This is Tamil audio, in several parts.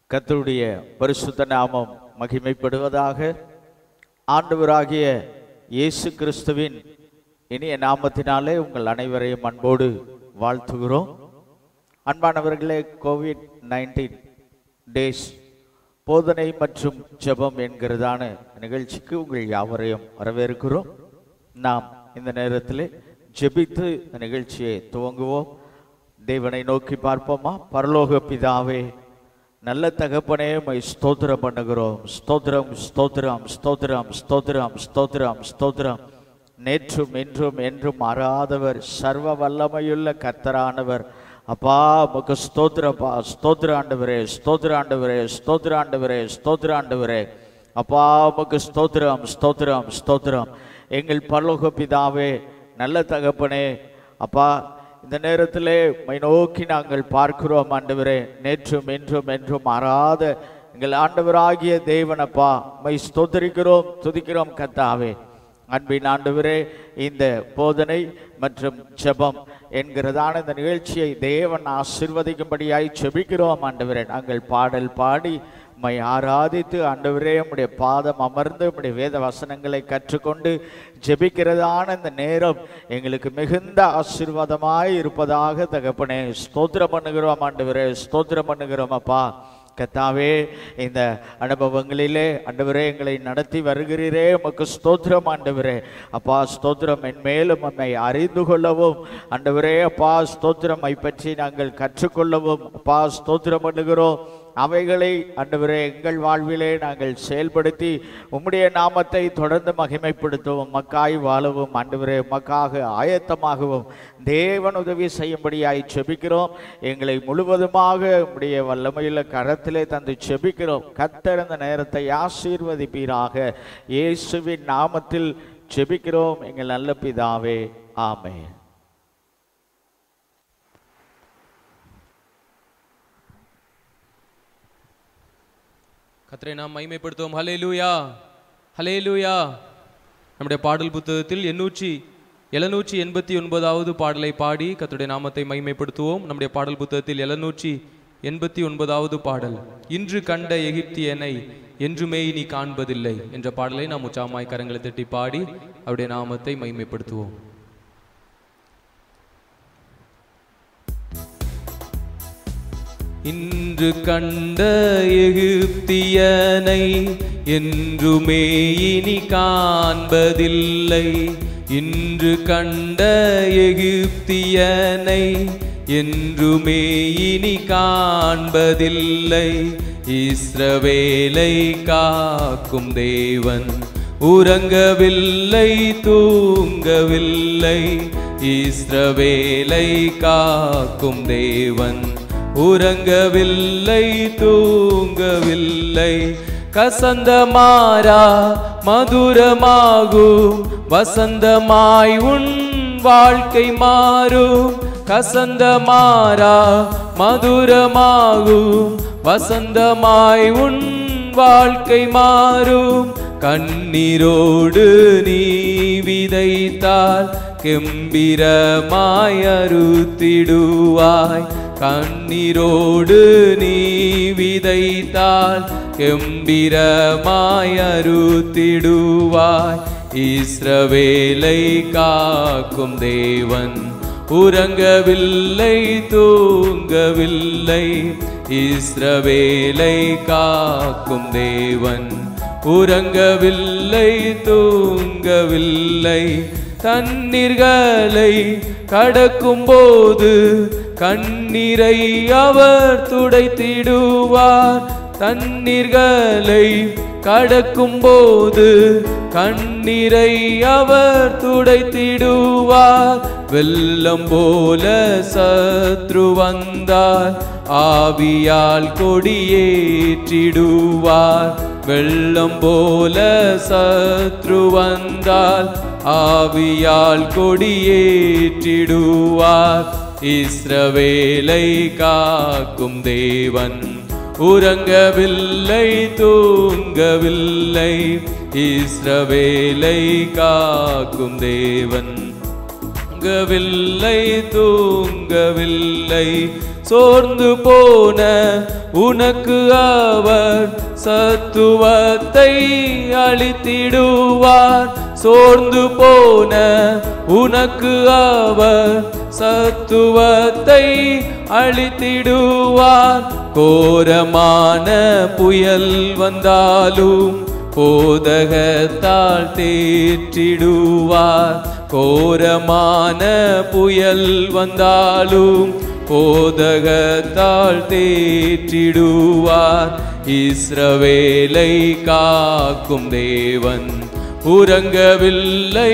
கர்த்தருடைய பரிசுத்த நாமம் மகிமைப்படுவதாக ஆண்டவராகிய இயேசு கிறிஸ்துவின் இனிய நாமத்தினாலே உங்கள் அனைவரையும் அன்போடு வாழ்த்துகிறோம் அன்பானவர்களே கோவிட் நைன்டீன் டேஸ் போதனை மற்றும் ஜெபம் என்கிறதான நிகழ்ச்சிக்கு உங்கள் யாவரையும் வரவேற்கிறோம் நாம் இந்த நேரத்தில் ஜெபித்து இந்த நிகழ்ச்சியை துவங்குவோம் தேவனை நோக்கி பார்ப்போமா பரலோக பிதாவே நல்ல தகப்பனே மை ஸ்தோத்திரம் பண்ணுகிறோம் ஸ்தோத்திரம் ஸ்தோத்திரம் ஸ்தோத்திரம் ஸ்தோத்திரம் ஸ்தோத்திரம் ஸ்தோத்திரம் நேற்றும் இன்றும் என்றும் மாறாதவர் சர்வ வல்லமையுள்ள கர்த்தரானவர் அப்பா உமக்கு ஸ்தோத்திரப்பா ஸ்தோத்திர ஆண்டவரே ஸ்தோத்திர ஆண்டவரே ஸ்தோத்திர ஆண்டவரே ஸ்தோத்திர ஆண்டவரே அப்பா உமக்கு ஸ்தோத்திரம் ஸ்தோத்திரம் ஸ்தோத்திரம் எங்கள் பரலோக பிதாவே நல்ல தகப்பனே அப்பா இந்த நேரத்திலே மை நோக்கி நாங்கள் பார்க்கிறோம் ஆண்டவரே நேற்றும் என்றும் என்றும் மாறாத எங்கள் ஆண்டவராகிய தேவனப்பா மை ஸ்தோத்தரிக்கிறோம் துதிக்கிறோம் கத்தாவே அன்பின் ஆண்டவரே இந்த போதனை மற்றும் ஜெபம் என்கிறதான இந்த நிகழ்ச்சியை தேவன் ஆசிர்வதிக்கும்படியாய் செபிக்கிறோம் ஆண்டவரே நாங்கள் பாடல் பாடி மை ஆராதித்து ஆண்டவரே உம்முடைய பாதம் அமர்ந்து உம்முடைய வேத வசனங்களை கற்றுக்கொண்டு ஜெபிக்கிறதான இந்த நேரம் எங்களுக்கு மிகுந்த ஆசீர்வாதமாய் இருப்பதாக தகப்பனே ஸ்தோத்திரம் பண்ணுகிறோம் ஆண்டவரே ஸ்தோத்திரம் பண்ணுகிறோம் அப்பா கத்தாவே இந்த அனுபவங்களிலே ஆண்டவரே எங்களை நடத்தி வருகிறீரே உமக்கு ஸ்தோத்திரம் ஆண்டவரே அப்பா ஸ்தோத்திரம் என்மேலும் நம்மை அறிந்து கொள்ளவும் ஆண்டவரே அப்பா ஸ்தோத்திரம் பற்றி நாங்கள் கற்றுக்கொள்ளவும் அப்பா ஸ்தோத்திரம் பண்ணுகிறோம் அவைகளை ஆண்டவரே எங்கள் வாழ்விலே நாங்கள் செயல்படுத்தி உம்முடைய நாமத்தை தொடர்ந்து மகிமைப்படுத்தவும் மக்காய் வாழவும் ஆண்டவரே மக்காக ஆயத்தமாகவும் தேவன் உதவி செய்யும்படியாய் செபிக்கிறோம் எங்களை முழுவதுமாக உம்முடைய வல்லமையுள்ள கரத்திலே தந்து செபிக்கிறோம் கத்தர் இந்த நேரத்தை ஆசீர்வதிப்பீராக இயேசுவின் நாமத்தில் செபிக்கிறோம் எங்கள் நல்ல பிதாவே ஆமென் கத்தரை நாம் மைமைப்படுத்துவோம் ஹலே லூயா ஹலே லூயா நம்முடைய பாடல் புத்தகத்தில் எண்ணூற்றி எழுநூற்றி எண்பத்தி ஒன்பதாவது பாடலை பாடி கத்தருடைய நாமத்தை மைமைப்படுத்துவோம் நம்முடைய பாடல் புத்தகத்தில் எழுநூற்றி எண்பத்தி ஒன்பதாவது பாடல் இன்று கண்ட எகிப்தியனை என்றுமே இனி காண்பதில்லை என்ற பாடலை நாம் உச்சாமாய் கரங்களை தட்டி பாடி அவருடைய நாமத்தை மைமைப்படுத்துவோம் இன்று கண்ட எகிப்தியனை என்றுமே இனி காண்பதில்லை இன்று கண்ட எகிப்தியனை என்றுமே இனி காண்பதில்லை இஸ்ரவேலை காக்கும் தேவன் உறங்கவில்லை தூங்கவில்லை இஸ்ரவேலை காக்கும் தேவன் உறங்கவில்லை தூங்கவில்லை கசந்த மாறா மதுரமாகும் வசந்தமாய் உன் வாழ்க்கை மாறும் கசந்த மாறா மதுரமாகும் வசந்தமாய் உன் வாழ்க்கை மாறும் கண்ணீரோடு நீ விதைத்தால் கெம்பிரமாய் அறுத்திடுவாய் கண்ணீரோடு நீ விதைத்தால் கெம்பிரமாய் அறுத்திடுவாய் இஸ்ரவேலை காக்கும் தேவன் உறங்கவில்லை தூங்கவில்லை இஸ்ரவேலை காக்கும் தேவன் உறங்கவில்லை தூங்கவில்லை தண்ணீர்களை கடக்கும் போது கண்ணீரை அவர் துடைத்திடுவார் தண்ணீர்களை கடக்கும் போது கண்ணீரை அவர் துடைத்திடுவார் வெள்ளம் போல சத்ரு வந்தார் ஆவியால் கொடியேற்றிடுவார் வெள்ளம் போல சத்ரு வந்தால் ஆவியால் கொடியேற்றிடுவார் இஸ்ரவேலை காக்கும் தேவன் உறங்கவில்லை தூங்கவில்லை இஸ்ரவேலை காக்கும் தேவன் தூங்கவில்லை தூங்கவில்லை சோர்ந்து போன உனக்கு அவர் சத்துவத்தை அளித்திடுவார் சோர்ந்து போன உனக்கு அவர் சத்துவத்தை அளித்திடுவார் கோரமான புயல் வந்தாலும் போதகத்தால் தேற்றிடுவார் கோரமான புயல் வந்தாலும் போதகத்தால் தேற்றிடுவார் இஸ்ரவேலை காக்கும் தேவன் உறங்கவில்லை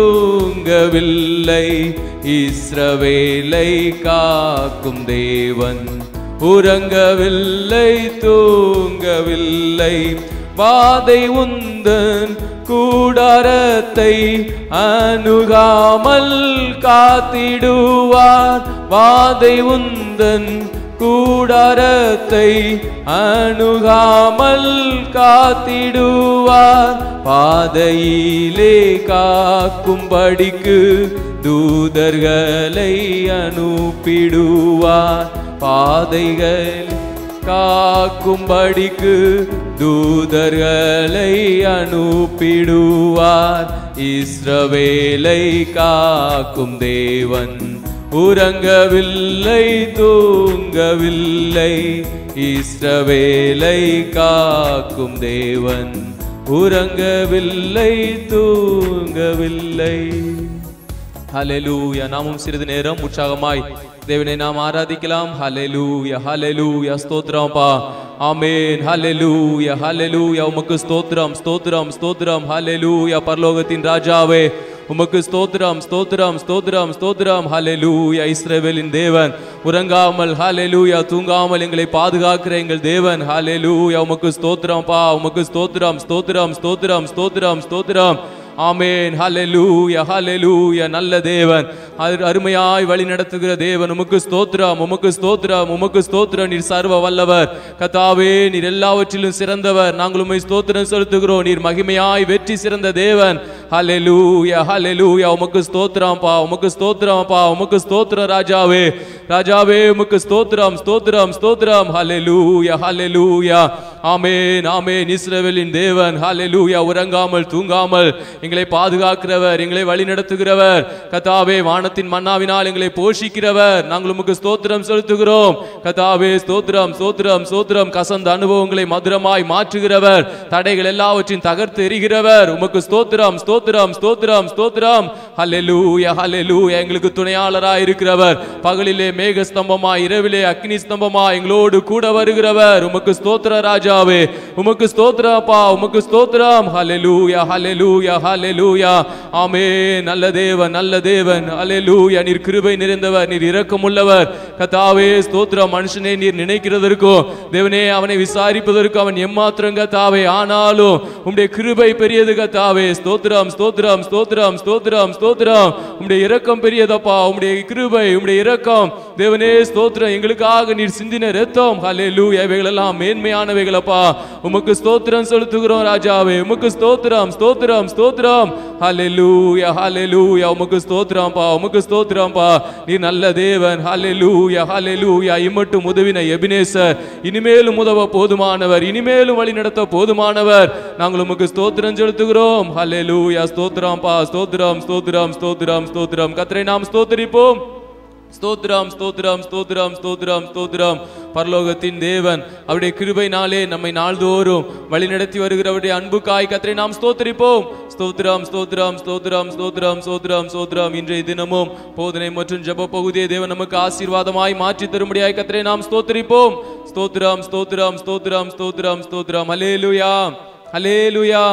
தூங்கவில்லை இஸ்ரவேலை காக்கும் தேவன் உறங்கவில்லை தூங்கவில்லை வாதை உந்தன் கூடாரத்தை அணுகாமல் காத்திடுவார் வாதை உந்தன் கூடாரத்தை அணுகாமல் காத்திடுவார் பாதையிலே காக்கும்படிக்கு தூதர்களை அனுப்பிடுவார் பாதைகள் காக்கும்படிக்கு தூதர்களை அனுப்பிடுவார் இஸ்ரவேலை காக்கும் தேவன் உறங்கவில்லை தூங்கவில்லை இஸ்ரவேலை காக்கும் தேவன் உறங்கவில்லை தூங்கவில்லை ஹalleluya நாமும் சிறிது நேரம் உற்சாகமாய் தேவனை நாம் ஆராதிக்கலாம் ஹalleluya ஹalleluya ஸ்தோத்திரம் பா ஆமென் ஹalleluya ஹalleluya உமக்கு ஸ்தோத்திரம் ஸ்தோத்திரம் ஸ்தோத்திரம் ஹalleluya பரலோகத்தின் ராஜாவே உமக்கு ஸ்தோத்திரம் ஸ்தோத்திரம் ஸ்தோத்திரம் ஸ்தோத்திரம் ஹalleluya இஸ்ரவேலின் தேவன் உறங்காமல் ஹalleluya தூங்காமல் எங்களை பாதுகாக்கிற எங்கள் தேவன் ஹalleluya உமக்கு ஸ்தோத்திரம் பா உமக்கு ஸ்தோத்திரம் ஸ்தோத்திரம் ஸ்தோத்திரம் ஸ்தோத்திரம் ஸ்தோத்திரம் ஆமென் ஹalleluya ஹalleluya நல்ல தேவன் அரு- அருமையாய் வழி நடத்துகிற தேவன் உமக்கு ஸ்தோத்திரம் உமக்கு ஸ்தோத்திரம் உமக்கு ஸ்தோத்திரம் நீர் சர்வ வல்லவர் கத்தாவே நீர் எல்லாவற்றிலும் சிறந்தவர் நாங்கள் உம்மை ஸ்தோத்திரம் செலுத்துகிறோம் நீர் மகிமையாய் வெற்றி சிறந்த தேவன் ஹalleluya ஹalleluya உமக்கு ஸ்தோத்திரம் பா உமக்கு ஸ்தோத்திரம் பா உமக்கு ஸ்தோத்திரம் ராஜாவே ராஜாவே உமக்கு ஸ்தோத்திரம் ஸ்தோத்திரம் ஸ்தோத்திரம் ஹalleluya ஹalleluya ஆமென் ஆமென் இஸ்ரவேலின் தேவன் ஹalleluya உறங்காமல் தூங்காமல் எங்களை பாதுகாக்கிறவர் எங்களை வழி நடத்துகிறவர் கத்தாவே வானத்தின் மன்னாவினால் எங்களை போஷிக்கிறவர் நாங்கள் உமக்கு ஸ்தோத்திரம் செலுத்துகிறோம் கத்தாவே ஸ்தோத்திரம் ஸ்தோத்திரம் ஸ்தோத்திரம் கசந்த அனுபவங்களை மதுரமாய் மாற்றுகிறவர் தடைகள் எல்லாவற்றையும் தகர்த்து எறிகிறவர் உமக்கு ஸ்தோத்திரம் ஸ்தோத்திரம் ஸ்தோத்திரம் ஸ்தோத்திரம் ஹalleluya ஹalleluya எங்களுக்கு துணையாளராய் இருக்கிறவர் பகலிலே மேக ஸ்தம்பமாய் இரவிலே அக்னி ஸ்தம்பமாய் எங்களோடு கூட வருகிறவர் உமக்கு ஸ்தோத்திர ராஜாவே உமக்கு ஸ்தோத்திரப்பா உமக்கு ஸ்தோத்திரம் ஹalleluya ஹalleluya ஹalleluya ஆமென் நல்ல தேவன் நல்ல தேவன் ஹalleluya நீர் கிருபை நிறைந்தவர் நீர் இரக்கமுள்ளவர் கத்தாவே ஸ்தோத்திரம் மனுஷனே நீர் நினைக்கிறதற்கும் தேவனே அவனை விசாரிப்பதற்கு அவன் எம்மாத்திரம் கத்தாவே ஆனாலும் உம்முடைய கிருபை பெரியது கத்தாவே ஸ்தோத்திரம் ஸ்தோத்திரம் ஸ்தோத்திரம் ஸ்தோத்திரம் ஸ்தோத்திரம் உம்முடைய இரக்கம் பெரியதப்பா உம்முடைய கிருபை உம்முடைய இரக்கம் தேவனே ஸ்தோத்திரம் எங்களுக்காக நீர் சிந்தின ரத்தம் ஹalleluya இவைகள் எல்லாம் மேன்மையானவைகளப்பா உமக்கு ஸ்தோத்திரம் செலுத்துகிறோம் ராஜாவே உமக்கு ஸ்தோத்திரம் ஸ்தோத்திரம் ஸ்தோத்திரம் ஹalleluya ஹalleluya உமக்கு ஸ்தோத்திரம்ப்பா உமக்கு ஸ்தோத்திரம்ப்பா நீ நல்ல தேவன் ஹalleluya ஹalleluya இம்மட்டும் உதவின எபினேசர் இனிமேலும் உதவ போதுமானவர் இனிமேலும் வழி நடத்த போதுமானவர் நாங்கள் உமக்கு ஸ்தோத்திரம் செலுத்துகிறோம் ஹalleluya ஸ்தோத்திரம்ப்பா ஸ்தோத்திரம் ஸ்தோத்திரம் ஸ்தோத்திரம் ஸ்தோத்திரம் கர்த்தரை நாம் ஸ்தோத்திரிப்போம் ஸ்தோத்திரம் ஸ்தோத்திரம் ஸ்தோத்திரம் ஸ்தோத்திரம் ஸ்தோத்திரம் பரலோகத்தின் தேவன் அவருடைய கிருபைனாலே நம்மை நாள்தோறும் வழிநடத்தி வருகிறவருடைய அன்புக்காய் கத்தரை நாம் ஸ்தோத்திரிப்போம் ஸ்தோத்திரம் ஸ்தோத்திரம் ஸ்தோத்திரம் ஸ்தோத்திரம் ஸ்தோத்திரம் ஸ்தோத்திரம் இன்றைய தினமும் போதனை மற்றும் ஜெப பகுதியை தேவன் நமக்கு ஆசீர்வாதமாய் மாற்றி தரும்படியாய் கத்தரை நாம் ஸ்தோத்திரிப்போம் ஸ்தோத்திரம் ஸ்தோத்திரம் ஸ்தோத்திரம் ஸ்தோத்திரம் ஸ்தோத்திரம் ஹalleluya ஹalleluya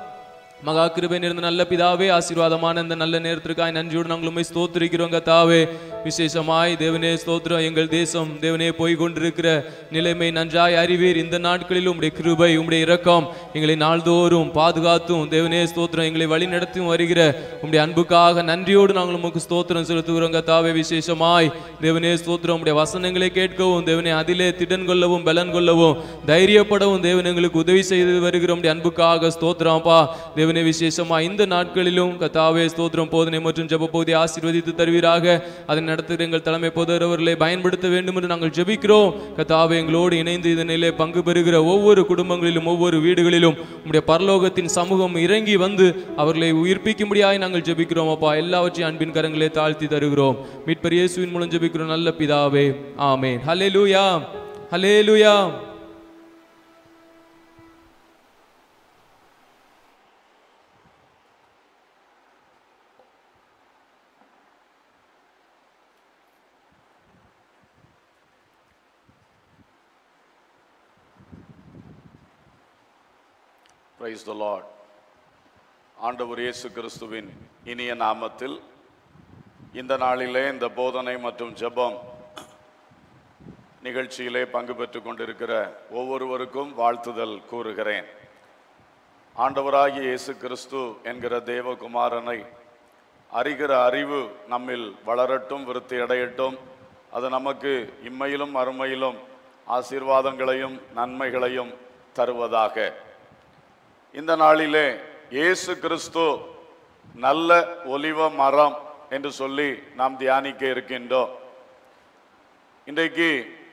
மகா கிருபை நிறைந்த நல்ல பிதாவே ஆசீர்வாதமான இந்த நல்ல நேரத்திற்காய் நன்றியோடு நாங்கள் உண்மை ஸ்தோத்திரிக்கிறோம் கத்தாவே விசேஷமாய் தேவனே ஸ்தோத்திரம் எங்கள் தேசம் தேவனே போய் கொண்டிருக்கிற நிலைமை நன்றாய் அறிவீர் இந்த நாட்களிலும் உம்முடைய கிருபை உம்முடைய இரக்கம் எங்களை நாள்தோறும் பாதுகாத்தும் தேவனே ஸ்தோத்திரம் எங்களை வழி நடத்தியும் வருகிற உம்முடைய அன்புக்காக நன்றியோடு நாங்கள் உமக்கு ஸ்தோத்திரம் செலுத்துகிறோம் கத்தாவே விசேஷமாய் தேவனே ஸ்தோத்திரம் உம்முடைய வசனங்களை கேட்கவும் தேவனே அதிலே திடன் கொள்ளவும் பலன் கொள்ளவும் தைரியப்படவும் தேவன் எங்களுக்கு உதவி செய்து வருகிற உம்முடைய அன்புக்காக ஸ்தோத்திரம்ப்பா தேவனே விசேஷமா இந்த நாட்களிலும் கத்தாவே ஸ்தோத்திரம் போதனை மற்றும் ஜெப பகுதி ஆசீர்வதித்து தருவீராக அதை நடத்துகிற எங்கள் தலைமை பொதுவர் அவர்களை பயன்படுத்த வேண்டும் என்று நாங்கள் ஜெபிக்கிறோம் கத்தாவே எங்களோடு இணைந்து இதனிலே பங்கு பெறுகிற ஒவ்வொரு குடும்பங்களிலும் ஒவ்வொரு வீடுகளிலும் உம்முடைய பரலோகத்தின் சமூகம் இறங்கி வந்து அவர்களை உயிர்ப்பிக்கும்படியாய் நாங்கள் ஜெபிக்கிறோம் அப்பா எல்லாவற்றையும் அன்பின் கரங்களே தாழ்த்தி தருகிறோம் மீட்பர் இயேசுவின் மூலம் ஜெபிக்கிறோம் நல்ல பிதாவே ஆமென் ஹல்லேலூயா ஹல்லேலூயா பிரைஸ் த லார்ட் ஆண்டவர் இயேசு கிறிஸ்துவின் இனிய நாமத்தில் இந்த நாளிலே இந்த போதனை மற்றும் ஜெபம் நிகழ்ச்சியிலே பங்கு பெற்றுக் கொண்டிருக்கிற ஒவ்வொருவருக்கும் வாழ்த்துதல் கூறுகிறேன் ஆண்டவராகிய இயேசு கிறிஸ்து என்கிற தேவகுமாரனை அறிகிற அறிவு நம்மில் வளரட்டும் விருத்தி அடையட்டும் அது நமக்கு இம்மையிலும் அருமையிலும் ஆசீர்வாதங்களையும் நன்மைகளையும் தருவதாக இந்த நாளிலே இயேசு கிறிஸ்து நல்ல ஒலிவ மரம் என்று சொல்லி நாம் தியானிக்க இருக்கின்றோம் இன்றைக்கு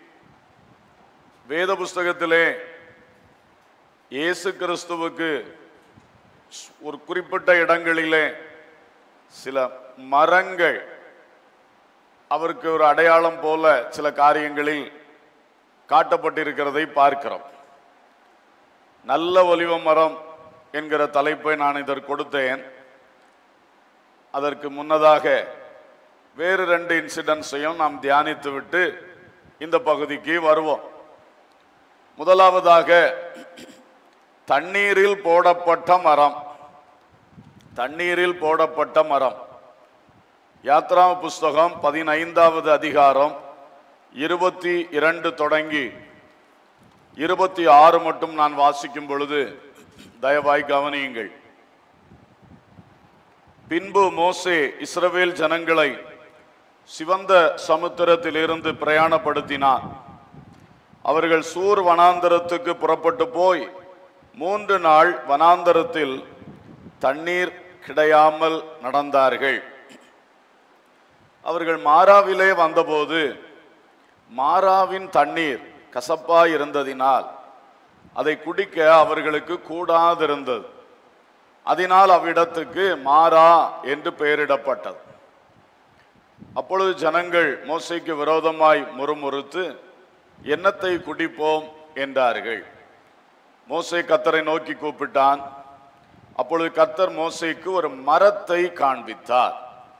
வேத புஸ்தகத்திலே இயேசு கிறிஸ்துவுக்கு ஒரு குறிப்பிட்ட இடங்களிலே சில மரங்கள் அவருக்கு ஒரு அடையாளம் போல சில காரியங்களில் காட்டப்பட்டிருக்கிறதை பார்க்கிறோம் நல்ல ஒலிவ மரம் என்கிற தலைப்பை நான் இதற்கு கொடுத்தேன் அதற்கு முன்னதாக வேறு ரெண்டு இன்சிடென்ட்ஸையும் நாம் தியானித்து விட்டு இந்த பகுதிக்கு வருவோம் முதலாவதாக தண்ணீரில் போடப்பட்ட மரம் தண்ணீரில் போடப்பட்ட மரம் யாத்ரா புஸ்தகம் பதினைந்தாவது அதிகாரம் இருபத்தி இரண்டு தொடங்கி இருபத்தி ஆறு மட்டும் நான் வாசிக்கும் பொழுது தயவாய் கவனியுங்கள் பின்பு மோசே இஸ்ரவேல் ஜனங்களை சிவந்த சமுத்திரத்திலிருந்து பிரயாணப்படுத்தினார் அவர்கள் சூர் வனாந்தரத்துக்கு புறப்பட்டு போய் மூன்று நாள் வனாந்தரத்தில் தண்ணீர் கிடையாமல் நடந்தார்கள் அவர்கள் மாறாவிலே வந்தபோது மாறாவின் தண்ணீர் கசப்பாய் இருந்ததினால் அதை குடிக்க அவர்களுக்கு கூடாதிருந்தது அதனால் அவ்விடத்துக்கு மாறா என்று பெயரிடப்பட்டது அப்பொழுது ஜனங்கள் மோசைக்கு விரோதமாய் முறுமுறுத்து என்னத்தை குடிப்போம் என்றார்கள் மோசை கத்தரை நோக்கி கூப்பிட்டான் அப்பொழுது கத்தர் மோசைக்கு ஒரு மரத்தை காண்பித்தார்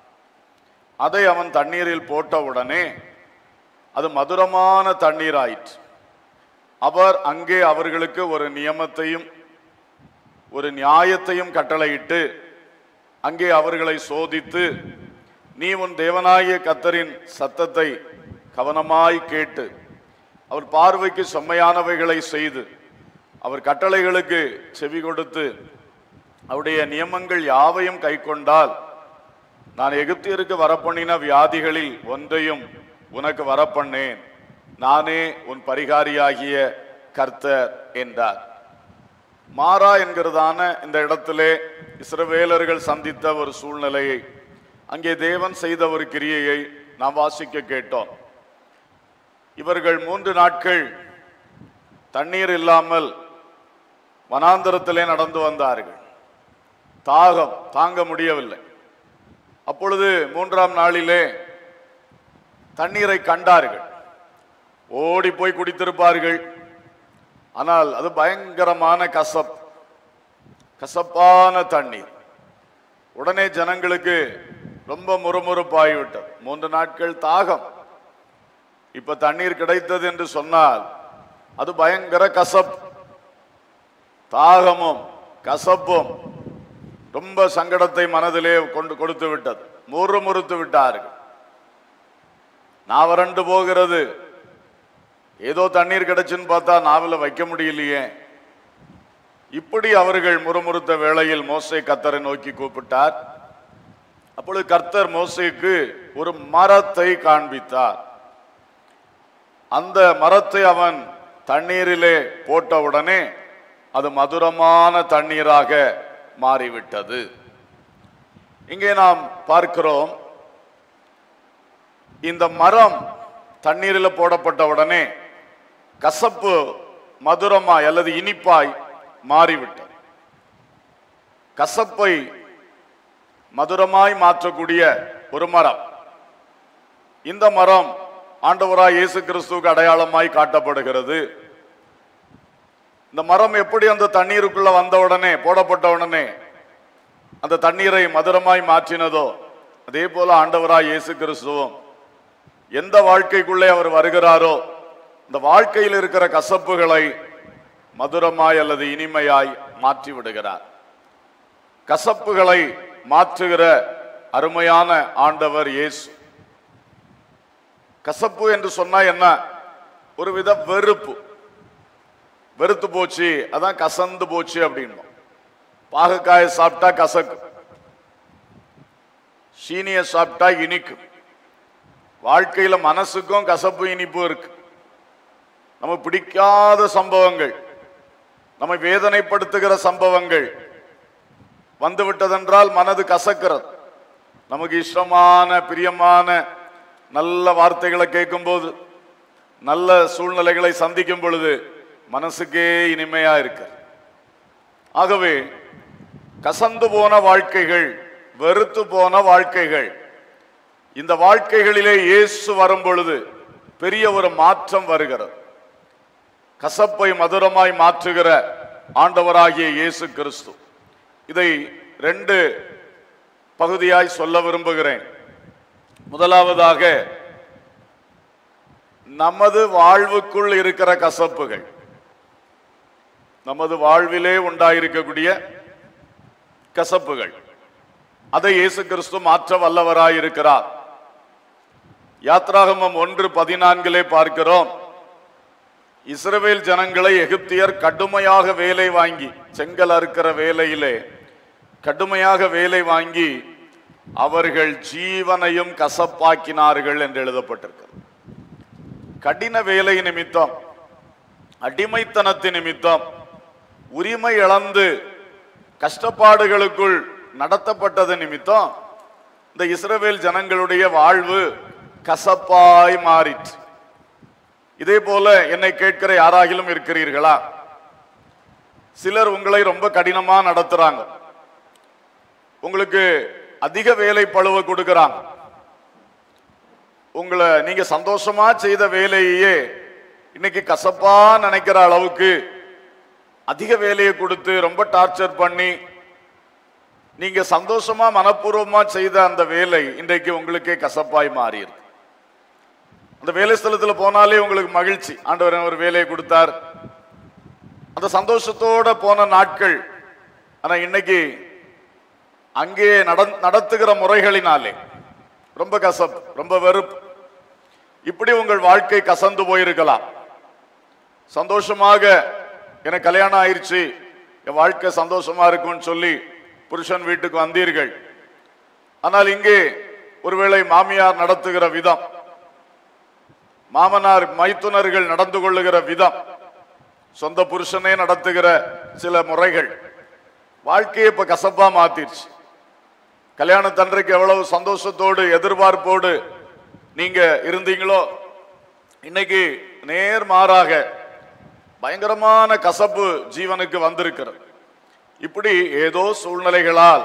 அதை அவன் தண்ணீரில் போட்டவுடனே அது மதுரமான தண்ணீர் ஆயிற்று அவர் அங்கே அவர்களுக்கு ஒரு நியமத்தையும் ஒரு நியாயத்தையும் கட்டளையிட்டு அங்கே அவர்களை சோதித்து நீ உன் தேவனாகிய கத்தரின் சத்தத்தை கவனமாய் கேட்டு அவர் பார்வைக்கு செம்மையானவைகளை செய்து அவர் கட்டளைகளுக்கு செவி கொடுத்து அவருடைய நியமங்கள் யாவையும் கைக்கொண்டால் நான் எகிப்தியருக்கு வரப்பண்ணின வியாதிகளில் ஒன்றையும் உனக்கு வரப்பண்ணேன் நானே உன் பரிகாரியாகிய கர்த்தர் என்றார் மாறா என்கிறதான இந்த இடத்திலே இஸ்ரவேலர்கள் சந்தித்த ஒரு சூழ்நிலையை அங்கே தேவன் செய்த ஒரு கிரியையை நாம் வாசிக்க கேட்டோம் இவர்கள் மூன்று நாட்கள் தண்ணீர் இல்லாமல் வனாந்தரத்திலே நடந்து வந்தார்கள் தாகம் தாங்க முடியவில்லை அப்பொழுது மூன்றாம் நாளிலே தண்ணீரை கண்டார்கள் ஓடி போய் குடித்திருப்பார்கள் ஆனால் அது பயங்கரமான கசப் கசப்பான தண்ணீர் உடனே ஜனங்களுக்கு ரொம்ப முறுமுறுப்பாகிவிட்டது மூன்று நாட்கள் தாகம் இப்ப தண்ணீர் கிடைத்தது என்று சொன்னால் அது பயங்கர கசப் தாகமும் கசப்பும் ரொம்ப சங்கடத்தை மனதிலே கொண்டு கொடுத்து விட்டது முறுமுறுத்து விட்டார்கள் நான் வறண்டு போகிறது ஏதோ தண்ணீர் கிடைச்சுன்னு பார்த்தா நாவல வைக்க முடியலையே இப்படி அவர்கள் முறுமுறுத்த வேளையில் மோசை கத்தரை நோக்கி கூப்பிட்டார் அப்பொழுது கர்த்தர் மோசைக்கு ஒரு மரத்தை காண்பித்தார் அந்த மரத்தை அவன் தண்ணீரிலே போட்டவுடனே அது மதுரமான தண்ணீராக மாறிவிட்டது இங்கே நாம் பார்க்கிறோம் இந்த மரம் தண்ணீரில் போடப்பட்ட உடனே கசப்பு மதுரமாய் அல்லது இனிப்பாய் மாறிவிட்டது கசப்பை மதுரமாய் மாற்றக்கூடிய ஒரு மரம் இந்த மரம் ஆண்டவராய் இயேசு கிறிஸ்துவுக்கு அடையாளமாய் காட்டப்படுகிறது இந்த மரம் எப்படி அந்த தண்ணீருக்குள்ள வந்த உடனே போடப்பட்ட உடனே அந்த தண்ணீரை மதுரமாய் மாற்றினதோ அதே போல ஆண்டவராய் இயேசு கிறிஸ்துவும் எந்த வாழ்க்கைக்குள்ளே அவர் வருகிறாரோ இந்த வாழ்க்கையில் இருக்கிற கசப்புகளை மதுரமாய் அல்லது இனிமையாய் மாற்றி விடுகிறார் கசப்புகளை மாற்றுகிற அருமையான ஆண்டவர் இயேசு கசப்பு என்று சொன்னா என்ன ஒரு வித வெறுப்பு வெறுத்து போச்சு அதான் கசந்து போச்சு அப்படின்போம் பாகக்காயை சாப்பிட்டா கசக்கும் சீனிய சாப்பிட்டா இனிக்கும் வாழ்க்கையில மனசுக்கும் கசப்பு இனிப்பு இருக்கு நம்ம பிடிக்காத சம்பவங்கள் நம்மை வேதனைப்படுத்துகிற சம்பவங்கள் வந்துவிட்டதென்றால் மனது கசக்கிறது நமக்கு இஷ்டமான பிரியமான நல்ல வார்த்தைகளை கேட்கும்போது நல்ல சூழ்நிலைகளை சந்திக்கும் பொழுது மனசுக்கே இனிமையா இருக்கு ஆகவே கசந்து போன வாழ்க்கைகள் வெறுத்து போன வாழ்க்கைகள் இந்த வாழ்க்கைகளிலே இயேசு வரும் பொழுது பெரிய ஒரு மாற்றம் வருகிறது கசப்பை மதுரமாய் மாற்றுகிற ஆண்டவராகிய இயேசு கிறிஸ்து இதை ரெண்டு பகுதியாய் சொல்ல விரும்புகிறேன் முதலாவதாக நமது வாழ்வுக்குள் இருக்கிற கசப்புகள் நமது வாழ்விலே உண்டாயிருக்கக்கூடிய கசப்புகள் அதை இயேசு கிறிஸ்து மாற்ற வல்லவராயிருக்கிறார் யாத்ராகமம் ஒன்று பதினான்கிலே பார்க்கிறோம் இஸ்ரவேல் ஜனங்களை எகிப்தியர் கடுமையாக வேலை வாங்கி செங்கல் அறுக்கிற வேலையிலே கடுமையாக வேலை வாங்கி அவர்கள் ஜீவனையும் கசப்பாக்கினார்கள் என்று எழுதப்பட்டிருக்கிறது கடின வேலை நிமித்தம் அடிமைத்தனத்தின் நிமித்தம் உரிமை இழந்து கஷ்டப்பாடுகளுக்குள் நடத்தப்பட்டது நிமித்தம் இந்த இஸ்ரவேல் ஜனங்களுடைய வாழ்வு கசப்பாய் மாறிற்று இதே போல என்னை கேட்கிற யாராகிலும் இருக்கிறீர்களா சிலர் உங்களை ரொம்ப கடினமா நடத்துறாங்க உங்களுக்கு அதிக வேலை பழுவ கொடுக்கறாங்க உங்களை நீங்க சந்தோஷமா செய்த வேலையே இன்னைக்கு கசப்பா நினைக்கிற அளவுக்கு அதிக வேலையை கொடுத்து ரொம்ப டார்ச்சர் பண்ணி நீங்க சந்தோஷமா மனப்பூர்வமா செய்த அந்த வேலை இன்றைக்கு உங்களுக்கே கசப்பாய் மாறியிருக்கு அந்த வேலை ஸ்தலத்துல போனாலே உங்களுக்கு மகிழ்ச்சி ஆண்டவர் எனக்கு ஒரு வேலையை கொடுத்தார் அந்த சந்தோஷத்தோட போன நாட்கள் ஆனா இன்னைக்கு அங்கே நட- நடத்துகிற முறைகளினாலே ரொம்ப கசப்பு ரொம்ப வெறுப்பு இப்படி உங்கள் வாழ்க்கை கசந்து போயிருக்கலாம் சந்தோஷமாக எனக்கு கல்யாணம் ஆயிருச்சு என் வாழ்க்கை சந்தோஷமா இருக்கும்னு சொல்லி புருஷன் வீட்டுக்கு வந்தீர்கள் ஆனால் இங்கே ஒருவேளை மாமியார் நடத்துகிற விதம் மாமனார் மைத்துனர்கள் நடந்து கொள்ளுகிற விதம் சொந்த புருஷனே நடத்துகிற சில முறைகள் வாழ்க்கையை இப்ப கசப்பா மாத்திருச்சு கல்யாணத்தன்றைக்கு எவ்வளவு சந்தோஷத்தோடு எதிர்பார்ப்போடு நீங்க இருந்தீங்களோ இன்னைக்கு நேர் மாறாக பயங்கரமான கசப்பு ஜீவனுக்கு வந்திருக்கிறது இப்படி ஏதோ சூழ்நிலைகளால்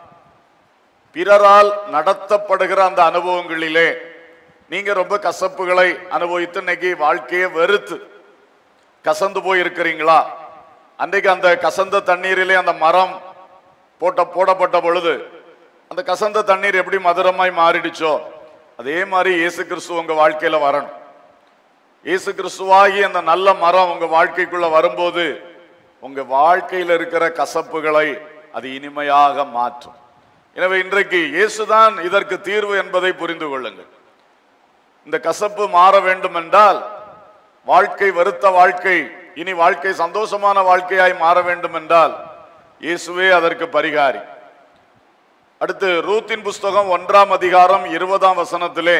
பிறரால் நடத்தப்படுகிற அந்த அனுபவங்களிலே நீங்க ரொம்ப கசப்புகளை அனுபவித்து இன்னைக்கு வாழ்க்கையை வெறுத்து கசந்து போய் இருக்கிறீங்களா அன்றைக்கு அந்த கசந்த தண்ணீரிலே அந்த மரம் போட்ட போடப்பட்ட பொழுது அந்த கசந்த தண்ணீர் எப்படி மதுரமாய் மாறிடுச்சோ அதே மாதிரி இயேசு கிறிஸ்து உங்க வாழ்க்கையில வரணும் இயேசு கிறிஸ்துவாகி அந்த நல்ல மரம் உங்க வாழ்க்கைக்குள்ள வரும்போது உங்க வாழ்க்கையில இருக்கிற கசப்புகளை அது இனிமையாக மாற்றும் எனவே இன்றைக்கு இயேசுதான் இதற்கு தீர்வு என்பதை புரிந்து கொள்ளுங்கள் இந்த கசப்பு மாற வேண்டும் என்றால் வாழ்க்கை வெறுத்த வாழ்க்கை இனி வாழ்க்கை சந்தோஷமான வாழ்க்கையாய் மாற வேண்டும் என்றால் இயேசுவே அதற்கு பரிகாரி அடுத்து ரூத்தின் புஸ்தகம் ஒன்றாம் அதிகாரம் இருபதாம் வசனத்திலே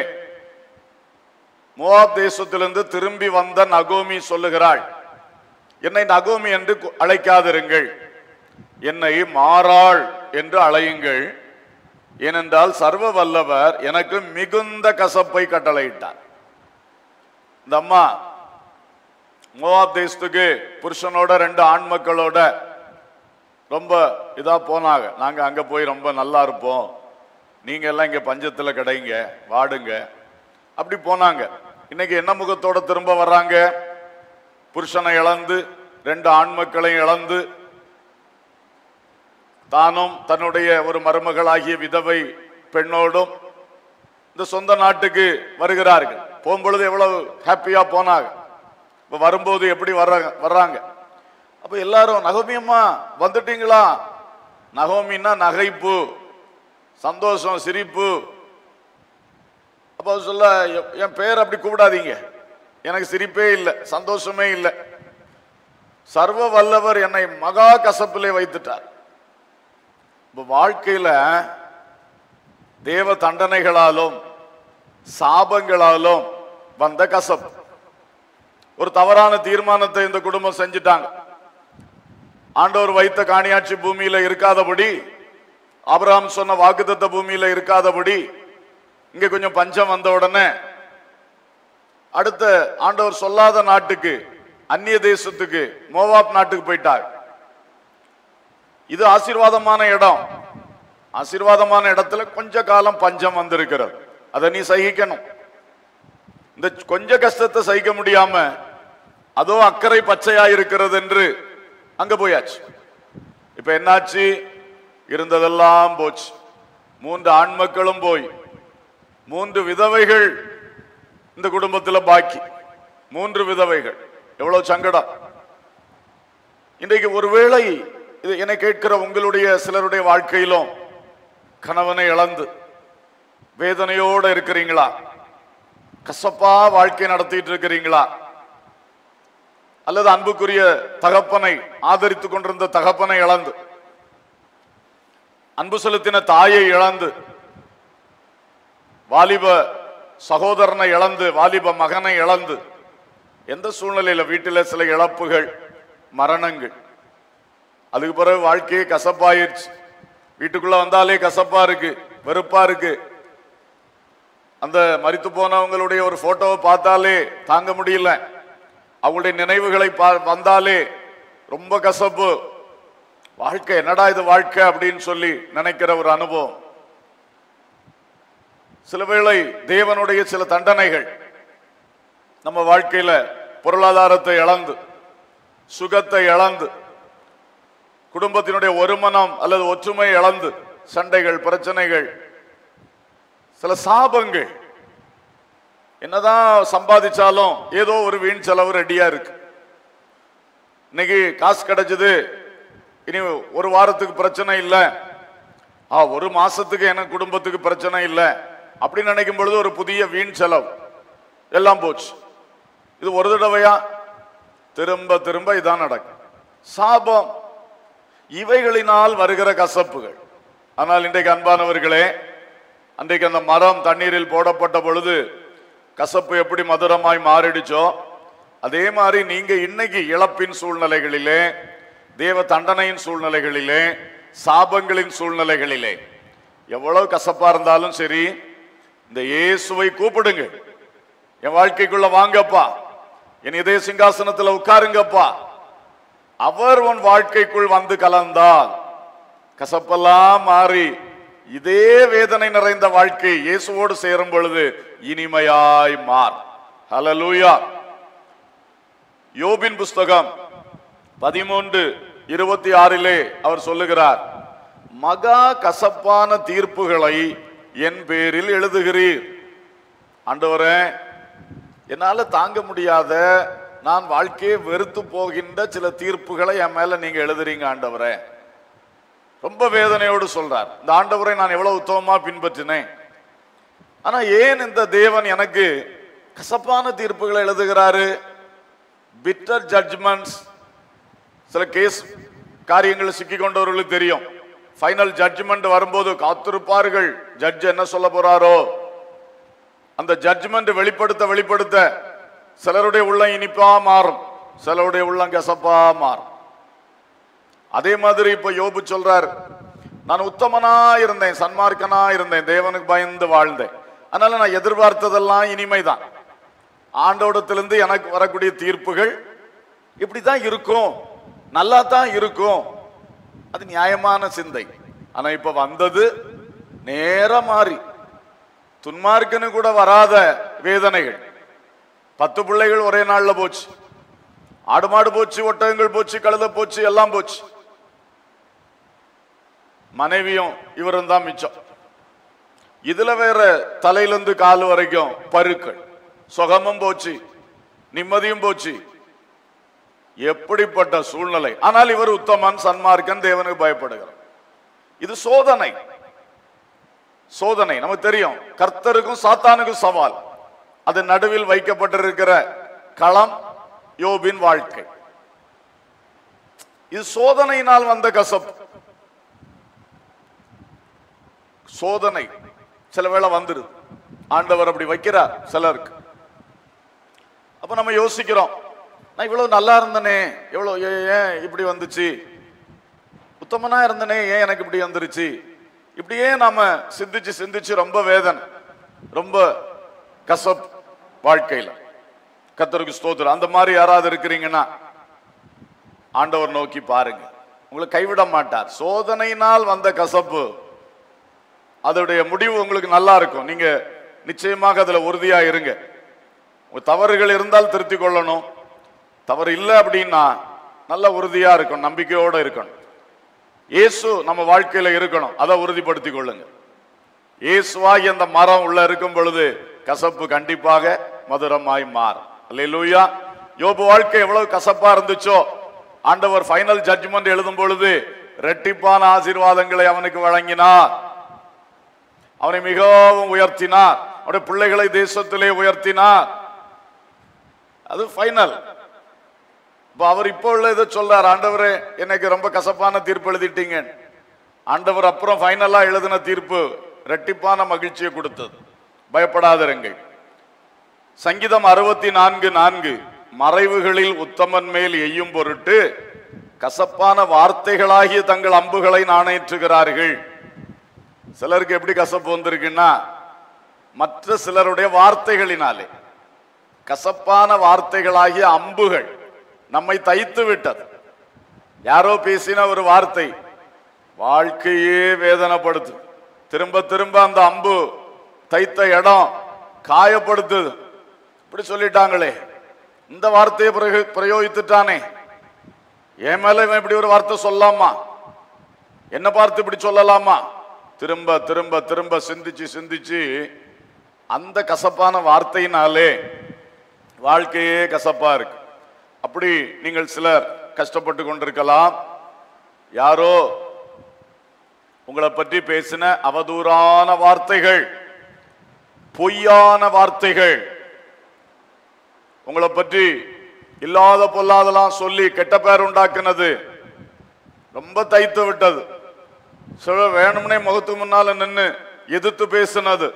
மோவாப் தேசத்திலிருந்து திரும்பி வந்த நகோமி சொல்லுகிறாள் என்னை நகோமி என்று கு- அழைக்காதிருங்கள் என்னை மாறாள் என்று அழையுங்கள் ஏனென்றால் சர்வ வல்லவர் எனக்கு மிகுந்த கசப்பை கட்டளையிட்டார் இந்த அம்மா மோவாப் தேசத்துக்கு புருஷனோட ரெண்டு ஆண் மக்களோட ரொம்ப இதா போனாங்க நாங்க அங்க போய் ரொம்ப நல்லா இருப்போம் நீங்க எல்லாம் இங்க பஞ்சத்துல கிடைங்க வாடுங்க அப்படி போனாங்க இன்னைக்கு என்ன முகத்தோட திரும்ப வர்றாங்க புருஷனை இழந்து ரெண்டு ஆண் மக்களையும் இழந்து தானும் தன்னுடைய ஒரு மருமகளாகிய விதவை பெண்ணோடும் இந்த சொந்த நாட்டுக்கு வருகிறார்கள் போகும்பொழுது எவ்வளவு ஹாப்பியா போனாங்க இப்ப வரும்போது எப்படி வர்றாங்க வர்றாங்க அப்ப எல்லாரும் நகோமியம்மா வந்துட்டீங்களா நகோமின்னா நகைப்பு சந்தோஷம் சிரிப்பு அப்ப அவர் சொல்ல "எ- என் பேர் அப்படி கூப்பிடாதீங்க எனக்கு சிரிப்பே இல்லை சந்தோஷமே இல்லை சர்வ வல்லவர் என்னை மகா கசப்பிலே வைத்துட்டார் இப்ப வாழ்க்கையில தேவ தண்டனைகளாலும் சாபங்களாலும் வந்த கசப்பு ஒரு தவறான தீர்மானத்தை இந்த குடும்பம் செஞ்சுட்டாங்க ஆண்டவர் வைத்த காணியாட்சி பூமியில இருக்காதபடி ஆபிரகாம் சொன்ன வாக்குத்தத்த பூமியில இருக்காதபடி இங்க கொஞ்சம் பஞ்சம் வந்த உடனே அடுத்த ஆண்டவர் சொல்லாத நாட்டுக்கு அந்நிய தேசத்துக்கு மோவாப் நாட்டுக்கு போயிட்டார் இது ஆசீர்வாதமான இடம் ஆசீர்வாதமான இடத்துல கொஞ்ச காலம் பஞ்சம் வந்திருக்கிறது அதை நீ சகிக்கணும் இந்த கொஞ்ச கஷ்டத்தை சகிக்க முடியாம அதோ அக்கறை பச்சையா இருக்கிறது என்று அங்க போயாச்சு இப்ப என்னாச்சு இருந்ததெல்லாம் போச்சு மூன்று ஆண் மக்களும் போய் மூன்று விதவைகள் இந்த குடும்பத்துல பாக்கி மூன்று விதவைகள் எவ்வளவு சங்கடம் இன்றைக்கு ஒருவேளை இது என்னை கேட்கிற உங்களுடைய சிலருடைய வாழ்க்கையிலும் கணவனை இழந்து வேதனையோட இருக்கிறீங்களா கசப்பா வாழ்க்கை நடத்திட்டு இருக்கிறீங்களா அல்லது அன்புக்குரிய தகப்பனை ஆதரித்துக் கொண்டிருந்த தகப்பனை இழந்து அன்பு செலுத்தின தாயை இழந்து வாலிப சகோதரனை இழந்து வாலிப மகனை இழந்து எந்த சூழ்நிலையில வீட்டில சில இழப்புகள் மரணங்கள் அதுக்கு பிறகு வாழ்க்கையே கசப்பாயிருச்சு வீட்டுக்குள்ள வந்தாலே கசப்பா இருக்கு வெறுப்பா இருக்கு அந்த மரித்து போனவங்களுடைய ஒரு போட்டோவை பார்த்தாலே தாங்க முடியல அவங்களுடைய நினைவுகளை பா- வந்தாலே ரொம்ப கசப்பு வாழ்க்கை என்னடா இது வாழ்க்கை அப்படின்னு சொல்லி நினைக்கிற ஒரு அனுபவம் சில வேளை தேவனுடைய சில தண்டனைகள் நம்ம வாழ்க்கையில பொருளாதாரத்தை இழந்து சுகத்தை இழந்து குடும்பத்தினுடைய ஒருமனம் அல்லது ஒற்றுமை இழந்து சண்டைகள் பிரச்சனைகள் சில சாபங்கள் என்னதான் சம்பாதிச்சாலும் ஏதோ ஒரு வீண் செலவு ரெடியா இருக்கு இன்னைக்கு காசு கிடைச்சது இனி ஒரு வாரத்துக்கு பிரச்சனை இல்லை ஆ ஒரு மாசத்துக்கு எனக்கு குடும்பத்துக்கு பிரச்சனை இல்லை அப்படின்னு நினைக்கும் பொழுது ஒரு புதிய வீண் செலவு எல்லாம் போச்சு இது ஒரு தடவையா திரும்ப திரும்ப இதான் நடக்கும் சாபம் இவைகளினால் வருகிற கசப்புகள் ஆனால் இன்றைக்கு அன்பானவர்களே அன்றைக்கு அந்த மரம் தண்ணீரில் போடப்பட்ட பொழுது கசப்பு எப்படி மதுரமாய் மாறிடுச்சோ அதே மாதிரி நீங்க இன்னைக்கு இழப்பின் சூழ்நிலைகளிலே தேவ தண்டனையின் சூழ்நிலைகளிலே சாபங்களின் சூழ்நிலைகளிலே எவ்வளவு கசப்பா இருந்தாலும் சரி இந்த இயேசுவை கூப்பிடுங்க என் வாழ்க்கைக்குள்ள வாங்கப்பா என் இதய சிங்காசனத்துல உட்காருங்கப்பா அவர் உன் வாழ்க்கைக்குள் வந்து கலந்தால் கசப்பெல்லாம் மாறி இதே வேதனை நிறைந்த வாழ்க்கை இயேசுவோடு சேரும் பொழுது இனிமையாய் மார் ஹalleluya யோபின் புஸ்தகம் பதிமூன்று இருபத்தி ஆறிலே அவர் சொல்லுகிறார் மகா கசப்பான தீர்ப்புகளை என் பேரில் எழுதுகிறீர் ஆண்டவரே என்னால தாங்க முடியாத நான் வாழ்க்கையை வெறுத்து போகின்ற சில தீர்ப்புகளை என் மேல நீங்க எழுதுறீங்க ஆண்டவரே ரொம்ப வேதனையோடு சொல்றார் இந்த ஆண்டவரை நான் எவ்வளவு உத்தமமா பின்பற்றினேன் ஆனா ஏன் இந்த தேவன் எனக்கு கசப்பான தீர்ப்புகளை எழுதுகிறாரு பிட்டர் ஜட்ஜ்மெண்ட்ஸ் சில கேஸ் காரியங்கள் சிக்கி கொண்டவர்களுக்கு தெரியும் ஃபைனல் ஜட்ஜ்மெண்ட் வரும்போது காத்திருப்பார்கள் ஜட்ஜ் என்ன சொல்ல போறாரோ அந்த ஜட்ஜ்மெண்ட் வெளிப்படுத்த வெளிப்படுத்த சிலருடைய உள்ளம் இனிப்பா மாறும் சிலருடைய உள்ளம் கசப்பா மாறும் அதே மாதிரி இப்ப யோபு சொல்றார் நான் உத்தமனா இருந்தேன் சன்மார்க்கனா இருந்தேன் தேவனுக்கு பயந்து வாழ்ந்தேன் அதனால நான் எதிர்பார்த்ததெல்லாம் இனிமைதான் ஆண்டோடத்திலிருந்து எனக்கு வரக்கூடிய தீர்ப்புகள் இப்படிதான் இருக்கும் நல்லா தான் இருக்கும் அது நியாயமான சிந்தை ஆனா இப்ப வந்தது நேர மாறி துன்மார்க்கனு கூட வராத வேதனைகள் பத்து பிள்ளைகள் ஒரே நாள்ல போச்சு ஆடு மாடு போச்சு ஒட்டகங்கள் போச்சு கழுத போச்சு எல்லாம் போச்சு மனைவியும் இவரும் தான் மிச்சம் இதுல வேற தலையிலிருந்து கால் வரைக்கும் பருக்கள் சுகமும் போச்சு நிம்மதியும் போச்சு எப்படிப்பட்ட சூழ்நிலை ஆனால் இவர் உத்தமன் சன்மார்க்கன் தேவனுக்கு பயப்படுகிறார் இது சோதனை சோதனை நமக்கு தெரியும் கர்த்தருக்கும் சாத்தானுக்கும் சவால் அது நடுவில் வைக்கப்பட்டிருக்கிற களம் யோபின் வாழ்க்கை இது சோதனையினால் வந்த கசப்பு சோதனை சில வேளை வந்துருது ஆண்டவர் அப்படி வைக்கிறார் சிலருக்கு அப்ப நம்ம யோசிக்கிறோம் நான் இவ்வளவு நல்லா இருந்தனே எவ்வளவு ஏ- ஏன் இப்படி வந்துச்சு உத்தமனா இருந்தனே ஏன் எனக்கு இப்படி வந்துருச்சு இப்படியே நாம சிந்திச்சு சிந்திச்சு ரொம்ப வேதனை ரொம்ப கசப் வாழ்க்கையில கத்தருக்கு ஸ்தோத்திரம் அந்த மாதிரி யாராவது இருக்கிறீங்கன்னா ஆண்டவர் நோக்கி பாருங்க உங்களை கைவிட மாட்டார் சோதனையினால் வந்த கசப்பு அதோடைய முடிவு உங்களுக்கு நல்லா இருக்கும் நீங்க நிச்சயமாக அதுல உறுதியா இருங்க உங்க தவறுகள் இருந்தால் திருத்திக் கொள்ளணும் தவறு இல்லை அப்படின்னா நல்ல உறுதியா இருக்கணும் நம்பிக்கையோட இருக்கணும் இயேசு நம்ம வாழ்க்கையில இருக்கணும் அதை உறுதிப்படுத்திக் கொள்ளுங்க இயேசுவாகி அந்த மரம் உள்ள இருக்கும் பொழுது கசப்பு கண்டிப்பாக மதுரமாய் மாறும் அல்லேலூயா யோபு வாழ்க்கை எவ்வளவு கசப்பா இருந்துச்சோ ஆண்டவர் ஃபைனல் ஜட்ஜ்மெண்ட் எழுதும் பொழுது ரெட்டிப்பான ஆசீர்வாதங்களை அவனுக்கு வழங்கினார் அவனை மிகவும் உயர்த்தினார் அவனுடைய பிள்ளைகளை தேசத்திலே உயர்த்தினார் அது ஃபைனல் இப்ப அவர் இப்போ உள்ள இதை சொல்றார் ஆண்டவரே எனக்கு ரொம்ப கசப்பான தீர்ப்பு எழுதிட்டீங்க ஆண்டவர் அப்புறம் ஃபைனலா எழுதின தீர்ப்பு ரெட்டிப்பான மகிழ்ச்சியை கொடுத்தது பயப்படாதிருங்கள் சங்கீதம் அறுபத்தி நான்கு நான்கு மறைவுகளில் உத்தமன் மேல் எய்யும் பொருட்டு கசப்பான வார்த்தைகளாகிய தங்கள் அம்புகளை நாணேற்றுகிறார்கள் சிலருக்கு எப்படி கசப்பு வந்திருக்குன்னா மற்ற சிலருடைய வார்த்தைகளினாலே கசப்பான வார்த்தைகளாகிய அம்புகள் நம்மை தைத்து விட்டது யாரோ பேசின ஒரு வார்த்தை வாழ்க்கையே வேதனைப்படுத்து திரும்ப திரும்ப அந்த அம்பு தைத்த இடம் காயப்படுத்துது இப்படி சொல்லிட்டாங்களே இந்த வார்த்தையை பிரயோ- பிரயோகித்துட்டானே என் மேல இவன் இப்படி ஒரு வார்த்தை சொல்லலாமா என்ன பார்த்து இப்படி சொல்லலாமா திரும்ப திரும்ப திரும்ப சிந்திச்சு சிந்திச்சு அந்த கசப்பான வார்த்தையினாலே வாழ்க்கையே கசப்பா இருக்கு அப்படி நீங்கள் சிலர் கஷ்டப்பட்டு கொண்டிருக்கலாம் யாரோ உங்களை பற்றி பேசின அவதூறான வார்த்தைகள் பொய்யான வார்த்தைகள் உங்களை பற்றி இல்லாத பொல்லாதெல்லாம் சொல்லி கெட்ட பேர் உண்டாக்குனது ரொம்ப தைத்து விட்டது சில வேணும்னே முகத்துக்கு முன்னால நின்னு எதிர்த்து பேசினது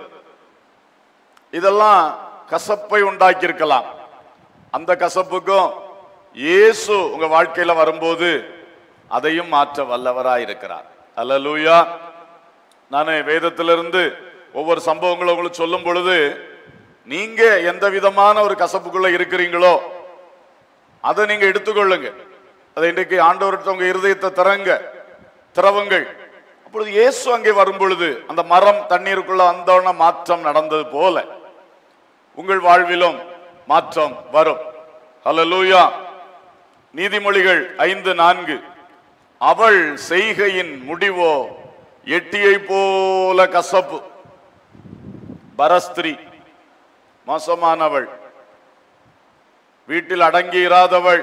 இதெல்லாம் கசப்பை உண்டாக்கி இருக்கலாம் அந்த கசப்புக்கும் இயேசு உங்க வாழ்க்கையில வரும்போது அதையும் மாற்ற வல்லவராய் இருக்கிறார் அல்லேலூயா நான் வேதத்திலிருந்து ஒவ்வொரு சம்பவங்களும் உங்களுக்கு சொல்லும் பொழுது நீங்க எந்த விதமான ஒரு கசப்புக்குள்ள இருக்கிறீங்களோ அதை நீங்க எடுத்துக்கொள்ளுங்க அதை இன்றைக்கு ஆண்டவர்கிட்ட உங்க இருதயத்தை திறங்க திறவுங்கள் அப்பொழுது இயேசு அங்கே வரும் பொழுது அந்த மரம் தண்ணீருக்குள்ள வந்தோன மாற்றம் நடந்தது போல உங்கள் வாழ்விலும் மாற்றம் வரும் ஹalleluya நீதிமொழிகள் ஐந்து நான்கு அவள் செய்கையின் முடிவோ எட்டியை போல கசப்பு பரஸ்திரி மோசமானவள் வீட்டில் அடங்கி இராதவள்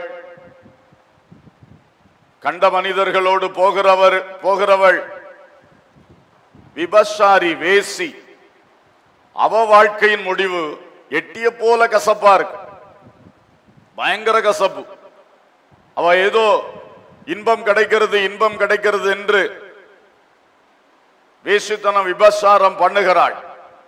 கண்ட மனிதர்களோடு போகிறவர் போகிறவள் விபசாரி வேசி அவ வாழ்க்கையின் முடிவு எட்டிய போல கசப்பா இருக்கு பயங்கர கசப்பு அவ ஏதோ இன்பம் கிடைக்கிறது இன்பம் கிடைக்கிறது என்று வேசித்தனம் விபசாரம் பண்ணுகிறாள்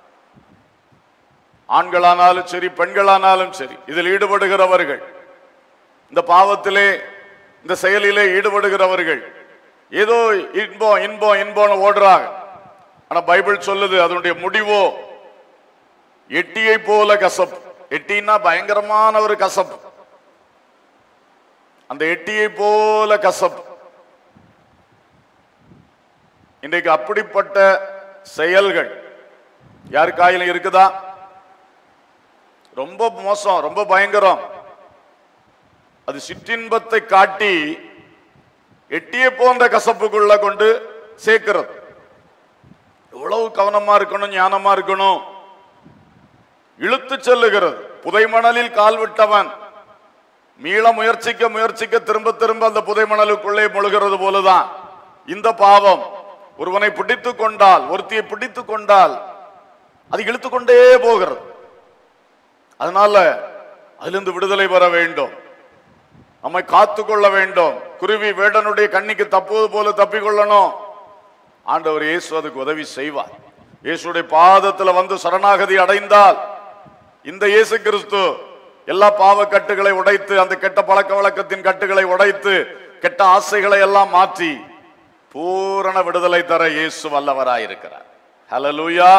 ஆண்களானாலும் சரி பெண்களானாலும் சரி இதில் ஈடுபடுகிறவர்கள் இந்த பாவத்திலே இந்த செயலிலே ஈடுபடுகிறவர்கள் ஏதோ இன்பம் இன்பம் இன்பம்னு ஓடுறாங்க ஆனா பைபிள் சொல்லுது அதனுடைய முடிவோ எட்டியை போல கசப்பு எட்டின்னா பயங்கரமான ஒரு கசப்பு அந்த எட்டியை போல கசப்பு இன்றைக்கு அப்படிப்பட்ட செயல்கள் யார் காயிலும் இருக்குதா ரொம்ப மோசம் ரொம்ப பயங்கரம் அது சிற்றின்பத்தை காட்டி எட்டிய போன்ற கசப்புக்குள்ள கொண்டு சேர்க்கிறது எவ்வளவு கவனமா இருக்கணும் ஞானமா இருக்கணும் இழுத்து செல்லுகிறது புதை மணலில் கால் விட்டவன் மீள முயற்சிக்க முயற்சிக்க திரும்ப திரும்ப அந்த புதை மணலுக்குள்ளே முழுகிறது போலதான் இந்த பாவம் ஒருவனை பிடித்துக் கொண்டால் ஒருத்தியை பிடித்துக் கொண்டால் அது இழுத்து கொண்டே போகிறது அதனால அதிலிருந்து விடுதலை பெற வேண்டும் நம்மை காத்து கொள்ள வேண்டும் குருவி வேடனுடைய கண்ணிக்கு தப்புவது போல தப்பிக்கொள்ளணும் ஆண்டவர் இயேசு அதுக்கு உதவி செய்வார் இயேசுடைய பாதத்துல வந்து சரணாகதி அடைந்தால் இந்த இயேசு கிறிஸ்து எல்லா பாவ கட்டுகளை உடைத்து அந்த கெட்ட பழக்க வழக்கத்தின் கட்டுகளை உடைத்து கெட்ட ஆசைகளை எல்லாம் மாற்றி பூரண விடுதலை தர இயேசு வல்லவராயிருக்கிறார் ஹalleluya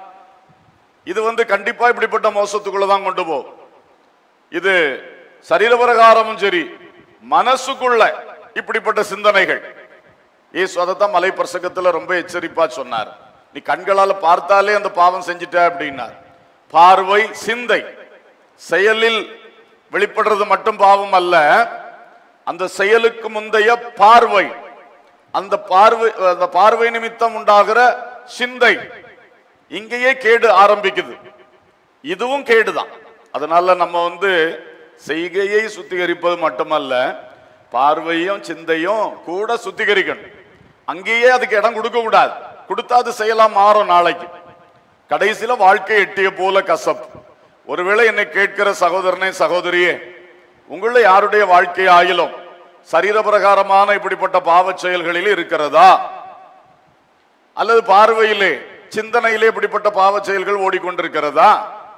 இது வந்து கண்டிப்பா இப்படிப்பட்ட மோசத்துக்குள்ள தான் கொண்டு போகும் இது சரீரபிரகாரமும் சரி மனசுக்குள்ள இப்படிப்பட்ட சிந்தனைகள் இயேசு அதைத்தான் மலை பிரசங்கத்துல ரொம்ப எச்சரிப்பா சொன்னார் நீ கண்களால பார்த்தாலே அந்த பாவம் செஞ்சிட்ட அப்படின்னார் பார்வை சிந்தை செயலில் வெளிப்படுறது மட்டும் பாவம் அல்ல அந்த செயலுக்கு முந்தைய பார்வை அந்த பார்வை அந்த பார்வை நிமித்தம் உண்டாகிற சிந்தை இங்கேயே கேடு ஆரம்பிக்குது இதுவும் கேடுதான் அதனால நம்ம வந்து செய்கையை சுத்திகரிப்பது மட்டுமல்ல பார்வையும் சிந்தையும் கூட சுத்திகரிக்கணும் அங்கேயே அதுக்கு இடம் கொடுக்க கூடாது கொடுத்தா அது செய்யலாம் மாறும் நாளைக்கு கடைசியில வாழ்க்கை எட்டிய போல கசப்பு ஒருவேளை என்னை கேட்கிற சகோதரனே சகோதரியே உங்கள யாருடைய வாழ்க்கை ஆயிலும் சரீரபிரகாரமான இப்படிப்பட்ட பாவச் செயல்களில் இருக்கிறதா அல்லது பார்வையிலே சிந்தனையிலே இப்படிப்பட்ட பாவச் செயல்கள் ஓடிக்கொண்டிருக்கிறதா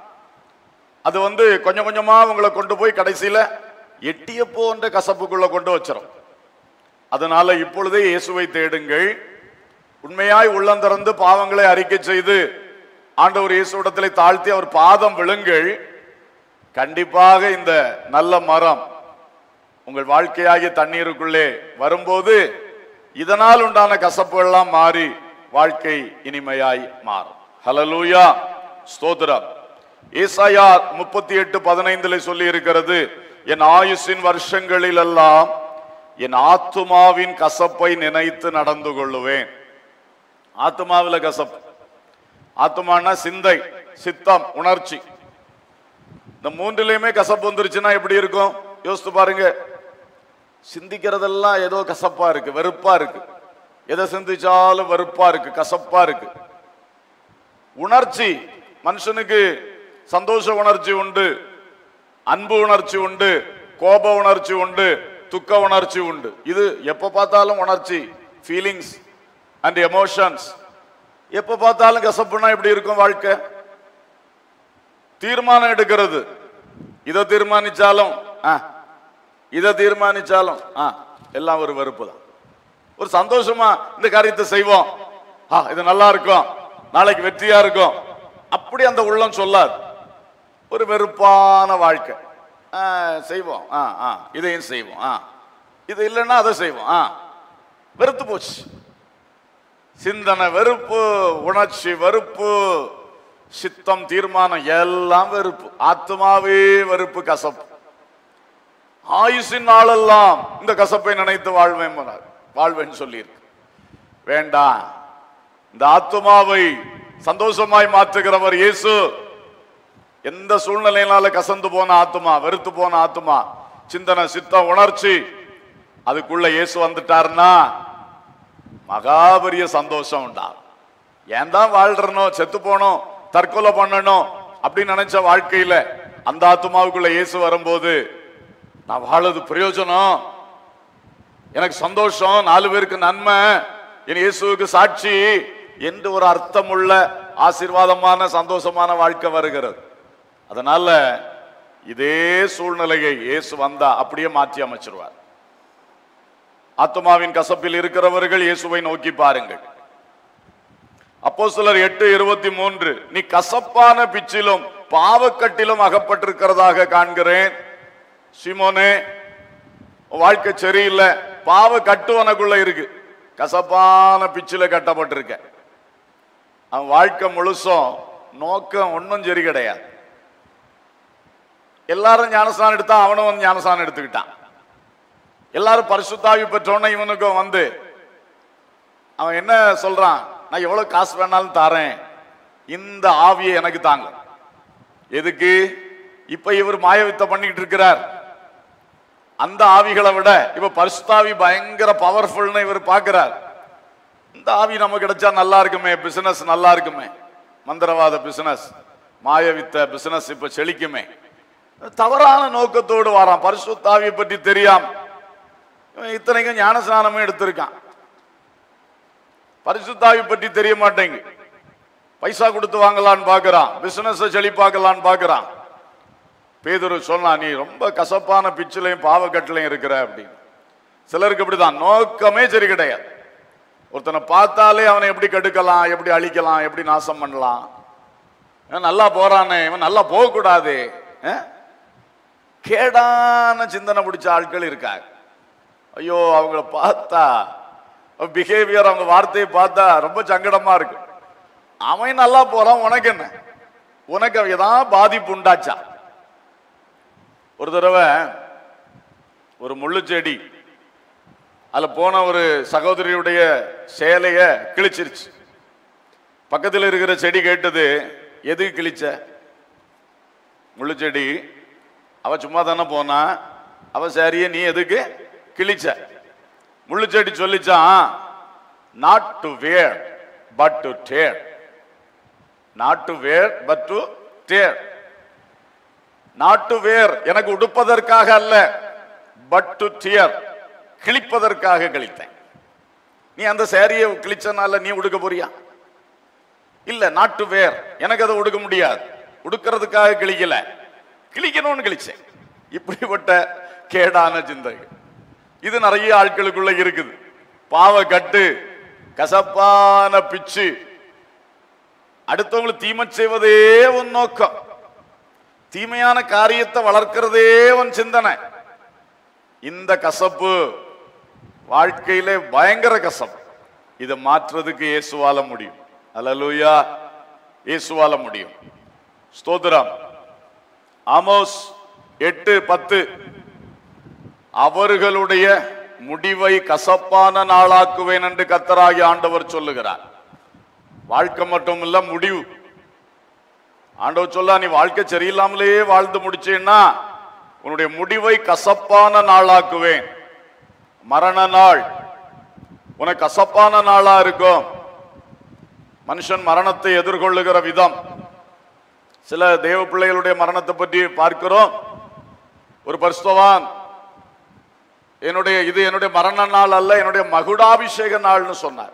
அது வந்து கொஞ்சம் கொஞ்சமா உங்களை கொண்டு போய் கடைசியில எட்டிய போன்ற கசப்புக்குள்ள கொண்டு வச்சிரும் அதனால இப்பொழுதே இயேசுவை தேடுங்கள் உண்மையாய் உள்ளந்திறந்து பாவங்களை அறிக்கை செய்து ஆண்டவர் இயேசுவிடத்திலே தாழ்த்தி அவர் பாதம் விழுங்கள் கண்டிப்பாக இந்த நல்ல மரம் உங்கள் வாழ்க்கையாகிய தண்ணீருக்குள்ளே வரும்போது இதனால் உண்டான கசப்புகள் எல்லாம் மாறி வாழ்க்கை இனிமையாய் மாறும் ஹலலூயா ஸ்தோத்திரம் ஏசாயா முப்பத்தி எட்டு பதினைந்துல சொல்லி இருக்கிறது என் ஆயுசின் வருஷங்களில் எல்லாம் என் ஆத்துமாவின் கசப்பை நினைத்து நடந்து கொள்ளுவேன் ஆத்துமாவில கசப்பு ஆத்துமானா சிந்தை சித்தம் உணர்ச்சி இந்த மூன்றிலையுமே கசப்பு வந்துருச்சுன்னா எப்படி இருக்கும் யோசித்து பாருங்க சிந்திக்கிறதெல்லாம் ஏதோ கசப்பா இருக்கு வெறுப்பா இருக்கு எதை சிந்திச்சாலும் வெறுப்பா இருக்கு கசப்பா இருக்கு உணர்ச்சி மனுஷனுக்கு சந்தோஷ உணர்ச்சி உண்டு அன்பு உணர்ச்சி உண்டு கோப உணர்ச்சி உண்டு துக்க உணர்ச்சி உண்டு இது எப்ப பார்த்தாலும் உணர்ச்சி ஃபீலிங்ஸ் அண்ட் எமோஷன்ஸ் எப்ப பார்த்தாலும் கசப்புனா எப்படி இருக்கும் வாழ்க்கை தீர்மானம் எடுக்கிறது இதை தீர்மானிச்சாலும் ஆ, இதை தீர்மானிச்சாலும் ஆ, எல்லாம் ஒரு வெறுப்பு தான் ஒரு சந்தோஷமா இந்த காரியத்தை செய்வோம் ஆ இது நல்லா இருக்கும் நாளைக்கு வெற்றியா இருக்கும் அப்படி அந்த உள்ளம் சொல்லாது ஒரு வெறுப்பான வாழ்க்கை ஆ, செய்வோம் ஆ ஆ இதையும் செய்வோம் ஆ இது இல்லைன்னா அதை செய்வோம் ஆ வெறுத்து போச்சு சிந்தனை வெறுப்பு உணர்ச்சி வெறுப்பு சித்தம் தீர்மானம் எல்லாம் வெறுப்பு ஆத்மாவே வெறுப்பு கசப்பு ஆயுசின் நாளெல்லாம் இந்த கசப்பை நினைத்து வாழ்வேன் போனார். வாழ்வேன்னு சொல்லியிருக்கு வேண்டாம் இந்த ஆத்மாவை சந்தோஷமாய் மாற்றுகிறவர் இயேசு எந்த சூழ்நிலையினால கசந்து போன ஆத்மா வெறுத்து போன ஆத்மா சிந்தனை சித்தம் உணர்ச்சி அதுக்குள்ள இயேசு வந்துட்டாருன்னா மகாபெரிய சந்தோஷம் உண்டாகும் ஏன் தான் வாழ்றனோ செத்து போனோம் தற்கொலை பண்ணணும் அப்படின்னு நினைச்ச வாழ்க்கையில அந்த ஆத்மாவுக்குள்ள இயேசு வரும்போது நான் வாழது பிரயோஜனம் எனக்கு சந்தோஷம் நாலு பேருக்கு நன்மை என் இயேசுவுக்கு சாட்சி என்று ஒரு அர்த்தமுள்ள ஆசீர்வாதமான சந்தோஷமான வாழ்க்கை வருகிறது அதனால இதே சூழ்நிலையை இயேசு வந்தா அப்படியே மாற்றி அமைச்சிருவார் ஆத்மாவின் கசப்பில் இருக்கிறவர்கள் இயேசுவை நோக்கி பாருங்கள் அப்போஸ்தலர் எட்டு இருபத்தி மூன்று நீ கசப்பான பிச்சிலும் பாவக்கட்டிலும் அகப்பட்டிருக்கிறதாக காண்கிறேன் சிமோனே உன் வாழ்க்கை சரியில்லை பாவ கட்டு உனக்குள்ள இருக்கு கசப்பான பிச்சில கட்டப்பட்டிருக்க அவன் வாழ்க்கை முழுசும் நோக்கம் ஒன்றும் சரி கிடையாது எல்லாரும் ஞானஸ்தானம் எடுத்தா அவனும் வந்து ஞானஸ்தானம் எடுத்துக்கிட்டான் எல்லாரும் பரிசுத்தாவி பெற்றோன்னு இவனுக்கும் வந்து அவன் என்ன சொல்றான் நான் எவ்வளவு காசு வேணாலும் தாரேன் இந்த ஆவியை எனக்கு தாங்க எதுக்கு இப்ப இவர் மாயவித்தை பண்ணிட்டு இருக்கிறார் அந்த ஆவிகளை விட இப்ப பரிசுத்தாவி பயங்கர பவர்ஃபுல்னு இவர் பார்க்கிறார் இந்த ஆவி நமக்கு கிடைச்சா நல்லா இருக்குமே பிசினஸ் நல்லா இருக்குமே மந்திரவாத பிசினஸ் மாயவித்த பிசினஸ் இப்ப செழிக்குமே தவறான நோக்கத்தோடு வரான் பரிசுத்தாவியை பற்றி தெரியாம இவன் இத்தனைக்கும் ஞானஸ்நானமே எடுத்திருக்கான் பரிசுத்தாவி பற்றி தெரிய மாட்டேங்கு பைசா கொடுத்து வாங்கலான்னு பார்க்கறான் பிசினஸ் செழிப்பாக்கலான்னு பார்க்கறான் பேதுரு சொன்னா நீ ரொம்ப கசப்பான பிச்சிலையும் பாவக்கட்டிலையும் இருக்கிற அப்படின்னு சிலருக்கு அப்படிதான் நோக்கமே சரி கிடையாது ஒருத்தனை பார்த்தாலே அவனை எப்படி கெடுக்கலாம் எப்படி அழிக்கலாம் எப்படி நாசம் பண்ணலாம் இவன் நல்லா போறானே இவன் நல்லா போகக்கூடாது அஹ்? கேடான சிந்தனை பிடிச்ச ஆட்கள் இருக்காங்க ஐயோ அவங்கள பார்த்தா பிஹேவியர் அவங்க வார்த்தையை பார்த்தா ரொம்ப சங்கடமா இருக்கு அவன் நல்லா போறான் உனக்கு என்ன உனக்கு அவன் ஏதாவது பாதிப்பு உண்டாச்சா ஒரு தடவை ஒரு முள்ளு செடி அதுல போன ஒரு சகோதரியுடைய சேலைய கிழிச்சிருச்சு பக்கத்தில் இருக்கிற செடி கேட்டது எதுக்கு கிழிச்ச முள்ளு செடி அவ சும்மா தானே போனா அவ சாரிய நீ எதுக்கு கிழிச்ச முள்ளு செடி சொல்லிச்சான் not to wear but to tear not to wear but to tear not to wear எனக்கு உடுப்பதற்காக அல்ல பட் டு டியர் கிழிப்பதற்காக கிழித்தேன் நீ அந்த சேரியை கிழிச்சனால நீ உடுக்க போறியா இல்ல நாட்டு வேர் எனக்கு அதை உடுக்க முடியாது உடுக்கிறதுக்காக கிழிக்கல கிழிக்கணும்னு கிழிச்சேன் இப்படிப்பட்ட கேடான சிந்தைகள் இது நிறைய ஆட்களுக்குள்ள இருக்குது பாவ கட்டு கசப்பான பிச்சு அடுத்தவங்களுக்கு தீமை செய்வதே உன் நோக்கம் தீமையான காரியத்தை வளர்க்கிறதே உன் சிந்தனை இந்த கசப்பு வாழ்க்கையிலே பயங்கர கசப்பு இதை மாற்றுறதுக்கு இயேசுவால முடியும் அல்லேலூயா இயேசுவால முடியும் ஸ்தோத்திரம் ஆமோஸ் எட்டு பத்து அவர்களுடைய முடிவை கசப்பான நாளாக்குவேன் என்று கத்தராகி ஆண்டவர் சொல்லுகிறார் வாழ்க்கை மட்டும் இல்ல முடிவு ஆண்டவர் சொல்லா நீ வாழ்க்கை சரியில்லாமலே வாழ்ந்து முடிச்சேன்னா உன்னுடைய முடிவை கசப்பான நாளாக்குவேன் மரண நாள் உனக்கு கசப்பான நாளா இருக்கும் மனுஷன் மரணத்தை எதிர்கொள்ளுகிற விதம் சில தேவ பிள்ளைகளுடைய மரணத்தை பற்றி பார்க்கிறோம் ஒரு பரிசுத்தவான் என்னுடைய இது என்னுடைய மரண நாள் அல்ல என்னுடைய மகுடாபிஷேக நாள்னு சொன்னார்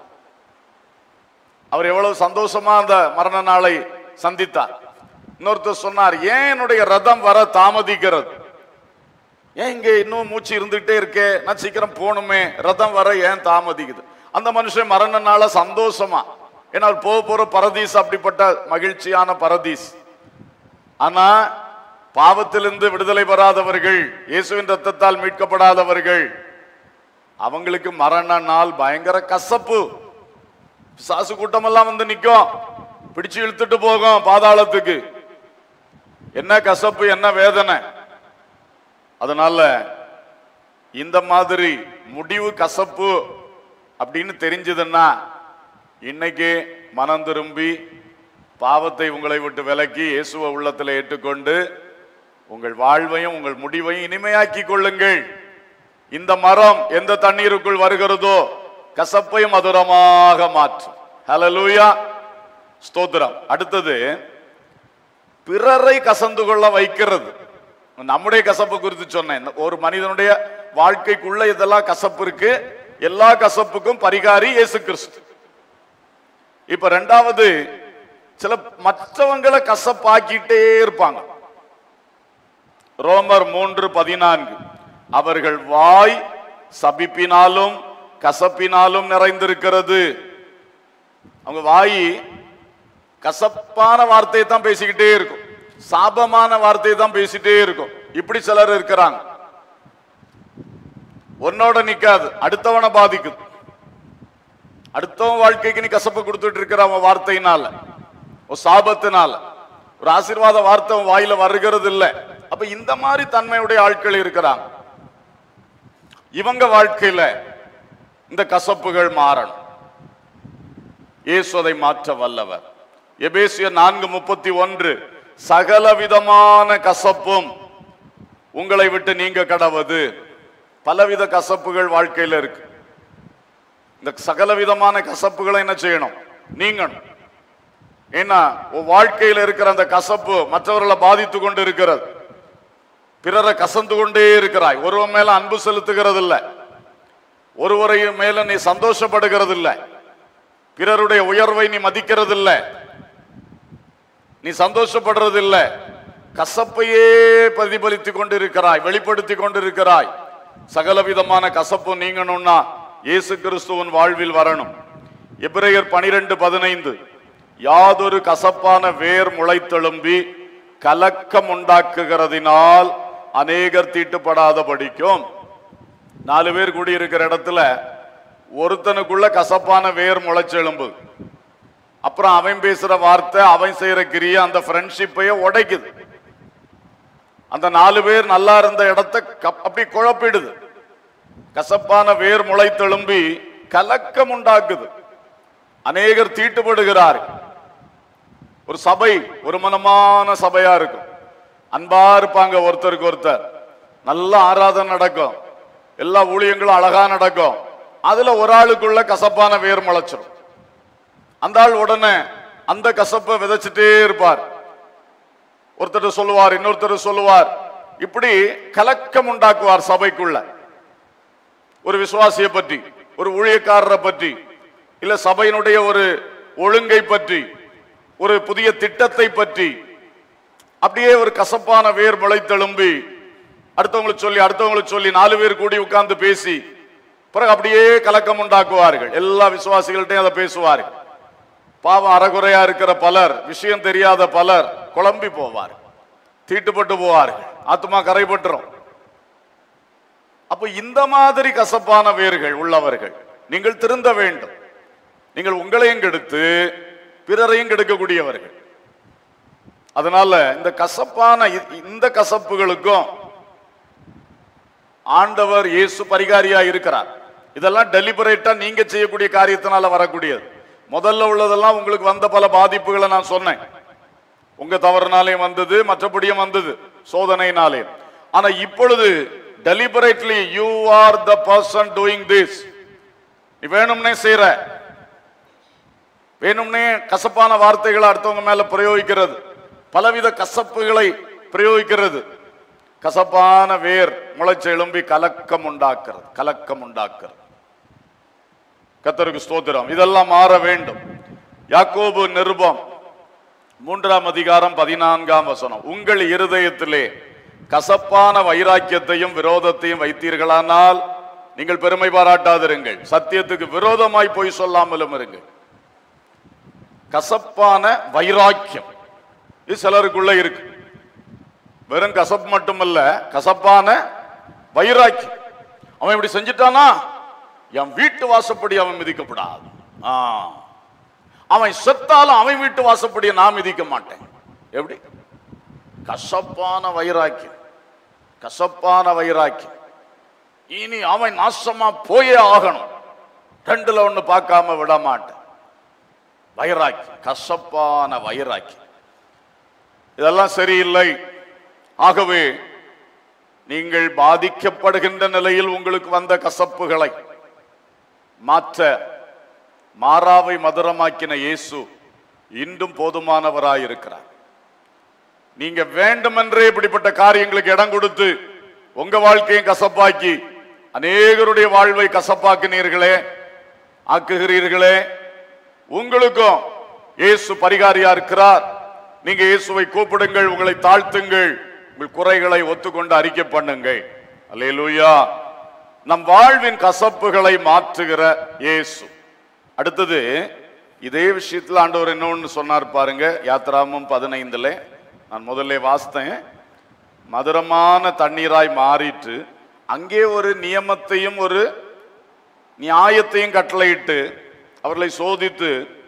அவர் எவ்வளவு சந்தோஷமா அந்த மரண நாளை சந்தித்தார் இன்னொருத்தர் சொன்னார் ஏன் என்னுடைய ரதம் வர தாமதிக்கிறது ஏன் இங்க இன்னும் மூச்சு இருந்துகிட்டே இருக்கே நான் சீக்கிரம் போகணுமே ரதம் வர ஏன் தாமதிக்குது அந்த மனுஷன் மரண நாள சந்தோஷமா ஏன்னா அவர் போக போற பரதீஸ் அப்படிப்பட்ட மகிழ்ச்சியான பரதீஸ் ஆனா பாவத்திலிருந்து விடுதலை பெறாதவர்கள் இயேசுவின் ரத்தத்தால் மீட்கப்படாதவர்கள் அவங்களுக்கு மரண நாள் பயங்கர கசப்பு சாசு கூட்டமெல்லாம் வந்து நிக்கும் பிடிச்சு இழுத்துட்டு போகும் பாதாளத்துக்கு என்ன கசப்பு என்ன வேதனை அதனால இந்த மாதிரி முடிவு கசப்பு அப்படின்னு தெரிஞ்சதுன்னா இன்னைக்கு மனம் திரும்பி பாவத்தை உங்களை விட்டு விலக்கி இயேசுவ உள்ளத்தில் ஏற்றுக்கொண்டு உங்கள் வாழ்வையும் உங்கள் முடிவையும் இனிமையாக்கி கொள்ளுங்கள் இந்த மரம் எந்த தண்ணீருக்குள் வருகிறதோ கசப்பை மதுரமாக மாற்றும் ஹalleluya ஸ்தோத்திரம் அடுத்தது பிறரை கசந்து கொள்ள வைக்கிறது நம்முடைய கசப்பு குறித்து சொன்னேன் ஒரு மனிதனுடைய வாழ்க்கைக்குள்ள இதெல்லாம் கசப்பு இருக்கு எல்லா கசப்புக்கும் பரிகாரி இயேசு கிறிஸ்து இப்ப ரெண்டாவது சில மற்றவங்களை கசப்பாக்கிட்டே இருப்பாங்க ரோமர் மூன்று பதினான்கு அவர்கள் வாய் சபிப்பினாலும் கசப்பினாலும் நிறைந்திருக்கிறது அவங்க வாய் கசப்பான வார்த்தையை தான் பேசிக்கிட்டே இருக்கும் சாபமான வார்த்தையை தான் பேசிட்டே இருக்கும் இப்படி சிலர் இருக்கிறாங்க உன்னோட நிக்காது அடுத்தவனை பாதிக்குது அடுத்தவன் வாழ்க்கைக்கு நீ கசப்பு கொடுத்துட்டு இருக்கிற அவன் வார்த்தையினால ஒரு சாபத்தினால ஒரு ஆசீர்வாத வார்த்தை அவன் வாயில வருகிறது இல்ல அப்ப இந்த மாதிரி தன்மையுடைய ஆட்கள் இருக்கிறாங்க இவங்க வாழ்க்கையில இந்த கசப்புகள் மாறணும் இயேசு அதை மாற்ற வல்லவர் எபேசியர் நான்கு முப்பத்தி ஒன்று சகல விதமான கசப்பும் உங்களை விட்டு நீங்க கடவது பலவித கசப்புகள் வாழ்க்கையில இருக்கு இந்த சகல விதமான கசப்புகளை என்ன செய்யணும் நீங்கணும் ஏன்னா உன் வாழ்க்கையில இருக்கிற அந்த கசப்பு மற்றவர்களை பாதித்து கொண்டு இருக்கிறது பிறரை கசந்து கொண்டே இருக்கிறாய் ஒருவன் மேல அன்பு செலுத்துகிறது இல்ல ஒருவரையும் மேல நீ சந்தோஷப்படுகிறது இல்ல பிறருடைய உயர்வை நீ மதிக்கிறது இல்ல நீ சந்தோஷப்படுறது இல்ல கசப்பையே பிரதிபலித்து கொண்டிருக்கிறாய் வெளிப்படுத்தி கொண்டிருக்கிறாய் சகல விதமான கசப்பு நீங்கணும்னா இயேசு கிறிஸ்துவின் வாழ்வில் வரணும் எபிரேயர் பனிரெண்டு பதினைந்து யாதொரு கசப்பான வேர் முளைத்தெழும்பி கலக்கம் உண்டாக்குகிறதினால் அநேகர் தீட்டுப்படாத படிக்கும் நாலு பேர் கூடியிருக்கிற இடத்துல ஒருத்தனுக்குள்ள கசப்பான வேர் முளைச்செழும்பு அப்புறம் அவன் பேசுற வார்த்தை அவன் செய்யற கிரியை அந்த ஃப்ரெண்ட்ஷிப்பையே உடைக்குது அந்த நாலு பேர் நல்லா இருந்த இடத்தை கப்- அப்படி குழப்பிடுது கசப்பான வேர் முளைத்தெழும்பி கலக்கம் உண்டாக்குது அநேகர் தீட்டுப்படுகிறார் ஒரு சபை ஒரு மனமான சபையா இருக்கும் அன்பா இருப்பாங்க ஒருத்தருக்கு ஒருத்தர் நல்ல ஆராதனை நடக்கும் எல்லா ஊழியங்களும் அழகா நடக்கும் அதுல ஒரு ஆளுக்குள்ள கசப்பான வேர் முளைச்சிடும் அந்த ஆள் உடனே அந்த கசப்பை விதைச்சிட்டே இருப்பார் ஒருத்தர் சொல்லுவார் இன்னொருத்தர் சொல்லுவார் இப்படி கலக்கம் உண்டாக்குவார் சபைக்குள்ள ஒரு விசுவாசியை பற்றி ஒரு ஊழியக்காரரை பற்றி இல்ல சபையினுடைய ஒரு ஒழுங்கை பற்றி ஒரு புதிய திட்டத்தை பற்றி அப்படியே ஒரு கசப்பான வேர் முளைத்தெழும்பி அடுத்தவங்களுக்கு சொல்லி அடுத்தவங்களுக்கு சொல்லி நாலு பேர் கூடி உட்கார்ந்து பேசி பிறகு அப்படியே கலக்கம் உண்டாக்குவார்கள் எல்லா விசுவாசிகள்கிட்டையும் அதை பேசுவார்கள் பாவம் அறகுறையா இருக்கிற பலர் விஷயம் தெரியாத பலர் குழம்பி போவார் தீட்டுப்பட்டு போவார்கள் ஆத்மா கரைபட்டுரும் அப்ப இந்த மாதிரி கசப்பான வேர்கள் உள்ளவர்கள் நீங்கள் திருந்த வேண்டும் நீங்கள் உங்களையும் கெடுத்து பிறரையும் கெடுக்கக்கூடியவர்கள் அதனால இந்த கசப்பான இ- இந்த கசப்புகளுக்கும் ஆண்டவர் இயேசு பரிகாரியா இருக்கிறார் இதெல்லாம் டெலிபரேட்டா நீங்க செய்யக்கூடிய காரியத்தினால வரக்கூடியது முதல்ல உள்ளதெல்லாம் உங்களுக்கு வந்த பல பாதிப்புகளை நான் சொன்னேன் உங்க தவறுனாலையும் வந்தது மற்றபடியும் வந்தது சோதனையினாலே ஆனா இப்பொழுது deliberately you are the person doing this நீ வேணும்னே செய்யற வேணும்னே கசப்பான வார்த்தைகளை அடுத்தவங்க மேல பிரயோகிக்கிறது பலவித கசப்புகளை பிரயோகிக்கிறது கசப்பான வேர் முளைச்சு எழும்பி கலக்கம் உண்டாக்குறது கலக்கம் உண்டாக்குறது கத்தருக்கு ஸ்தோத்திரம் இதெல்லாம் மாற வேண்டும் யாக்கோபு நிருபம் மூன்றாம் அதிகாரம் பதினான்காம் வசனம் உங்கள் இருதயத்திலே கசப்பான வைராக்கியத்தையும் விரோதத்தையும் வைத்தீர்களானால் நீங்கள் பெருமை பாராட்டாதிருங்கள் சத்தியத்துக்கு விரோதமாய் போய் சொல்லாமலும் இருங்கள் கசப்பான வைராக்கியம் இது சிலருக்குள்ள இருக்கு வெறும் கசப்பு மட்டுமல்ல கசப்பான வைராக்கியம் அவன் இப்படி செஞ்சுட்டானா என் வீட்டு வாசப்படி அவன் மிதிக்கப்படாது ஆ. அவன் செத்தாலும் அவன் வீட்டு வாசப்படியை நான் மிதிக்க மாட்டேன் எப்படி கசப்பான வைராக்கியம் கசப்பான வைராக்கியம் இனி அவன் நாசமா போயே ஆகணும் ரெண்டுல ஒண்ணு பார்க்காம விட மாட்டேன் வைராக்கியம் கசப்பான வைராக்கியம் இதெல்லாம் சரியில்லை ஆகவே நீங்கள் பாதிக்கப்படுகின்ற நிலையில் உங்களுக்கு வந்த கசப்புகளை மாற்ற மாறாவை மதுரமாக்கின இயேசு இன்றும் போதுமானவராயிருக்கிறார் நீங்க வேண்டுமென்றே இப்படிப்பட்ட காரியங்களுக்கு இடம் கொடுத்து உங்க வாழ்க்கையும் கசப்பாக்கி அநேகருடைய வாழ்வை கசப்பாக்கினீர்களே ஆக்குகிறீர்களே உங்களுக்கும் இயேசு பரிகாரியா இருக்கிறார் நீங்க இயேசுவை கூப்பிடுங்கள் உங்களை தாழ்த்துங்கள் உங்கள் குறைகளை ஒத்துக்கொண்டு அறிக்கை பண்ணுங்கள் அல்லேலூயா நம் வாழ்வின் கசப்புகளை மாற்றுகிற இயேசு அடுத்தது இதே விஷயத்துல ஆண்டவர் இன்னொன்னு சொன்னார் பாருங்க யாத்ராமம் பதினைந்துல நான் முதல்ல வாசித்தேன் மதுரமான தண்ணீராய் மாறிட்டு அங்கே ஒரு நியமத்தையும் ஒரு நியாயத்தையும் கட்டளையிட்டு அவர்களை சோதித்து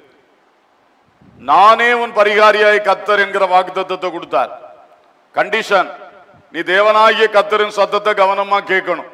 நானே உன் பரிகாரியாய் கத்தர் என்கிற வாக்குத்தத்தத்தை கொடுத்தார் கண்டிஷன் நீ தேவனாகிய கத்தரின் சத்தத்தை கவனமா கேட்கணும்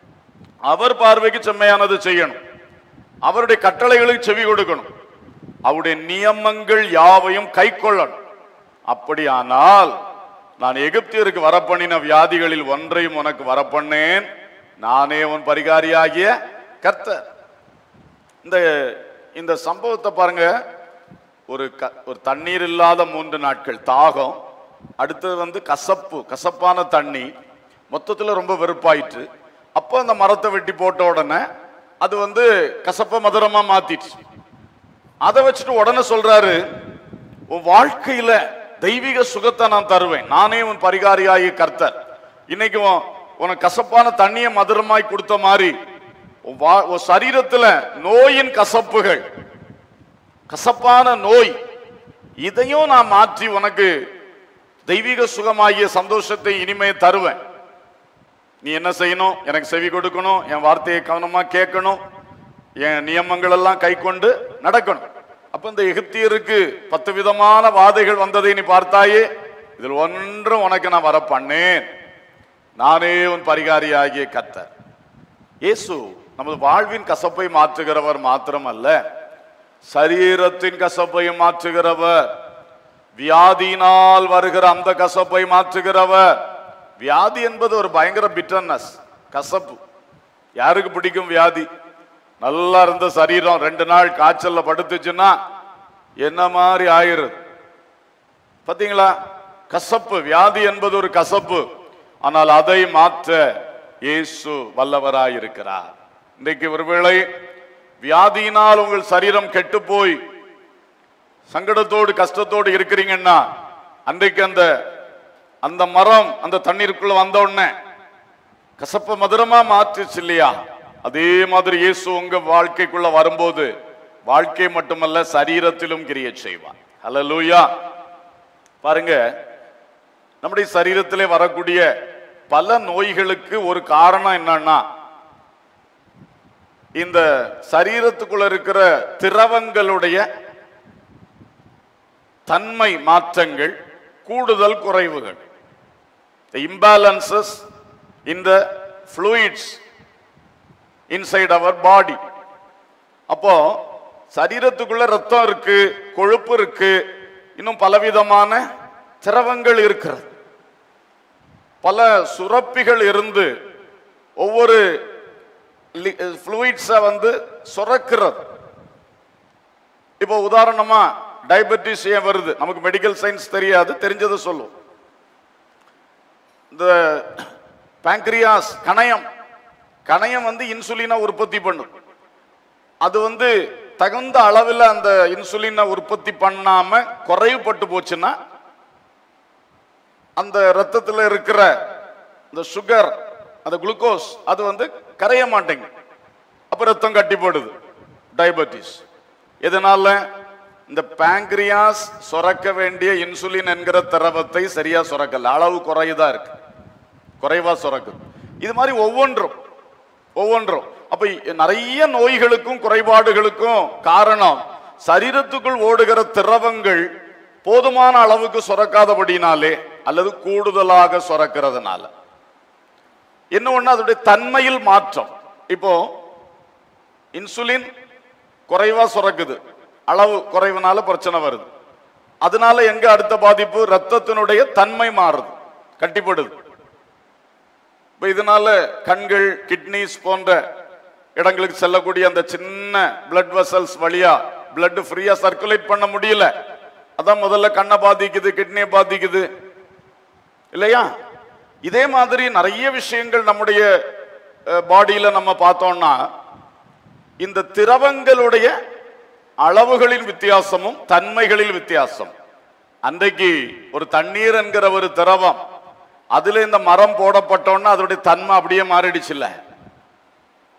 அவர் பார்வைக்கு செம்மையானது செய்யணும் அவருடைய கட்டளைகளுக்கு செவி கொடுக்கணும் அவருடைய நியமங்கள் யாவையும் கை கொள்ளணும் அப்படியானால் நான் எகிப்தியருக்கு வரப்பண்ணின வியாதிகளில் ஒன்றையும் உனக்கு வரப்பண்ணேன் நானே உன் பரிகாரியாகிய கர்த்தர் இந்த இந்த சம்பவத்தை பாருங்க ஒரு க ஒரு தண்ணீர் இல்லாத மூன்று நாட்கள் தாகம் அடுத்தது வந்து கசப்பு கசப்பான தண்ணி மொத்தத்தில் ரொம்ப வெறுப்பாயிற்று அப்போ அந்த மரத்தை வெட்டி போட்ட உடனே அது வந்து கசப்பை மதுரமா மாத்திடுச்சு அதை வச்சுட்டு உடனே சொல்றாரு உன் வாழ்க்கையில தெய்வீக சுகத்தை நான் தருவேன் நானே உன் பரிகாரியாகி கர்த்தர் இன்னைக்கு உன் உனக்கு கசப்பான தண்ணியை மதுரமாய் கொடுத்த மாதிரி உன் வா- உன் சரீரத்துல நோயின் கசப்புகள் கசப்பான நோய் இதையும் நான் மாற்றி உனக்கு தெய்வீக சுகமாகிய சந்தோஷத்தை இனிமே தருவேன் நீ என்ன செய்யணும் எனக்கு செவி கொடுக்கணும் என் வார்த்தையை கவனமா கேட்கணும் என் நியமங்கள் எல்லாம் கை கொண்டு நடக்கணும் அப்ப இந்த எகிப்தியருக்கு பத்து விதமான வாதைகள் வந்ததை நீ பார்த்தாயே இதில் ஒன்றும் உனக்கு நான் வர பண்ணேன் நானே உன் பரிகாரியாகிய கத்தர் இயேசு நமது வாழ்வின் கசப்பை மாற்றுகிறவர் மாத்திரமல்ல சரீரத்தின் கசப்பையும் மாற்றுகிறவர் வியாதியினால் வருகிற அந்த கசப்பை மாற்றுகிறவர் வியாதி என்பது ஒரு பயங்கர பிட்டர்னஸ் கசப்பு யாருக்கு பிடிக்கும் வியாதி நல்லா இருந்த சரீரம் ரெண்டு நாள் காய்ச்சல்ல படுத்துச்சுன்னா என்ன மாதிரி ஆயிருது பாத்தீங்களா கசப்பு வியாதி என்பது ஒரு கசப்பு ஆனால் அதை மாற்ற இயேசு வல்லவராயிருக்கிறார் இன்றைக்கு ஒருவேளை வியாதியினால் உங்கள் சரீரம் கெட்டு போய் சங்கடத்தோடு கஷ்டத்தோடு இருக்கிறீங்கன்னா அன்றைக்கு அந்த அந்த மரம் அந்த தண்ணீருக்குள்ள வந்த உடனே கசப்ப மதுரமா மாற்றுச்சு இல்லையா அதே மாதிரி இயேசு உங்க வாழ்க்கைக்குள்ள வரும்போது வாழ்க்கை மட்டுமல்ல சரீரத்திலும் கிரிய செய்வார் ஹalleluya பாருங்க நம்முடைய சரீரத்திலே வரக்கூடிய பல நோய்களுக்கு ஒரு காரணம் என்னன்னா இந்த சரீரத்துக்குள்ள இருக்கிற திரவங்களுடைய தன்மை மாற்றங்கள் கூடுதல் குறைவுகள் the imbalances in the fluids inside our body அப்போ சரீரத்துக்குள்ள ரத்தம் இருக்கு கொழுப்பு இருக்கு இன்னும் பலவிதமான திரவங்கள் இருக்கிறது பல சுரப்பிகள் இருந்து ஒவ்வொரு ஃப்ளூயிட்ஸை வந்து சுரக்கிறது இப்போ உதாரணமா டயபெட்டிஸ் ஏன் வருது நமக்கு மெடிக்கல் சயின்ஸ் தெரியாது தெரிஞ்சதை சொல்லும் இந்த pancreas கணையம் கணையம் வந்து இன்சுலினை உற்பத்தி பண்ணும் அது வந்து தகுந்த அளவில் அந்த இன்சுலினை உற்பத்தி பண்ணாம குறைவுபட்டு போச்சுன்னா அந்த ரத்தத்தில் இருக்கிற இந்த சுகர் அந்த குளுக்கோஸ் அது வந்து கரைய மாட்டேங்குது அப்ப ரத்தம் கட்டி போடுது டயபெட்டிஸ் எதனால இந்த pancreas சுரக்க வேண்டிய இன்சுலின் என்கிற திரவத்தை சரியா சுரக்கல அளவு குறையுதா இருக்கு குறைவா சுரக்குது இது மாதிரி ஒவ்வொன்றும் ஒவ்வொன்றும் அப்ப நிறைய நோய்களுக்கும் குறைபாடுகளுக்கும் காரணம் சரீரத்துக்குள் ஓடுகிற திரவங்கள் போதுமான அளவுக்கு சுரக்காதபடினாலே அல்லது கூடுதலாக சுரக்கிறதுனால என்ன ஒண்ணு அதோடைய தன்மையில் மாற்றம் இப்போ இன்சுலின் குறைவா சுரக்குது அளவு குறைவுனால பிரச்சனை வருது அதனால எங்க அடுத்த பாதிப்பு ரத்தத்தினுடைய தன்மை மாறுது கட்டிப்படுது இப்ப இதனால கண்கள் கிட்னிஸ் போன்ற இடங்களுக்கு செல்லக்கூடிய அந்த சின்ன பிளட் வெசல்ஸ் வழியா பிளட் ஃப்ரீயா சர்க்குலேட் பண்ண முடியல அதான் முதல்ல கண்ணை பாதிக்குது கிட்னியை பாதிக்குது இல்லையா இதே மாதிரி நிறைய விஷயங்கள் நம்முடைய பாடியில நம்ம பார்த்தோம்னா இந்த திரவங்களுடைய அளவுகளின் வித்தியாசமும் தன்மைகளில் வித்தியாசம் அன்றைக்கு ஒரு தண்ணீர் என்கிற ஒரு திரவம் அதுல இந்த மரம் போடப்பட்டோன்னா அதோடைய தன்மை அப்படியே மாறிடுச்சுல்ல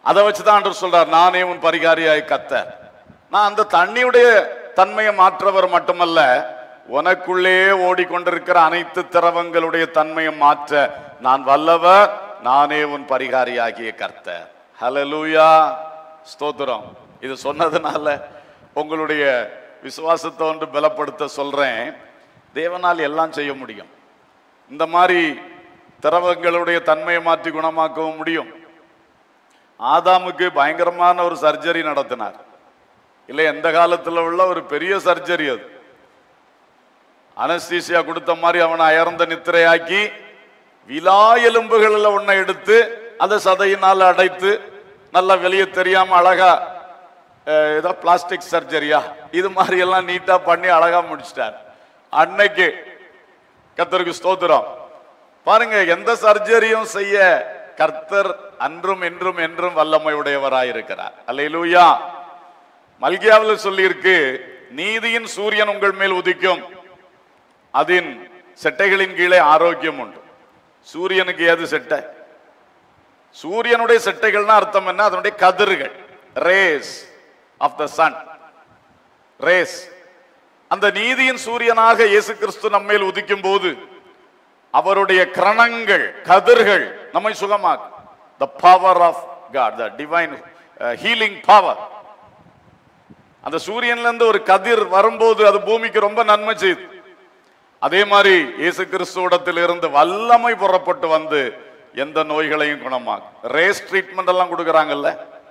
அதை வச்சுதான் ஆண்டவர் சொல்றார் நானே உன் பரிகாரியாய் கத்தர் நான் அந்த தண்ணியுடைய தன்மையை மாற்றவர் மட்டுமல்ல உனக்குள்ளே ஓடிக்கொண்டிருக்கிற அனைத்து திரவங்களுடைய தன்மையை மாற்ற நான் வல்லவர் நானே உன் பரிகாரியாகிய கர்த்தர் ஹalleluya ஸ்தோத்திரம் இது சொன்னதுனால உங்களுடைய விசுவாசத்தை ஒன்று பலப்படுத்த சொல்றேன் தேவனால் எல்லாம் செய்ய முடியும் இந்த மாதிரி திரவங்களுடைய தன்மையை மாற்றி குணமாக்கவும் முடியும் ஆதாமுக்கு பயங்கரமான ஒரு சர்ஜரி நடத்தினார் இல்லை எந்த காலத்துல உள்ள ஒரு பெரிய சர்ஜரி அது அனஸ்தீசியா கொடுத்த மாதிரி அவனை அயர்ந்த நித்திரையாக்கி விலா எலும்புகளில் ஒன்றை எடுத்து அதை சதையினால் அடைத்து நல்லா வெளியே தெரியாம அழகா அஹ், ஏதோ பிளாஸ்டிக் சர்ஜரியா இது மாதிரி எல்லாம் நீட்டா பண்ணி அழகா முடிச்சிட்டார் அன்னைக்கு கர்த்தருக்கு ஸ்தோத்திரம் பாருங்க எந்த சர்ஜரியும் செய்ய கர்த்தர் அன்றும் என்றும் என்றும் வல்லமை உடையவராயிருக்கிறார் அல்லேலூயா மல்கியாவில் சொல்லியிருக்கு நீதியின் சூரியன் உங்கள் மேல் உதிக்கும் அதன் செட்டைகளின் கீழே ஆரோக்கியம் உண்டு சூரியனுக்கு ஏது செட்டை சூரியனுடைய செட்டைகள்னா அர்த்தம் என்ன அதனுடைய கதிர்கள் rays of the sun rays அந்த நீதியின் சூரியனாக இயேசு கிறிஸ்து நம்மேல் உதிக்கும் போது அவருடைய கிரணங்கள் கதிர்கள் நம்மை சுகமாக்கும் the power of God the divine healing power அந்த சூரியன்ல இருந்து ஒரு கதிர் வரும்போது அது பூமிக்கு ரொம்ப நன்மை செய்யுது அதே மாதிரி இயேசு கிறிஸ்துவிடத்தில் இருந்து வல்லமை புறப்பட்டு வந்து எந்த நோய்களையும் குணமாக்கும் ரேஸ் ட்ரீட்மெண்ட் எல்லாம் கொடுக்கறாங்கல்ல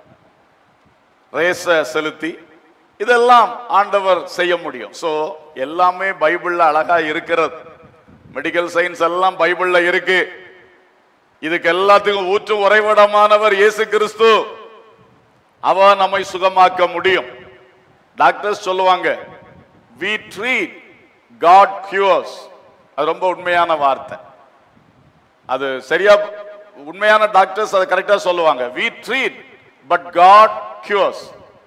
ரேஸ செலுத்தி இதெல்லாம் ஆண்டவர் செய்ய முடியும் சோ எல்லாமே பைபிள்ல அழகா இருக்கிறது மெடிக்கல் சயின்ஸ் எல்லாம் பைபிள்ல இருக்கு இதுக்கு எல்லாத்துக்கும் ஊற்று உறைவிடமானவர் இயேசு கிறிஸ்து அவர் நம்மை சுகமாக்க முடியும் டாக்டர்ஸ் சொல்லுவாங்க we treat god cures அது ரொம்ப உண்மையான வார்த்தை அது சரியா உண்மையான டாக்டர்ஸ் அதை கரெக்டா சொல்லுவாங்க we treat but god cures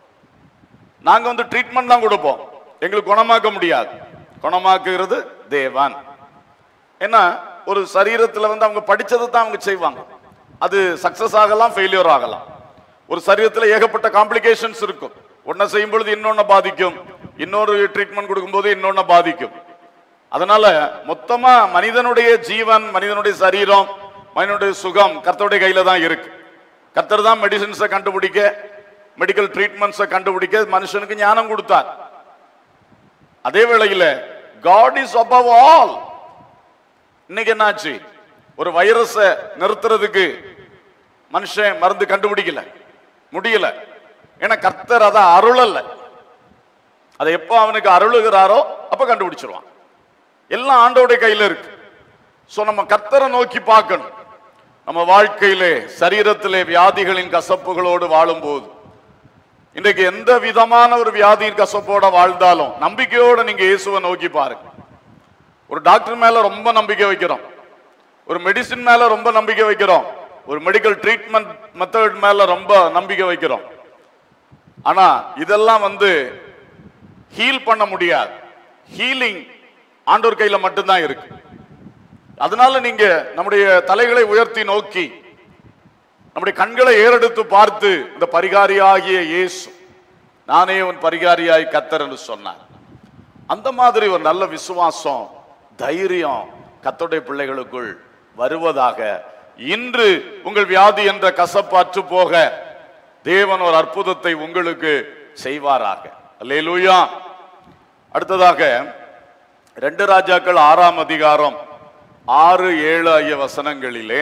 நாங்க வந்து ட்ரீட்மெண்ட் தான் கொடுப்போம் எங்களுக்கு குணமாக்க முடியாது குணமாக்குகிறது தேவன் ஏன்னா ஒரு சரீரத்துல வந்து அவங்க படிச்சதை தான் அவங்க செய்வாங்க அது சக்சஸ் ஆகலாம் ஃபெயிலியர் ஆகலாம் ஒரு சரீரத்துல ஏகப்பட்ட காம்ப்ளிகேஷன்ஸ் இருக்கும் ஒன்றை செய்யும் பொழுது இன்னொன்னு பாதிக்கும் இன்னொரு ட்ரீட்மெண்ட் கொடுக்கும்போது இன்னொன்னு பாதிக்கும் அதனால மொத்தமா மனிதனுடைய ஜீவன் மனிதனுடைய சரீரம் மனிதனுடைய சுகம் கர்த்தருடைய கையில தான் இருக்கு கர்த்தர் தான் மெடிசின்ஸை கண்டுபிடிக்க மெடிக்கல் ட்ரீட்மெண்ட்ஸை கண்டுபிடிக்க மனுஷனுக்கு ஞானம் கொடுத்தார் அதே வேளையில காட் இஸ் above ஆல் இன்னைக்கு என்னாச்சு ஒரு வைரஸை நிறுத்துறதுக்கு மனுஷன் மருந்து கண்டுபிடிக்கல முடியல ஏன்னா கர்த்தர் அதை அருளல்ல அதை எப்போ அவனுக்கு அருளுகிறாரோ அப்ப கண்டுபிடிச்சிருவான் எல்லாம் ஆண்டோடைய கையில இருக்கு சோ நம்ம கர்த்தரை நோக்கி பார்க்கணும் நம்ம வாழ்க்கையிலே சரீரத்திலே வியாதிகளின் கசப்புகளோடு வாழும்போது இன்றைக்கு எந்த விதமான ஒரு வியாதியின் கசப்போட வாழ்ந்தாலும் நம்பிக்கையோட நீங்க இயேசுவை நோக்கி பாருங்க ஒரு டாக்டர் மேல ரொம்ப நம்பிக்கை வைக்கிறோம் ஒரு மெடிசின் மேல ரொம்ப நம்பிக்கை வைக்கிறோம் ஒரு மெடிக்கல் ட்ரீட்மெண்ட் மெத்தட் மேல ரொம்ப நம்பிக்கை வைக்கிறோம் ஆனா இதெல்லாம் வந்து ஹீல் பண்ண முடியாது ஹீலிங் ஆண்டோர் கையில மட்டும்தான் இருக்கு அதனால நீங்க நம்முடைய தலைகளை உயர்த்தி நோக்கி நம்முடைய கண்களை ஏறெடுத்து பார்த்து இந்த பரிகாரியாகிய இயேசு நானே உன் பரிகாரியாய் கத்தர் என்று சொன்னார் அந்த மாதிரி ஒரு நல்ல விசுவாசம் தைரியம் கத்தோடைய பிள்ளைகளுக்குள் வருவதாக இன்று உங்கள் வியாதி என்ற கசப்பாற்று போக தேவன் ஒரு அற்புதத்தை உங்களுக்கு செய்வாராக அல்லேலூயா அடுத்ததாக ரெண்டு ராஜாக்கள் ஆறாம் அதிகாரம் ஆறு ஏழு ஆகிய வசனங்களிலே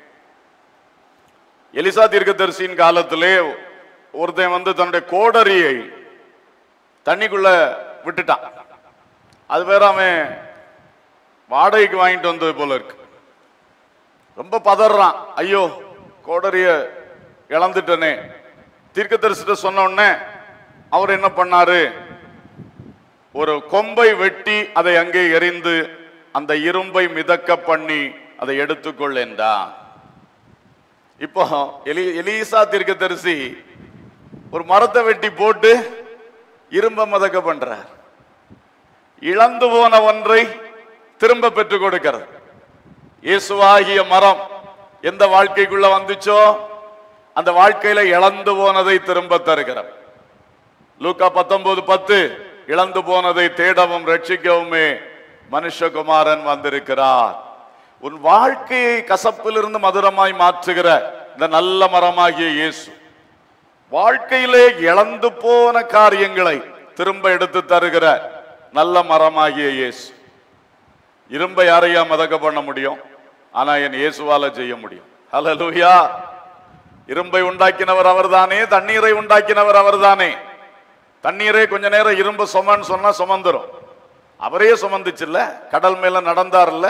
எலிசா தீர்க்கதரிசியின் காலத்திலே ஒருத்தன் வந்து தன்னுடைய கோடரியை தண்ணிக்குள்ள விட்டுட்டான் அது வேற அவன் வாடகைக்கு வாங்கிட்டு வந்தது போல இருக்கு ரொம்ப பதறான் ஐயோ கோடரிய இழந்துட்டனே தீர்க்கதரிசிட்ட சொன்ன உடனே அவர் என்ன பண்ணாரு ஒரு கொம்பை வெட்டி அதை அங்கே எறிந்து அந்த இரும்பை மிதக்க பண்ணி அதை எடுத்துக்கொள் என்றான் இப்போ எலி எலிசா தீர்க்கதரிசி ஒரு மரத்தை வெட்டி போட்டு இரும்ப மிதக்க பண்றார் இழந்து போன ஒன்றை திரும்ப பெற்றுக் கொடுக்கிறது இயேசுவாகிய மரம் எந்த வாழ்க்கைக்குள்ள வந்துச்சோ அந்த வாழ்க்கையில இழந்து போனதை திரும்ப தருகிறவர் லூக்கா பத்தொன்பது பத்து இழந்து போனதை தேடவும் ரட்சிக்கவுமே மனுஷகுமாரன் வந்திருக்கிறார் உன் வாழ்க்கையை கசப்பிலிருந்து மதுரமாய் மாற்றுகிற இந்த நல்ல மரமாகிய இயேசு வாழ்க்கையிலே இழந்து போன காரியங்களை திரும்ப எடுத்து தருகிற நல்ல மரமாகிய இயேசு இரும்பை யாரையா மதக்க பண்ண முடியும் ஆனா என் இயேசுவால செய்ய முடியும் ஹalleluya இரும்பை உண்டாக்கினவர் அவர்தானே தண்ணீரை உண்டாக்கினவர் அவர்தானே தண்ணீரே கொஞ்ச நேரம் இரும்பு சுமன்னு சொன்னா சுமந்துரும் அவரே சுமந்துச்சுல்ல கடல் மேல நடந்தார்ல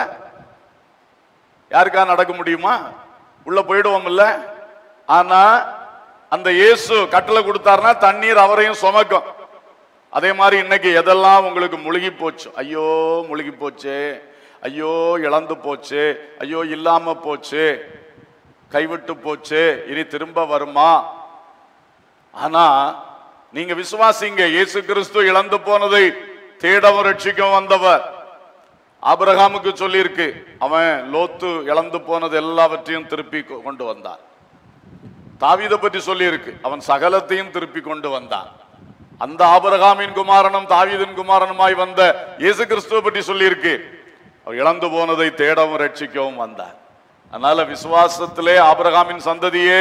யாருக்கா நடக்க முடியுமா உள்ள போயிடுவோம் இல்ல ஆனா அந்த இயேசு கட்டளை கொடுத்தாருன்னா தண்ணீர் அவரையும் சுமக்கும் அதே மாதிரி இன்னைக்கு எதெல்லாம் உங்களுக்கு முழுகி போச்சு ஐயோ முழுகி போச்சு ஐயோ இழந்து போச்சு ஐயோ இல்லாம போச்சு கைவிட்டு போச்சு இனி திரும்ப வருமா ஆனா நீங்க விசுவாசிங்க இயேசு கிறிஸ்து இழந்து போனதை தேடவும் ரட்சிக்கவும் வந்தவர் ஆபிரகாமுக்கு சொல்லியிருக்கு அவன் லோத்து இழந்து போனது எல்லாவற்றையும் திருப்பி கொ- கொண்டு வந்தான் தாவீதை பற்றி சொல்லியிருக்கு அவன் சகலத்தையும் திருப்பி கொண்டு வந்தான் அந்த ஆபிரகாமின் குமாரனும் தாவீதின் குமாரனுமாய் வந்த இயேசு கிறிஸ்துவை பற்றி சொல்லியிருக்கு அவர் இழந்து போனதை தேடவும் ரட்சிக்கவும் வந்தார் அதனால விசுவாசத்திலே ஆபிரகாமின் சந்ததியே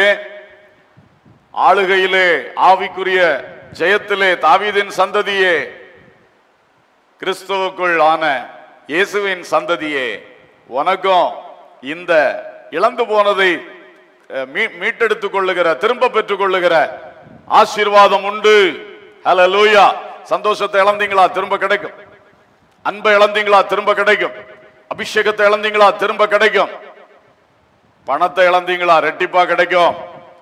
ஆளுகையிலே ஆவிக்குரிய ஜெயத்திலே தாவீதின் சந்ததியே கிறிஸ்துவுக்குள் ஆன இயேசுவின் சந்ததியே உனக்கும் இந்த இழந்து போனதை அஹ், மீ- மீட்டெடுத்துக் கொள்ளுகிற திரும்ப பெற்றுக் கொள்ளுகிற ஆசீர்வாதம் உண்டு ஹalleluya சந்தோஷத்தை இழந்தீங்களா திரும்ப கிடைக்கும் அன்பை இழந்தீங்களா திரும்ப கிடைக்கும் அபிஷேகத்தை இழந்தீங்களா திரும்ப கிடைக்கும் பணத்தை இழந்தீங்களா ரெட்டிப்பா கிடைக்கும்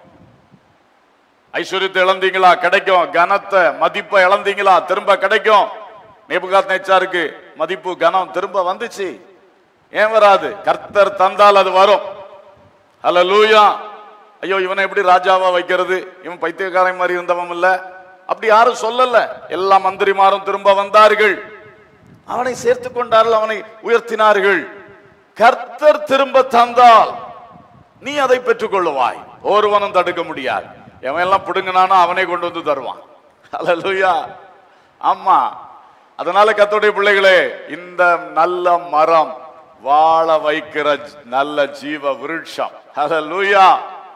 ஐஸ்வர்யத்தை இழந்தீங்களா கிடைக்கும் கனத்தை மதிப்பை இழந்தீங்களா திரும்ப கிடைக்கும் நேபுகாத் நேச்சாருக்கு மதிப்பு கனம் திரும்ப வந்துச்சு ஏன் வராது கர்த்தர் தந்தால் அது வரும் ஹalleluya ஐயோ இவனை எப்படி ராஜாவா வைக்கிறது இவன் பைத்தியக்காரன் மாதிரி இருந்தவன் இல்ல அப்படி யாரும் சொல்லல எல்லா மந்திரிமாரும் திரும்ப வந்தார்கள் அவனை சேர்த்து கொண்டார்கள் அவனை உயர்த்தினார்கள் கர்த்தர் திரும்ப தந்தால் நீ அதை பெற்றுக் கொள்ளுவாய் ஒருவனும் தடுக்க முடியாது எவன் எல்லாம் பிடுங்கினானோ அவனை கொண்டு வந்து தருவான் ஹalleluya ஆமா அதனால கர்த்தருடைய பிள்ளைகளே இந்த நல்ல மரம் வாழ வைக்கிற ஜ- நல்ல ஜீவ விருட்சம் ஹalleluya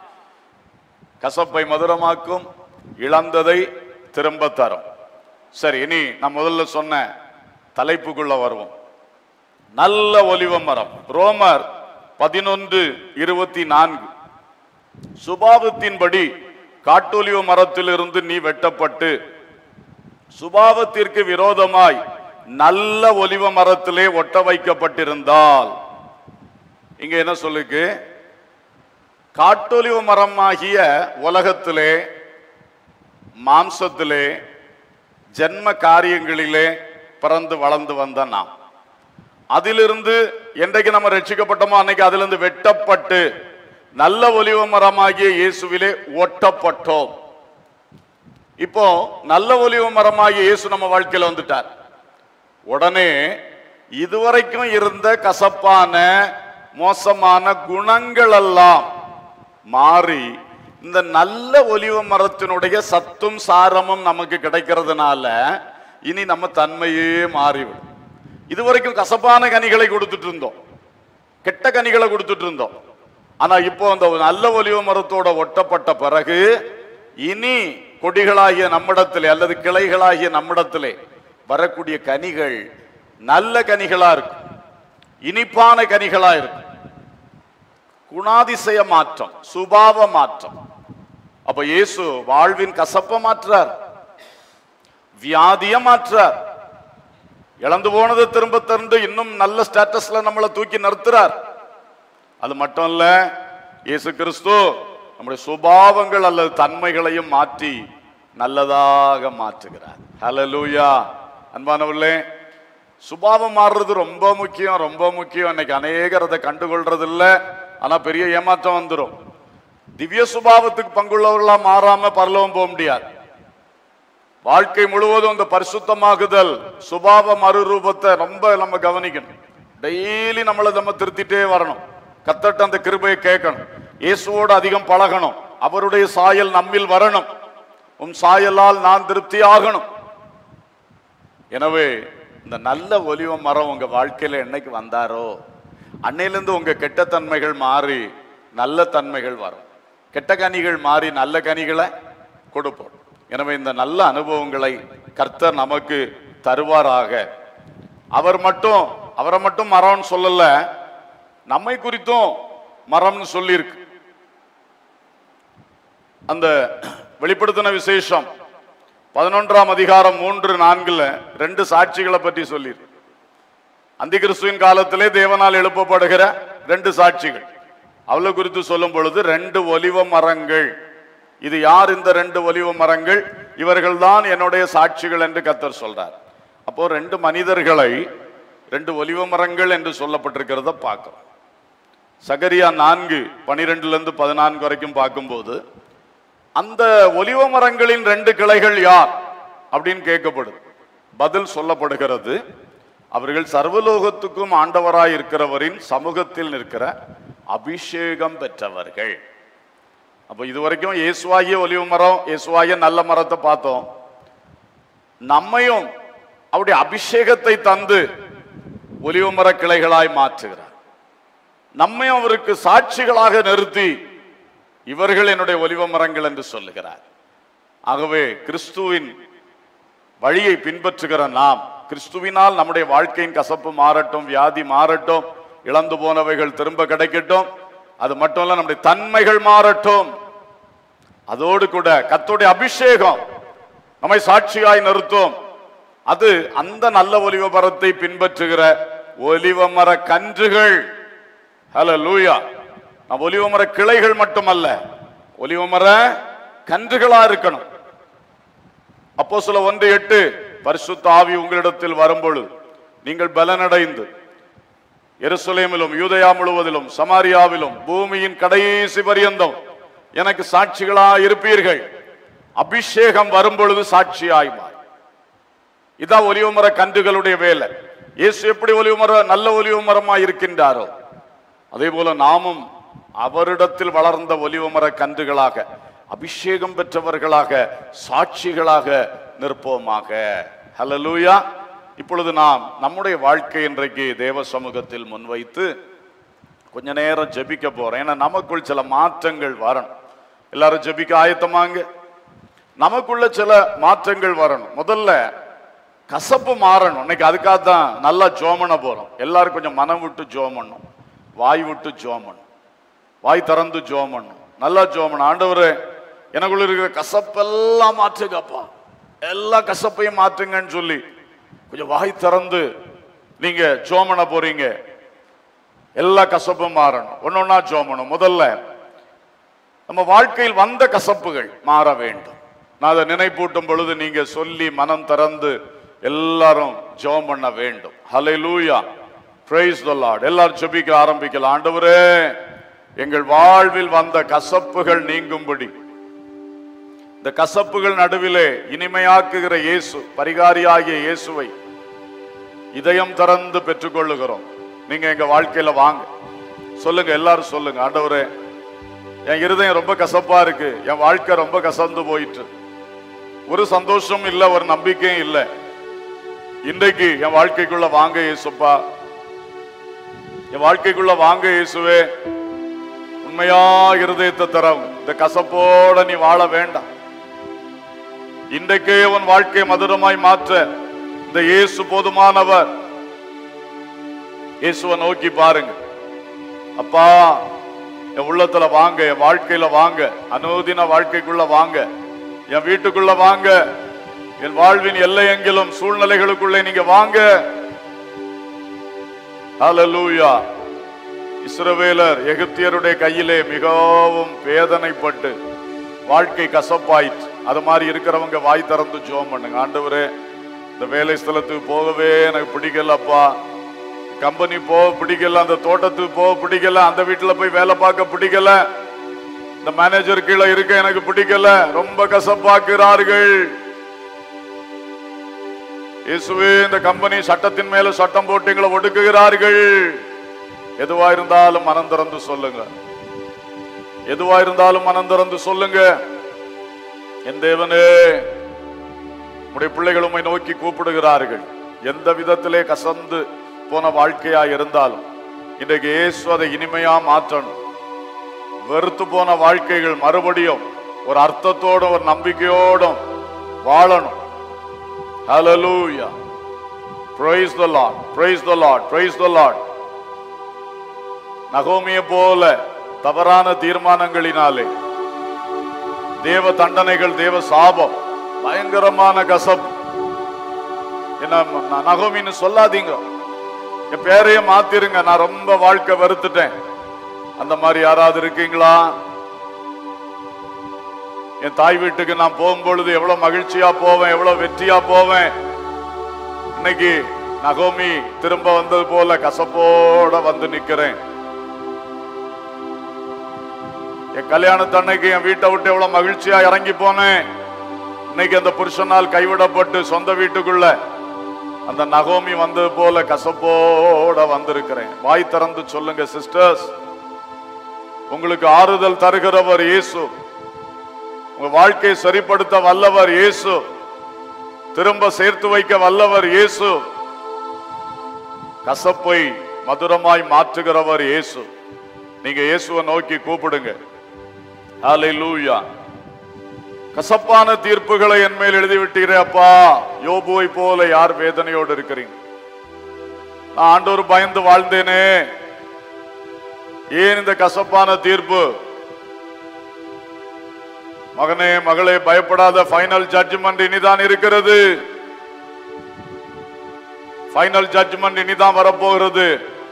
கசப்பை மதுரமாக்கும் இழந்ததை திரும்ப தரும் சரி இனி நான் முதல்ல சொன்ன தலைப்புக்குள்ள வருவோம் நல்ல ஒலிவ மரம் ரோமர் பதினொன்று இருபத்தி நான்கு சுபாவத்தின்படி காட்டொலிவ மரத்திலிருந்து நீ வெட்டப்பட்டு சுபாவத்திற்கு விரோதமாய் நல்ல ஒலிவ மரத்திலே ஒட்ட வைக்கப்பட்டிருந்தால் இங்க என்ன சொல்லுக்கு காட்டொலிவ மரமாகிய உலகத்திலே மாம்சத்திலே ஜென்ம காரியங்களிலே பிறந்து வளர்ந்து வந்த நாம் அதிலிருந்து என்றைக்கு நம்ம ரட்சிக்கப்பட்டோமோ அன்னைக்கு அதிலிருந்து வெட்டப்பட்டு நல்ல ஒலிவ மரமாகிய இயேசுவிலே ஒட்டப்பட்டோம் இப்போ நல்ல ஒலிவ மரமாகிய இயேசு நம்ம வாழ்க்கையில வந்துட்டார் உடனே இதுவரைக்கும் இருந்த கசப்பான மோசமான குணங்கள் எல்லாம் மாறி இந்த நல்ல ஒலிவ மரத்தினுடைய சத்தும் சாரமும் நமக்கு கிடைக்கிறதுனால இனி நம்ம தன்மையே மாறிவிடும் இதுவரைக்கும் கசப்பான கனிகளை கொடுத்துட்டு இருந்தோம் கெட்ட கனிகளை கொடுத்துட்டு இருந்தோம் ஆனா இப்போ அந்த நல்ல ஒலிவ மரத்தோட ஒட்டப்பட்ட பிறகு இனி கொடிகளாகிய நம்மிடத்திலே அல்லது கிளைகளாகிய நம்மிடத்திலே வரக்கூடிய கனிகள் நல்ல கனிகளா இருக்கும் இனிப்பான கனிகளா இருக்கும் குணாதிசய மாற்றம் சுபாவ மாற்றம் அப்ப இயேசு வாழ்வின் கசப்ப மாற்றார் வியாதிய மாற்றார் இழந்து போனதை திரும்ப திறந்து இன்னும் நல்ல ஸ்டேட்டஸ்ல நம்மளை தூக்கி நிறுத்துறார் அது மட்டும் இல்ல இயேசு கிறிஸ்து நம்முடைய சுபாவங்கள் அல்லது தன்மைகளையும் மாற்றி நல்லதாக மாற்றுகிறார் ஹalleluya அன்பானவர்களே சுபாவம் மாறுறது ரொம்ப முக்கியம் ரொம்ப முக்கியம் இன்னைக்கு அநேகர் அதை கண்டுகொள்றது இல்ல ஆனா பெரிய ஏமாற்றம் வந்துடும் திவ்ய சுபாவத்துக்கு பங்குள்ளவர்களா மாறாம பரலோகம் போக முடியாது வாழ்க்கை முழுவதும் இந்த பரிசுத்தமாகுதல் சுபாவ மறுரூபத்தை ரொம்ப நம்ம கவனிக்கணும் டெய்லி நம்மளை நம்ம திருத்திட்டே வரணும் கத்தட்ட அந்த கிருபையை கேட்கணும் இயேசுவோடு அதிகம் பழகணும் அவருடைய சாயல் நம்மில் வரணும் உம் சாயலால் நான் திருப்தி ஆகணும் எனவே இந்த நல்ல ஒலிவ மரம் உங்க வாழ்க்கையில என்னைக்கு வந்தாரோ அன்னையிலிருந்து உங்க கெட்ட தன்மைகள் மாறி நல்ல தன்மைகள் வரும் கெட்ட கனிகள் மாறி நல்ல கனிகளை கொடுப்போம் எனவே இந்த நல்ல அனுபவங்களை கர்த்தர் நமக்கு தருவாராக அவர் மட்டும் அவரை மட்டும் மரம்னு சொல்லல நம்மை குறித்தும் மரம்னு சொல்லியிருக்கு அந்த வெளிப்படுத்தின விசேஷம் பதினொன்றாம் அதிகாரம் மூன்று நான்குல ரெண்டு சாட்சிகளை பற்றி சொல்லியிருக்கு அந்தி கிறிஸ்துவின் காலத்திலே தேவனால் எழுப்பப்படுகிற ரெண்டு சாட்சிகள் அவளை குறித்து சொல்லும் பொழுது ரெண்டு ஒலிவ மரங்கள் இது யார் இந்த ரெண்டு ஒலிவ மரங்கள் இவர்கள்தான் என்னுடைய சாட்சிகள் என்று கத்தர் சொல்றார் அப்போ ரெண்டு மனிதர்களை ரெண்டு ஒலிவ மரங்கள் என்று சொல்லப்பட்டிருக்கிறத பார்க்கிறோம் சகரியா நான்கு பனிரெண்டுல இருந்து பதினான்கு வரைக்கும் பார்க்கும்போது அந்த ஒலிவ மரங்களின் ரெண்டு கிளைகள் யார் அப்படின்னு கேட்கப்படுது பதில் சொல்லப்படுகிறது அவர்கள் சர்வலோகத்துக்கும் ஆண்டவராய் இருக்கிறவரின் சமூகத்தில் நிற்கிற அபிஷேகம் பெற்றவர்கள் அப்ப இதுவரைக்கும் இயேசுவாகிய ஒலிவ மரம் இயேசுவாகிய நல்ல மரத்தை பார்த்தோம் நம்மையும் அவருடைய அபிஷேகத்தை தந்து ஒலிவ மர கிளைகளாய் மாற்றுகிறார் நம்மையும் அவருக்கு சாட்சிகளாக நிறுத்தி இவர்கள் என்னுடைய ஒலிவ மரங்கள் என்று சொல்லுகிறார் ஆகவே கிறிஸ்துவின் வழியை பின்பற்றுகிற நாம் கிறிஸ்துவினால் நம்முடைய வாழ்க்கையின் கசப்பு மாறட்டும் வியாதி மாறட்டும் இழந்து போனவைகள் திரும்ப கிடைக்கட்டும் அது மட்டும் இல்ல நம்முடைய தன்மைகள் மாறட்டும் அதோடு கூட கர்த்தருடைய அபிஷேகம் நம்மை சாட்சியாய் நிறுத்தும் அது அந்த நல்ல ஒலிவ மரத்தை பின்பற்றுகிற ஒலிவ மர கன்றுகள் ஹலோ லூயா நம்ம ஒலிவ மர கிளைகள் மட்டுமல்ல ஒலிவ மர கன்றுகளா இருக்கணும் அப்போ சில ஒன்று எட்டு பரிசுத்த ஆவி உங்களிடத்தில் வரும்பொழுது நீங்கள் பலனடைந்து எருசலேமிலும் யூதயா முழுவதிலும் சமாரியாவிலும் பூமியின் கடைசி பரியந்தம் எனக்கு சாட்சிகளா இருப்பீர்கள் அபிஷேகம் வரும்பொழுது சாட்சியாய் மாறும் இதான் ஒலிவமர கன்றுகளுடைய வேலை இயேசு எப்படி ஒலிவமர நல்ல ஒலிவமரமா இருக்கின்றாரோ அதே போல நாமும் அவரிடத்தில் வளர்ந்த ஒலிவமர கன்றுகளாக அபிஷேகம் பெற்றவர்களாக சாட்சிகளாக நிற்போமாக ஹalleluya இப்பொழுது நாம் நம்முடைய வாழ்க்கை இன்றைக்கு தேவ சமூகத்தில் முன்வைத்து கொஞ்ச நேரம் ஜெபிக்க போறோம் ஏன்னா நமக்குள் சில மாற்றங்கள் வரணும் எல்லாரும் ஜெபிக்க ஆயத்தமாங்க நமக்குள்ள சில மாற்றங்கள் வரணும் முதல்ல கசப்பு மாறணும் இன்னைக்கு அதுக்காக தான் நல்லா ஜோமன போறோம் எல்லாரும் கொஞ்சம் மனம் விட்டு ஜோமணும் வாய் விட்டு ஜோமணும் வாய் திறந்து ஜோமணும் நல்லா ஜோமணும் ஆண்டவரே எனக்குள்ள இருக்கிற கசப்பெல்லாம் மாற்றுங்கப்பா எல்லா கசப்பையும் மாற்றுங்கன்னு சொல்லி கொஞ்சம் வாய் திறந்து நீங்க ஜோமன போறீங்க எல்லா கசப்பும் மாறணும் ஒன்னொன்னா ஜோமணும் முதல்ல நம்ம வாழ்க்கையில் வந்த கசப்புகள் மாற வேண்டும் நான் அதை நினைப்பூட்டும் பொழுது நீங்க சொல்லி மனம் திறந்து எல்லாரும் ஜெபம் பண்ண வேண்டும் ஹalleluya praise the lord எல்லாரும் ஜெபிக்க ஆரம்பிக்கலாம் ஆண்டவரே எங்கள் வாழ்வில் வந்த கசப்புகள் நீங்கும்படி இந்த கசப்புகள் நடுவிலே இனிமையாக்குகிற இயேசு பரிகாரியாகிய இயேசுவை இதயம் திறந்து பெற்றுக்கொள்ளுகிறோம் நீங்க எங்க வாழ்க்கையில வாங்க சொல்லுங்க எல்லாரும் சொல்லுங்க ஆண்டவரே என் இருதயம் ரொம்ப கசப்பா இருக்கு என் வாழ்க்கை ரொம்ப கசந்து போயிட்டு ஒரு சந்தோஷம் இல்ல ஒரு நம்பிக்கையும் இல்ல இன்றைக்கு என் வாழ்க்கைக்குள்ள வாங்க இயேசுப்பா என் வாழ்க்கைக்குள்ள வாங்க இயேசுவே உண்மையா இருதயத்தை தரவும் இந்த கசப்போட நீ வாழ வேண்டாம் இன்றைக்கே உன் வாழ்க்கை மதுரமாய் மாற்ற இந்த இயேசு போதுமானவர் இயேசுவை நோக்கி பாருங்க அப்பா என் உள்ளத்துல வாங்க என் வாழ்க்கையில வாங்க அனுதின வாழ்க்கைக்குள்ள வாங்க என் வீட்டுக்குள்ள வாங்க என் வாழ்வின் எல்லையெங்கிலும் சூழ்நிலைகளுக்குள்ளே நீங்க வாங்க ஹalleluya இஸ்ரவேலர் எகிப்தியருடைய கையிலே மிகவும் வேதனைப்பட்டு வாழ்க்கை கசப்பாயிற்று அது மாதிரி இருக்கிறவங்க வாய் திறந்து ஜோம் பண்ணுங்க ஆண்டவரே இந்த வேலை ஸ்தலத்துக்கு போகவே எனக்கு பிடிக்கலப்பா கம்பெனி போக பிடிக்கல அந்த தோட்டத்துக்கு போக பிடிக்கல அந்த வீட்டுல போய் வேலை பார்க்க பிடிக்கல இந்த மேனேஜர் கீழே இருக்க எனக்கு பிடிக்கல ரொம்ப கசப்பாக்குறார்கள் இயேசுவே இந்த கம்பெனி சட்டத்தின் மேல சட்டம் போட்டு எங்களை ஒடுக்குகிறார்கள் எதுவா இருந்தாலும் மனம் திறந்து சொல்லுங்க எதுவா இருந்தாலும் மனம் திறந்து சொல்லுங்க என் தேவனே உடைய பிள்ளைகள் உம்மை நோக்கி கூப்பிடுகிறார்கள் எந்த விதத்திலே கசந்து போன வாழ்க்கையா இருந்தாலும் இன்றைக்கு இயேசு அதை இனிமையா மாற்றணும் வெறுத்து போன வாழ்க்கைகள் மறுபடியும் ஒரு அர்த்தத்தோடும் ஒரு நம்பிக்கையோடும் வாழணும் Hallelujah. Praise the Lord. Praise the Lord. Praise the Lord. நகோமியை போல தவறான தீர்மானங்களினாலே தேவ தண்டனைகள் தேவ சாபம் பயங்கரமான கசப் என்ன ந- நகோமின்னு சொல்லாதீங்க என் பேரையே மாத்திருங்க நான் ரொம்ப வாழ்க்கை வெறுத்துட்டேன் அந்த மாதிரி யாராவது இருக்கீங்களா என் தாய் வீட்டுக்கு நான் போகும்பொழுது எவ்வளவு மகிழ்ச்சியா போவேன் எவ்வளவு வெற்றியா போவேன் இன்னைக்கு நகோமி திரும்ப வந்தது போல கசப்போட வந்து நிக்கிறேன் என் கல்யாணத்தன்னைக்கு என் வீட்டை விட்டு எவ்வளவு மகிழ்ச்சியா இறங்கி போனேன் இன்னைக்கு அந்த புருஷனால் கைவிடப்பட்டு சொந்த வீட்டுக்குள்ள அந்த நகோமி வந்தது போல கசப்போட வந்திருக்கிறேன் வாய் திறந்து சொல்லுங்க சிஸ்டர்ஸ் உங்களுக்கு ஆறுதல் தருகிறவர் இயேசு உங்க வாழ்க்கையை சரிப்படுத்த வல்லவர் இயேசு திரும்ப சேர்த்து வைக்க வல்லவர் இயேசு கசப்பை மதுரமாய் மாற்றுகிறவர் இயேசு நீங்க இயேசுவை நோக்கி கூப்பிடுங்க ஹalleluya கசப்பான தீர்ப்புகளை என் மேல் எழுதி விட்டீரே அப்பா யோபுவை போல யார் வேதனையோடு இருக்கிறீங்க நான் ஆண்டவர் பயந்து வாழ்ந்தேனே ஏன் இந்த கசப்பான தீர்ப்பு மகனே மகளே பயப்படாத ஃபைனல் ஜட்ஜ்மெண்ட் இனிதான் இருக்கிறது ஃபைனல் ஜட்ஜ்மெண்ட் இனிதான் வரப்போகிறது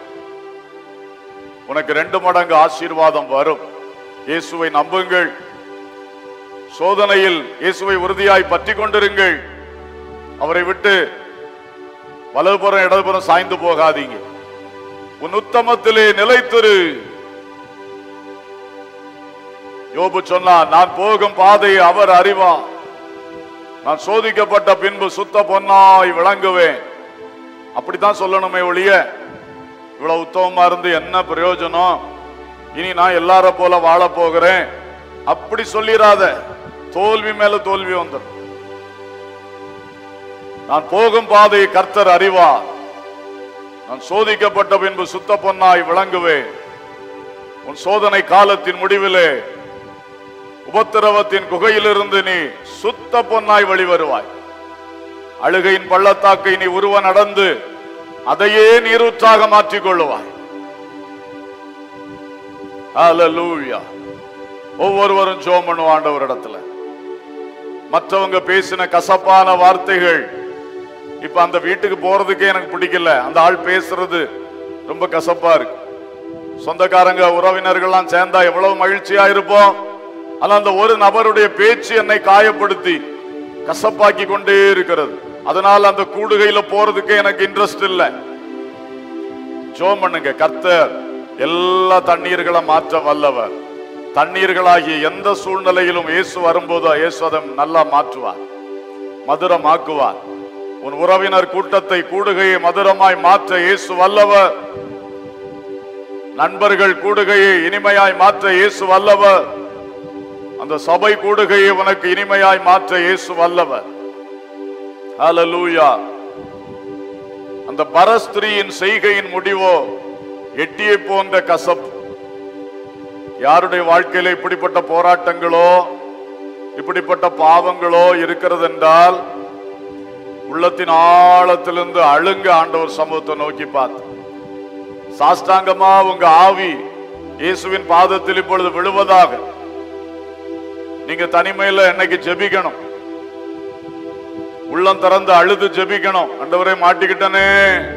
உனக்கு ரெண்டு மடங்கு ஆசீர்வாதம் வரும் இயேசுவை நம்புங்கள் சோதனையில் இயேசுவை உறுதியாய் பற்றி கொண்டிருங்கள் அவரை விட்டு வலதுபுறம் இடதுபுறம் சாய்ந்து போகாதீங்க உன் உத்தமத்திலே நிலைத்திரு யோபு சொன்னார் நான் போகும் பாதையை அவர் அறிவார் நான் சோதிக்கப்பட்ட பின்பு சுத்த பொன்னாய் விளங்குவேன் அப்படித்தான் சொல்லணுமே ஒழிய இவ்வளவு உத்தமமா இருந்து என்ன பிரயோஜனம் இனி நான் எல்லார போல வாழ போகிறேன் அப்படி சொல்லிராத தோல்வி மேல தோல்வி வந்துடும் நான் போகும் பாதையை கர்த்தர் அறிவார் நான் சோதிக்கப்பட்ட பின்பு சுத்த பொன்னாய் விளங்குவேன் உன் சோதனை காலத்தின் முடிவிலே உபத்திரவத்தின் குகையிலிருந்து நீ சுத்த பொன்னாய் வெளிவருவாய் அழுகையின் பள்ளத்தாக்கை நீ உருவ நடந்து அதையே நீரூற்றாக மாற்றிக் கொள்ளுவாய் ஹalleluya ஒவ்வொருவரும் ஜோம் பண்ணுவோம் ஆண்டவரிடத்துல மற்றவங்க பேசின கசப்பான வார்த்தைகள் இப்ப அந்த வீட்டுக்கு போறதுக்கே எனக்கு பிடிக்கல அந்த ஆள் பேசுறது ரொம்ப கசப்பா இருக்கு சொந்தக்காரங்க உறவினர்கள்லாம் சேர்ந்தா எவ்வளவு மகிழ்ச்சியா இருப்போம் ஆனா அந்த ஒரு நபருடைய பேச்சு என்னை காயப்படுத்தி கசப்பாக்கி கொண்டே இருக்கிறது அதனால அந்த கூடுகையில போறதுக்கு எனக்கு இன்ட்ரெஸ்ட் இல்லை ஜோம் பண்ணுங்க கர்த்தர் எல்லா தண்ணீர்களை மாற்ற வல்லவர் தண்ணீர்களாகிய எந்த சூழ்நிலையிலும் இயேசு வரும்போதோ இயேசு அதை நல்லா மாற்றுவார் மதுரமாக்குவார் உன் உறவினர் கூட்டத்தை கூடுகையை மதுரமாய் மாற்ற இயேசு வல்லவர் நண்பர்கள் கூடுகையை இனிமையாய் மாற்ற இயேசு வல்லவர் அந்த சபை கூடுகையை உனக்கு இனிமையாய் மாற்ற இயேசு வல்லவர் ஹalleluya அந்த பரஸ்திரியின் செய்கையின் முடிவோ எட்டியை போன்ற கசப்பு யாருடைய வாழ்க்கையில இப்படிப்பட்ட போராட்டங்களோ இப்படிப்பட்ட பாவங்களோ இருக்கிறது என்றால் உள்ளத்தின் ஆழத்திலிருந்து அழுங்க ஆண்டவர் சமூகத்தை நோக்கி பார்த்து சாஷ்டாங்கமா உங்க ஆவி இயேசுவின் பாதத்தில் இப்பொழுது விழுவதாக நீங்க தனிமையில என்னைக்கு ஜெபிக்கணும் உள்ளம் திறந்து அழுது ஜெபிக்கணும் ஆண்டவரே மாட்டிக்கிட்டனே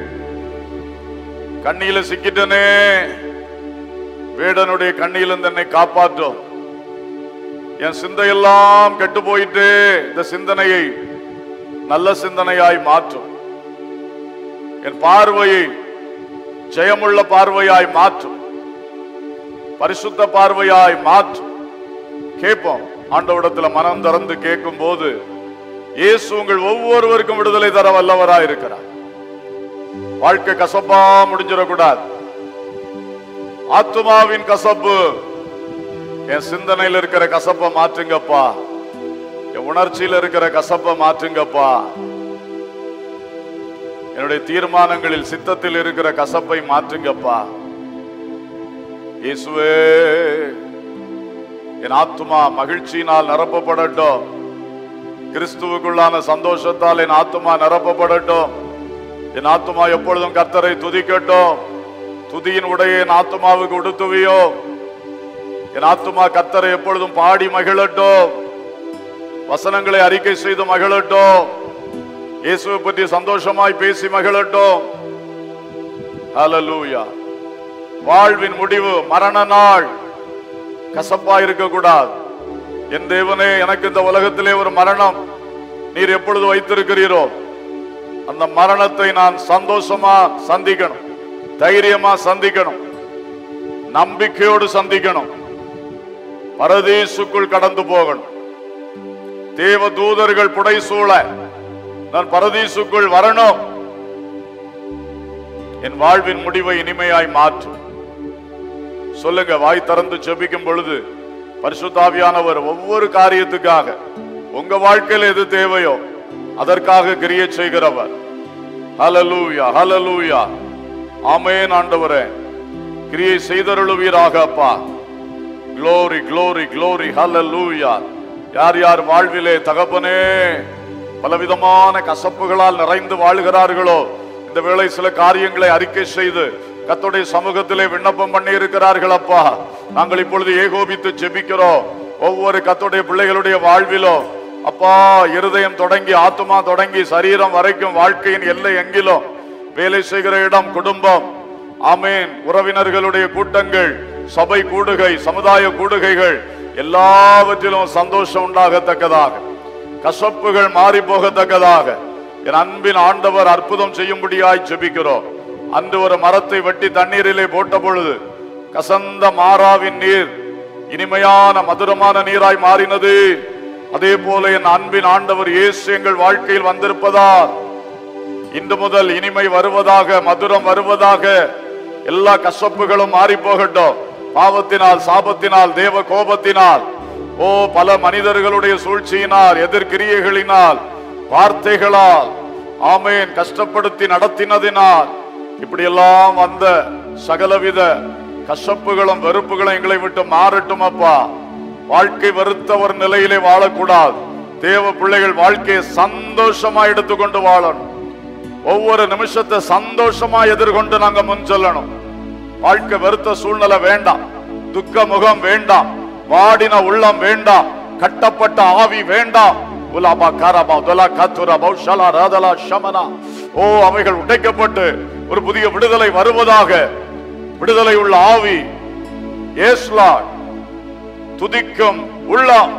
கண்ணியில சிக்கிட்டனே வேடனுடைய கண்ணியிலிருந்து என்னை காப்பாற்றும் என் சிந்தையெல்லாம் கெட்டு போயிட்டு இந்த சிந்தனையை நல்ல சிந்தனையாய் மாற்றும் என் பார்வையை ஜெயமுள்ள பார்வையாய் மாற்றும் பரிசுத்த பார்வையாய் மாற்றும் கேட்போம் ஆண்டவடத்துல மனம் திறந்து கேட்கும் போது இயேசு உங்கள் ஒவ்வொருவருக்கும் விடுதலை தர வல்லவராய் இருக்கிறார் வாழ்க்கை கசப்பா முடிஞ்சிடக்கூடாது ஆத்துமாவின் கசப்பு என் சிந்தனையில் இருக்கிற கசப்பை மாற்றுங்கப்பா என் உணர்ச்சியில் இருக்கிற கசப்பை மாற்றுங்கப்பா என்னுடைய தீர்மானங்களில் சித்தத்தில் இருக்கிற கசப்பை மாற்றுங்கப்பா இயேசுவே என் ஆத்துமா மகிழ்ச்சியினால் நிரப்பப்படட்டும் கிறிஸ்துவுக்குள்ளான சந்தோஷத்தால் என் ஆத்துமா நிரப்பப்படட்டும் என் ஆத்துமா எப்பொழுதும் கர்த்தரை துதிக்கட்டும் துதியின் உடைய என் ஆத்துமாவுக்கு உடுத்துவியோ என் ஆத்துமா கர்த்தரை எப்பொழுதும் பாடி மகிழட்டும் வசனங்களை அறிக்கை செய்து மகிழட்டும் இயேசுவை பற்றி சந்தோஷமாய் பேசி மகிழட்டும் ஹalleluya வாழ்வின் முடிவு மரண நாள் கசப்பா இருக்கக்கூடாது என் தேவனே எனக்கு இந்த உலகத்திலே ஒரு மரணம் நீர் எப்பொழுது வைத்திருக்கிறீரோ அந்த மரணத்தை நான் சந்தோஷமா சந்திக்கணும் தைரியமா சந்திக்கணும் நம்பிக்கையோடு சந்திக்கணும் பரதீசுக்குள் கடந்து போகணும் தேவ தூதர்கள் புடைசூழ நான் பரதீசுக்குள் வரணும் என் வாழ்வின் முடிவை இனிமையாய் மாற்றும் சொல்லுங்க வாய் திறந்து ஜெபிக்கும் பொழுது பரிசுத்தாவியானவர் ஒவ்வொரு காரியத்துக்காக உங்க வாழ்க்கையில் எது தேவையோ அதற்காக கிரியை செய்கிறவர் ஹalleluya ஹalleluya ஆமென் ஆண்டவரே கிரியை செய்தருளுவீராக அப்பா glory glory glory hallelujah யார் யார் வாழ்விலே தகப்பனே பலவிதமான கசப்புகளால் நிறைந்து வாழுகிறார்களோ இந்த வேளை சில காரியங்களை அறிக்கை செய்து கர்த்தருடைய சமூகத்திலே விண்ணப்பம் பண்ணி இருக்கிறார்கள் அப்பா நாங்கள் இப்பொழுது ஏகோபித்து ஜெபிக்கிறோம் ஒவ்வொரு கர்த்தருடைய பிள்ளைகளுடைய வாழ்விலும் அப்பா இருதயம் தொடங்கி ஆத்துமா தொடங்கி சரீரம் வரைக்கும் வாழ்க்கையின் எல்லை எங்கிலும் வேலை செய்கிற இடம் குடும்பம் ஆமேன் உறவினர்களுடைய கூட்டங்கள் சபை கூடுகை சமுதாய கூடுகைகள் எல்லாவற்றிலும் சந்தோஷம் உண்டாகத்தக்கதாக கசப்புகள் மாறி போகத்தக்கதாக என் அன்பின் ஆண்டவர் அற்புதம் செய்யும்படியாய் ஜெபிக்கிறோம் அன்று ஒரு மரத்தை வெட்டி தண்ணீரிலே போட்ட பொழுது கசந்த மாறாவின் நீர் இனிமையான மதுரமான நீராய் மாறினது அதே போல என் அன்பின் ஆண்டவர் இயேசு எங்கள் வாழ்க்கையில் வந்திருப்பதால் இன்று முதல் இனிமை வருவதாக மதுரம் வருவதாக எல்லா கசப்புகளும் மாறி போகட்டும் பாவத்தினால் சாபத்தினால் தேவ கோபத்தினால் ஓ பல மனிதர்களுடைய சூழ்ச்சியினால் எதிர்கிரியைகளினால் வார்த்தைகளால் ஆமேன் கஷ்டப்படுத்தி நடத்தினதினால் இப்படியெல்லாம் வந்த சகலவித கசப்புகளும் வெறுப்புகளும் எங்களை விட்டு மாறட்டும் அப்பா வாழ்க்கை வெறுத்த ஒரு நிலையிலே வாழக்கூடாது தேவ பிள்ளைகள் வாழ்க்கையை சந்தோஷமா எடுத்துக்கொண்டு வாழணும் ஒவ்வொரு நிமிஷத்தை சந்தோஷமா எதிர்கொண்டு நாங்க முன் செல்லணும் வாழ்க்கை வெறுத்த சூழ்நிலை வேண்டாம் துக்க முகம் வேண்டாம் வாடின உள்ளம் வேண்டாம் கட்டப்பட்ட ஆவி வேண்டாம் உலாபா காராபா துலா காத்துரா பௌஷலா ராதலா ஷமனா ஓ அவைகள் உடைக்கப்பட்டு ஒரு புதிய விடுதலை வருவதாக விடுதலை உள்ள ஆவி ஏஸ்லாட் துதிக்கும் உள்ளம்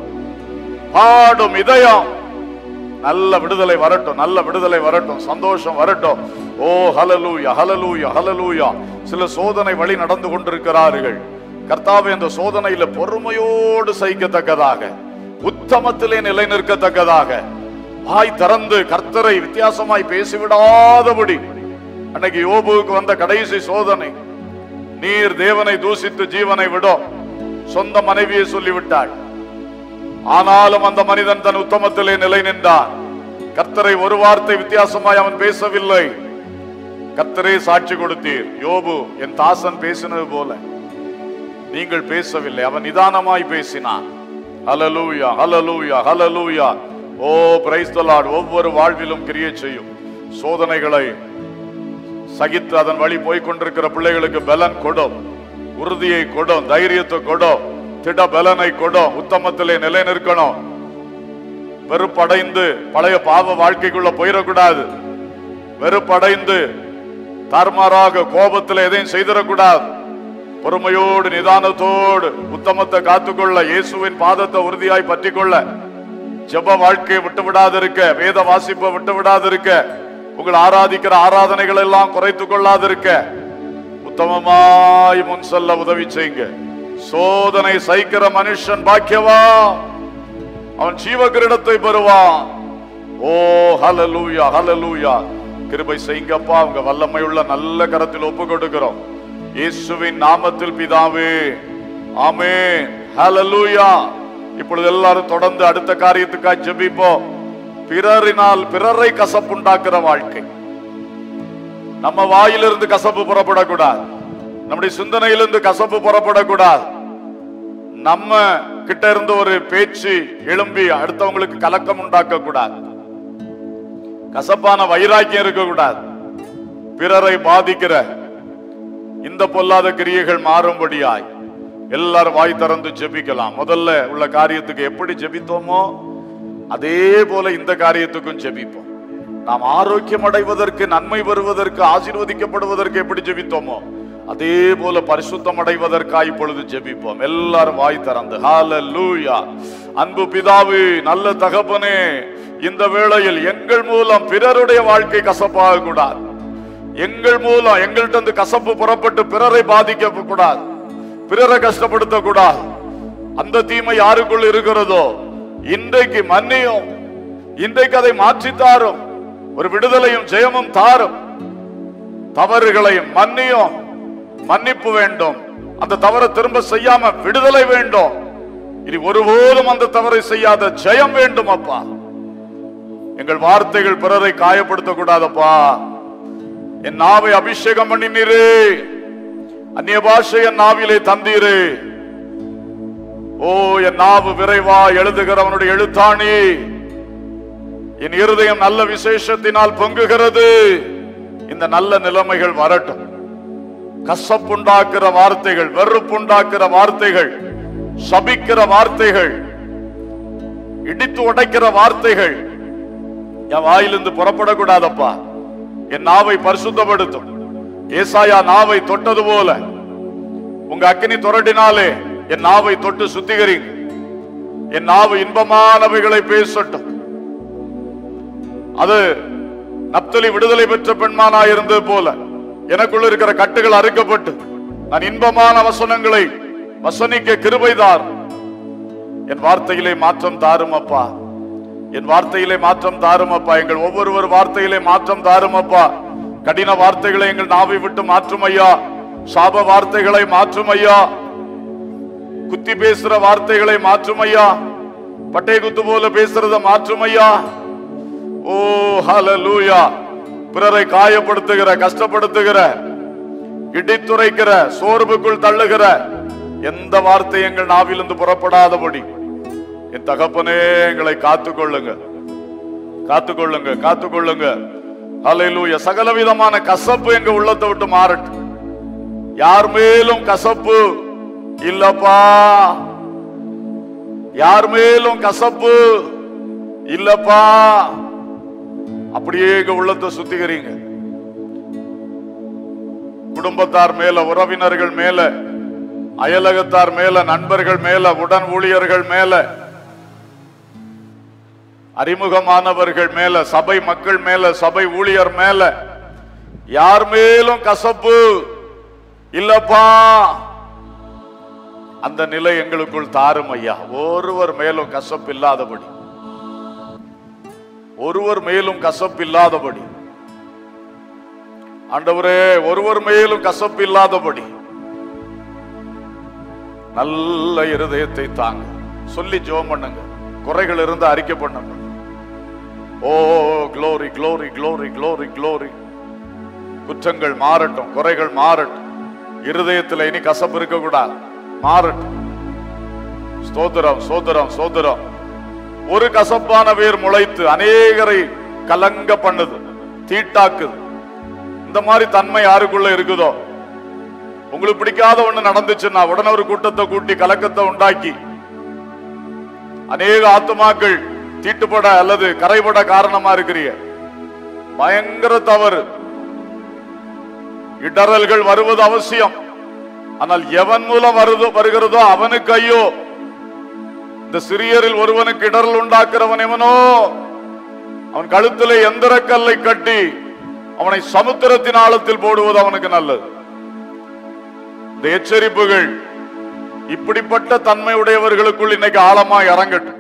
பாடும் இதயம் நல்ல விடுதலை வரட்டும் நல்ல விடுதலை வரட்டும் சந்தோஷம் வரட்டும் ஓ ஹலலூயா ஹலலூயா ஹலலூயா சில சோதனை வழி நடந்து கொண்டிருக்கிறார்கள் கர்த்தாவே அந்த சோதனையில பொறுமையோடு சகிக்கத்தக்கதாக உத்தமத்திலே நிலை நிற்கத்தக்கதாக வாய் திறந்து கர்த்தரை வித்தியாசமாய் பேசிவிடாதபடி அன்னைக்கு யோபுவுக்கு வந்த கடைசி சோதனை நீர் தேவனை தூசித்து ஜீவனை விடும் சொந்த மனைவியை சொல்லிவிட்டாள் ஆனாலும் அந்த மனிதன் தன் உத்தமத்திலே நிலை நின்றான் கர்த்தரை ஒரு வார்த்தை வித்தியாசமாய் அவன் பேசவில்லை கர்த்தரே சாட்சி கொடுத்தீர் யோபு என் தாசன் பேசினது போல நீங்கள் பேசவில்லை அவன் நிதானமாய் பேசினான் hallelujah hallelujah hallelujah oh praise ஒவ்வொரு வாழ்விலும் கிரியை செய்யும் சோதனைகளை சகித்து அதன் வழி போய் கொண்டிருக்கிற பிள்ளைகளுக்கு பலன் கொடும் உறுதியை கொடும் தைரியத்தை கொடும் திட பலனை கொடும் உத்தமத்திலே நிலை நிற்கணும் வெறுப்படைந்து பழைய பாவ வாழ்க்கைக்குள்ள போயிடக்கூடாது வெறுப்படைந்து தார்மாராக கோபத்தில் எதையும் செய்திடக்கூடாது பொறுமையோடு நிதானத்தோடு உத்தமத்தை காத்துக்கொள்ள இயேசுவின் பாதத்தை உறுதியாய் பற்றிக்கொள்ள ஜெப வாழ்க்கையை விட்டு விடாதிருக்க வேத வாசிப்பை விட்டு விடாதிருக்க உங்கள் ஆராதிக்கிற ஆராதனைகள் எல்லாம் குறைத்துக் கொள்ளாதிருக்க உத்தமமாய் முன் செல்ல உதவி செய்யுங்க சோதனை சைக்கிற மனுஷன் பாக்கியவா அவன் ஜீவ கிரீடத்தை பெறுவான் ஓ ஹலலூயா ஹலலூயா கிருபை செய்யுங்கப்பா உங்க வல்லமையுள்ள நல்ல கரத்தில் ஒப்பு கொடுக்கிறோம் இயேசுவின் நாமத்தில் பிதாவே ஆமென் ஹalleluya இப்பொழுது எல்லாரும் தொடர்ந்து அடுத்த காரியத்துக்காக ஜெபிப்போம் பிறரினால் பிறரை கசப்புண்டாக்குற வாழ்க்கை நம்ம வாயிலிருந்து கசப்பு புறப்படக்கூடாது நம்முடைய சிந்தனையிலிருந்து கசப்பு புறப்படக்கூடாது நம்ம கிட்ட இருந்து ஒரு பேச்சு எழும்பி அடுத்தவங்களுக்கு கலக்கம் உண்டாக்க கூடாது கசப்பான வைராக்கியம் இருக்கக்கூடாது பிறரை பாதிக்கிற இந்த பொல்லாத கிரியைகள் மாறும்படியாய் எல்லாரும் வாய் திறந்து ஜெபிக்கலாம் முதல்ல உள்ள காரியத்துக்கு எப்படி ஜெபித்தோமோ அதே போல இந்த காரியத்துக்கும் ஜெபிப்போம் நாம் ஆரோக்கியம் அடைவதற்கு நன்மை பெறுவதற்கு ஆசீர்வதிக்கப்படுவதற்கு எப்படி ஜெபித்தோமோ அதே போல பரிசுத்தம் அடைவதற்காய் இப்பொழுது ஜெபிப்போம் எல்லாரும் வாய் திறந்து ஹalleluya அன்பு பிதாவே நல்ல தகப்பனே இந்த வேளையில் எங்கள் மூலம் பிறருடைய வாழ்க்கை கசப்பாக கூடாது எங்கள் மூலம் எங்கள்கிட்ட இருந்து கசப்பு புறப்பட்டு பிறரை பாதிக்க கூடாது பிறரை கஷ்டப்படுத்த கூடாது அந்த தீமை யாருக்குள் இருக்கிறதோ இன்றைக்கு மன்னியும் இன்றைக்கு அதை மாற்றி தாரும் ஒரு விடுதலையும் ஜெயமும் தாரும் தவறுகளையும் மன்னியும் மன்னிப்பு வேண்டும் அந்த தவறை திரும்ப செய்யாம விடுதலை வேண்டும் இனி ஒருபோதும் அந்த தவறை செய்யாத ஜெயம் வேண்டும் அப்பா எங்கள் வார்த்தைகள் பிறரை காயப்படுத்த கூடாதப்பா என் நாவை அபிஷேகம் பண்ணினீரே அந்நிய பாஷை என் நாவிலே தந்தீரே ஓ என் நாவு விரைவா எழுதுகிறவனுடைய எழுத்தாணி என் இருதயம் நல்ல விசேஷத்தினால் பொங்குகிறது இந்த நல்ல நிலைமைகள் வரட்டும் கசப்புண்டாக்குற வார்த்தைகள் வெறுப்புண்டாக்குற வார்த்தைகள் சபிக்கிற வார்த்தைகள் இடித்து உடைக்கிற வார்த்தைகள் என் வாயிலிருந்து புறப்படக்கூடாதப்பா என் நாவை பரிசுத்தப்படுத்தும் ஏசாயா நாவை தொட்டது போல உங்க அக்கினி துரட்டினாலே என் நாவை தொட்டு சுத்திகரிங்க என் நாவு இன்பமானவைகளை பேசட்டும் அது நப்தலி விடுதலை பெற்ற பெண்மானா இருந்தது போல எனக்குள்ள இருக்கிற கட்டுகள் அறுக்கப்பட்டு நான் இன்பமான வசனங்களை வசனிக்க கிருபைதார் என் வார்த்தையிலே மாற்றம் தாரும் அப்பா என் வார்த்தையிலே மாற்றம் தாரும் அப்பா எங்கள் ஒவ்வொருவர் வார்த்தையிலே மாற்றம் தாரும் அப்பா கடின வார்த்தைகளை எங்கள் நாவை விட்டு மாற்றும் ஐயா சாப வார்த்தைகளை மாற்றும் ஐயா குத்தி பேசுற வார்த்தைகளை மாற்றும் ஐயா பட்டை குத்து போல பேசுறத மாற்றும் ஐயா ஓ ஹalleluya பிறரை காயப்படுத்துகிற கஷ்டப்படுத்துகிற இடித்துரைக்கிற சோர்வுக்குள் தள்ளுகிற எந்த வார்த்தை எங்கள் நாவிலிருந்து புறப்படாதபடி என் தகப்பனே எங்களை காத்துக்கொள்ளுங்க காத்துக்கொள்ளுங்க காத்துக்கொள்ளுங்க ஹalleluya சகலவிதமான கசப்பு எங்க உள்ளத்தை விட்டு மாறட்டும் யார் மேலும் கசப்பு இல்லப்பா யார் மேலும் கசப்பு இல்லப்பா அப்படியே எங்க உள்ளத்தை சுத்திக்கிறீங்க குடும்பத்தார் மேல உறவினர்கள் மேல அயலகத்தார் மேல நண்பர்கள் மேல உடன் ஊழியர்கள் மேல அறிமுகமானவர்கள் மேல சபை மக்கள் மேல சபை ஊழியர் மேல யார் மேலும் கசப்பு இல்லப்பா அந்த நிலை எங்களுக்குள் தாரும் ஐயா ஒருவர் மேலும் கசப்பு இல்லாதபடி ஒருவர் மேலும் கசப்பு இல்லாதபடி ஆண்டவரே ஒருவர் மேலும் கசப்பு இல்லாதபடி நல்ல இருதயத்தை தாங்க சொல்லி ஜெபம் பண்ணுங்க குறைகள் இருந்து அறிக்கை பண்ணுங்க ஓ glory glory glory glory glory குற்றங்கள் மாறட்டும் குறைகள் மாறட்டும் இருதயத்தில் இனி கசப்பு இருக்க கூடாது மாறட்டும் ஸ்தோத்திரம் சோதரம் சோதரம் ஒரு கசப்பான வேர் முளைத்து அநேகரை கலங்க பண்ணுது தீட்டாக்குது இந்த மாதிரி தன்மை யாருக்குள்ள இருக்குதோ உங்களுக்கு பிடிக்காத ஒண்ணு நடந்துச்சுன்னா உடனே ஒரு கூட்டத்தை கூட்டி கலக்கத்தை உண்டாக்கி அநேக ஆத்துமாக்கள் தீட்டுப்பட அல்லது கரைபட காரணமா இருக்கிறீங்க பயங்கர தவறு இடறல்கள் வருவது அவசியம் ஆனால் எவன் மூலம் வருதோ வருகிறதோ அவனுக்கு ஐயோ இந்த சிறியரில் ஒருவனுக்கு இடரல் உண்டாக்குறவன் எவனோ அவன் கழுத்திலே எந்திர கல்லை கட்டி அவனை சமுத்திரத்தின் ஆழத்தில் போடுவது அவனுக்கு நல்லது இந்த எச்சரிப்புகள் இப்படிப்பட்ட தன்மை உடையவர்களுக்குள் இன்னைக்கு ஆழமா இறங்கட்டும்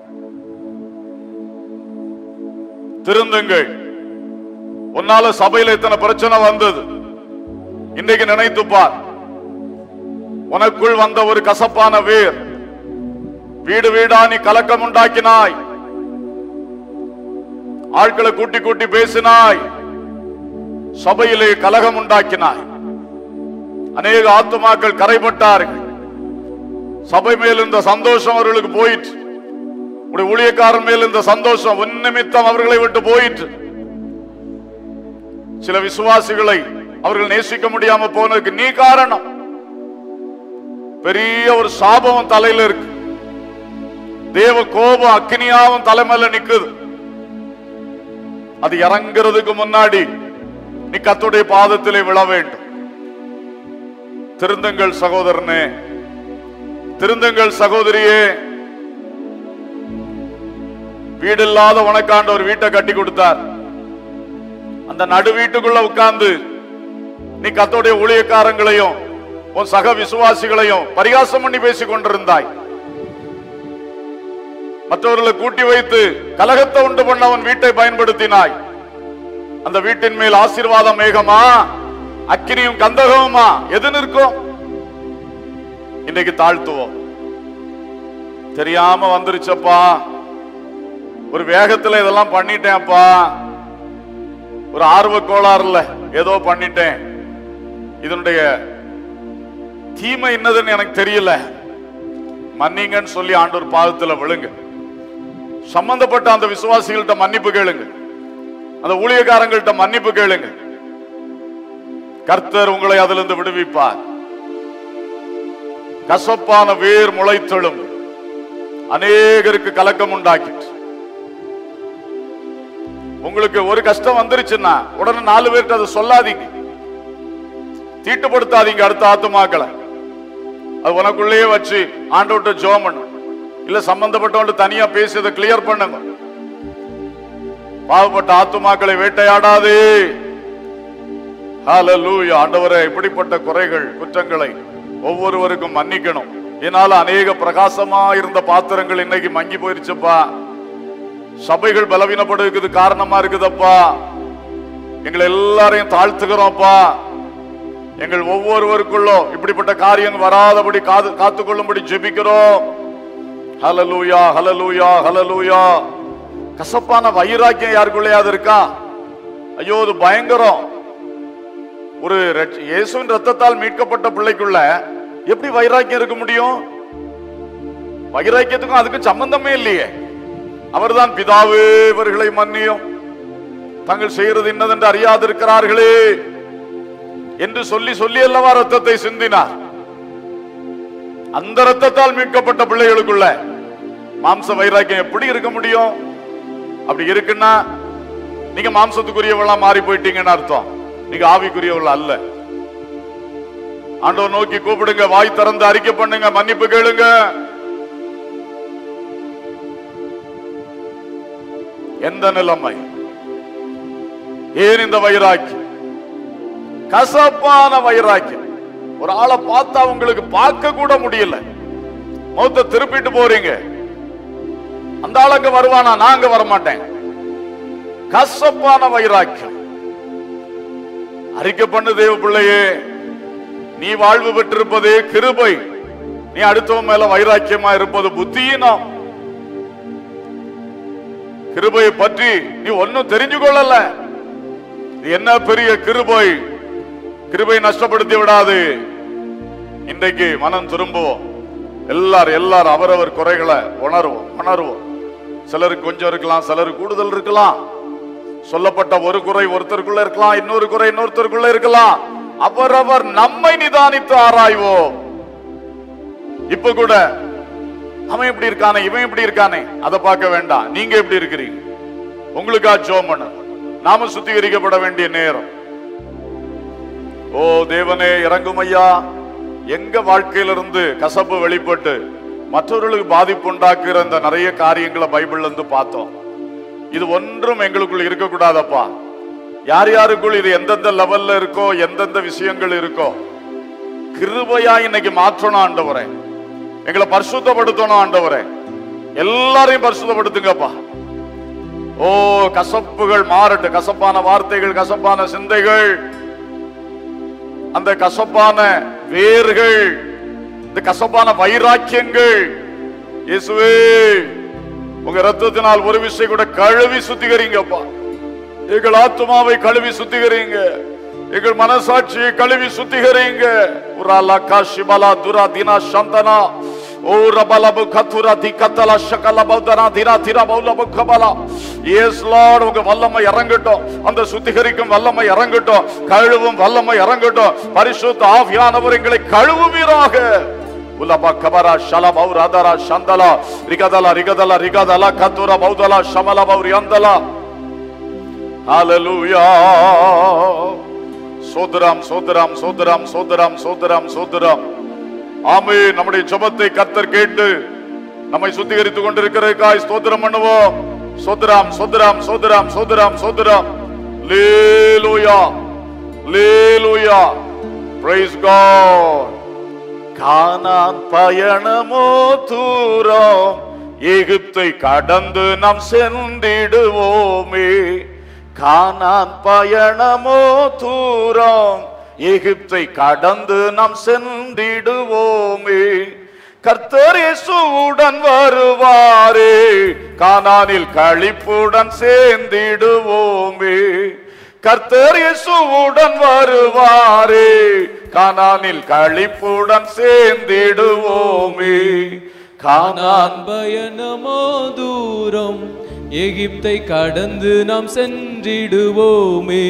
திருந்துங்கள் உன்னால சபையில இத்தனை பிரச்சனை வந்தது இன்னைக்கு நினைத்து பார் உனக்குள் வந்த ஒரு கசப்பான வேர் வீடு வீடா நீ கலக்கம் உண்டாக்கினாய் ஆட்களை கூட்டி கூட்டி பேசினாய் சபையிலே கலகம் உண்டாக்கினாய் அநேக ஆத்துமாக்கள் கரைபட்டார்கள் சபை மேல் இருந்த சந்தோஷம் அவர்களுக்கு போயிற்று உடைய ஊழியக்காரன் மேல் இருந்த சந்தோஷம் உன் நிமித்தம் அவர்களை விட்டு போயிற்று சில விசுவாசிகளை அவர்கள் நேசிக்க முடியாம போனதுக்கு நீ காரணம் பெரிய ஒரு சாபம் தலையில இருக்கு தேவ கோபம் அக்னியாவும் தலைமையில நிக்குது அது இறங்குறதுக்கு முன்னாடி நீ கத்துடைய பாதத்திலே விழ வேண்டும் திருந்துங்கள் சகோதரனே திருந்துங்கள் சகோதரியே வீடு இல்லாத உனக்காண்ட ஒரு வீட்டை கட்டி கொடுத்தார் அந்த நடு வீட்டுக்குள்ள உட்கார்ந்து நீ கத்தோடைய ஊழியக்காரங்களையும் உன் சக விசுவாசிகளையும் பரிகாசம் பண்ணி பேசிக் கொண்டிருந்தாய் மற்றவர்களை கூட்டி வைத்து கலகத்தை உண்டு பண்ண அவன் வீட்டை பயன்படுத்தினாய் அந்த வீட்டின் மேல் ஆசீர்வாதம் மேகமா அக்கினியும் கந்தகமுமா எது நிற்கும் இன்னைக்கு தாழ்த்துவோம் தெரியாம வந்துருச்சப்பா ஒரு வேகத்துல இதெல்லாம் பண்ணிட்டேன்ப்பா ஒரு ஆர்வ கோளாறுல ஏதோ பண்ணிட்டேன் இதனுடைய தீமை என்னதுன்னு எனக்கு தெரியல மன்னிங்கன்னு சொல்லி ஆண்டவர் பாதத்துல விழுங்க சம்பந்தப்பட்ட அந்த விசுவாசிகள்கிட்ட மன்னிப்பு கேளுங்க அந்த ஊழியக்காரங்கள்ட்ட மன்னிப்பு கேளுங்க கர்த்தர் உங்களை அதிலிருந்து விடுவிப்பார் கசப்பான வேர் முளைத்தெழும் அநேகருக்கு கலக்கம் உண்டாக்கிட்டு உங்களுக்கு ஒரு கஷ்டம் வந்துருச்சுன்னா உடனே நாலு பேர்கிட்ட அதை சொல்லாதீங்க தீட்டுப்படுத்தாதீங்க அடுத்த ஆத்துமாக்களை அது உனக்குள்ளேயே வச்சு ஆண்டவர்கிட்ட ஜோம் பண்ணு இல்ல சம்பந்தப்பட்டவன்ட்டு தனியா பேசி அதை கிளியர் பண்ணுங்க பாவப்பட்ட ஆத்துமாக்களை வேட்டையாடாதே ஹalleluya ஆண்டவரே இப்படிப்பட்ட குறைகள் குற்றங்களை ஒவ்வொருவருக்கும் மன்னிக்கணும் என்னால அநேக பிரகாசமா இருந்த பாத்திரங்கள் இன்னைக்கு மங்கி போயிருச்சுப்பா சபைகள் பலவீனப்படுறதுக்கு காரணமா இருக்குதப்பா எங்களை எல்லாரையும் தாழ்த்துகிறோம்ப்பா எங்கள் ஒவ்வொருவருக்குள்ளும் இப்படிப்பட்ட காரியம் வராதபடி காது காத்துக்கொள்ளும்படி ஜெபிக்கிறோம் ஹலலூயா ஹலலூயா ஹலலூயா கசப்பான வைராக்கியம் யாருக்குள்ளேயாவது இருக்கா ஐயோ அது பயங்கரம் ஒரு ரட்ச- இயேசுவின் ரத்தத்தால் மீட்கப்பட்ட பிள்ளைக்குள்ள எப்படி வைராக்கியம் இருக்க முடியும் வைராக்கியத்துக்கும் அதுக்கும் சம்பந்தமே இல்லையே அவர்தான் பிதாவே இவர்களை மன்னியும் தாங்கள் செய்கிறது இன்னதென்று அறியாதிருக்கிறார்களே என்று சொல்லி சொல்லி அல்லவா ரத்தத்தை சிந்தினார் அந்த ரத்தத்தால் மீட்கப்பட்ட பிள்ளைகளுக்குள்ள மாம்ச வைராக்கியம் எப்படி இருக்க முடியும் அப்படி இருக்குன்னா நீங்க மாம்சத்துக்குரியவளா மாறி போயிட்டீங்கன்னு அர்த்தம் நீங்க ஆவிக்குரியவள் அல்ல ஆண்டவர் நோக்கி கூப்பிடுங்க வாய் திறந்து அறிக்கை பண்ணுங்க மன்னிப்பு கேளுங்க எந்த நிலைமை ஏன் இந்த வைராக்கியம் கசப்பான வைராக்கியம் ஒரு ஆளை பார்த்தா உங்களுக்கு பார்க்க கூட முடியல மௌத்த திருப்பிட்டு போறீங்க அந்த ஆள் அங்க வருவானா நான் அங்க வரமாட்டேன் கசப்பான வைராக்கியம் அறிக்கை பண்ணு தேவ பிள்ளையே நீ வாழ்வு பெற்றிருப்பதே கிருபை நீ அடுத்தவன் மேல வைராக்கியமா இருப்பது புத்தியினம் கிருபையை பற்றி நீ ஒன்னும் தெரிஞ்சு கொள்ளல இது என்ன பெரிய கிருபை கிருபை நஷ்டப்படுத்தி விடாது இன்றைக்கு மனம் திரும்புவோம் எல்லாரும் எல்லாரும் அவரவர் குறைகளை உணர்வோம் உணர்வோம் சிலருக்கு கொஞ்சம் இருக்கலாம் சிலருக்கு கூடுதல் இருக்கலாம் சொல்லப்பட்ட ஒரு குறை ஒருத்தருக்குள்ள இருக்கலாம் இன்னொரு குறை இன்னொருத்தருக்குள்ள இருக்கலாம் அவரவர் நம்மை நிதானித்து ஆராய்வோம் இப்ப கூட அவன் இப்படி இருக்கானே இவன் இப்படி இருக்கானே அதை பார்க்க வேண்டாம் நீங்க எப்படி இருக்கிறீங்க உங்களுக்கா ஜோம் பண்ணு நாம சுத்திகரிக்கப்பட வேண்டிய நேரம் ஓ தேவனே இறங்கும் ஐயா எங்க வாழ்க்கையிலிருந்து கசப்பு வெளிப்பட்டு மற்றவர்களுக்கு பாதிப்பு உண்டாக்குற இந்த நிறைய காரியங்களை பைபிள்ல இருந்து பார்த்தோம் இது ஒன்றும் எங்களுக்குள் இருக்கக்கூடாதப்பா யார் யாருக்குள் இது எந்தெந்த லெவல்ல இருக்கோ எந்தெந்த விஷயங்கள் இருக்கோ கிருபையா இன்னைக்கு மாற்றணும் ஆண்டவரே எங்களை பரிசுத்தப்படுத்தணும் ஆண்டவரே எல்லாரையும் பரிசுத்தப்படுத்துங்கப்பா ஓ கசப்புகள் மாறட்டு கசப்பான வார்த்தைகள் கசப்பான சிந்தைகள் அந்த கசப்பான வேர்கள் இந்த கசப்பான வைராக்கியங்கள் இயேசுவே உங்க ரத்தத்தினால் ஒரு விஷயம் கூட கழுவி சுத்திகரிங்கப்பா எங்கள் ஆத்மாவை கழுவி சுத்திகரிங்க எங்கள் மனசாட்சியை கழுவி சுத்திகரிங்க உராலா காஷிபலா துரா தினா சந்தனா ஓ ரபலபு கத்துரா தி கத்தலா ஷகல பௌதனா திரா திரா பௌலபு கபலா எஸ் லார்ட் உங்க வல்லமை இறங்கட்டும் அந்த சுத்திகரிக்கும் வல்லமை இறங்கட்டும் கழுவும் வல்லமை இறங்கட்டும் பரிசுத்த ஆவியானவர் எங்களை கழுவுவீராக உலபா கபரா ஷல பௌராதரா சந்தலா ரிகதலா ரிகதலா ரிகதலா கத்துரா பௌதலா ஷமல பௌரி அந்தலா ஹalleluya சோதராம் சோதராம் சோதராம் சோதராம் சோதராம் சோதராம் ஆமே நம்முடைய ஜெபத்தை கர்த்தர் கேட்டு நம்மை சுத்திகரித்துக் கொண்டிருக்கிறதுக்காய் ஸ்தோத்திரம் பண்ணுவோம் சோதராம் சோதராம் சோதராம் சோதராம் சோதராம் லேலூயா லேலூயா பிரைஸ் காட் கானான் பயணமோ தூரம் எகிப்தை கடந்து நாம் சென்றிடுவோமே கானான் பயணமோ தூரம் எகிப்தை கடந்து நாம் சென்றிடுவோமே கர்த்தர் இயேசுவுடன் வருவாரே கானானில் களிப்புடன் சேர்ந்திடுவோமே கர்த்தர் இயேசுவுடன் வருவாரே கானானில் களிப்புடன் சேர்ந்திடுவோமே கானான் நான் பயணமோ தூரம் எகிப்தை கடந்து நாம் சென்றிடுவோமே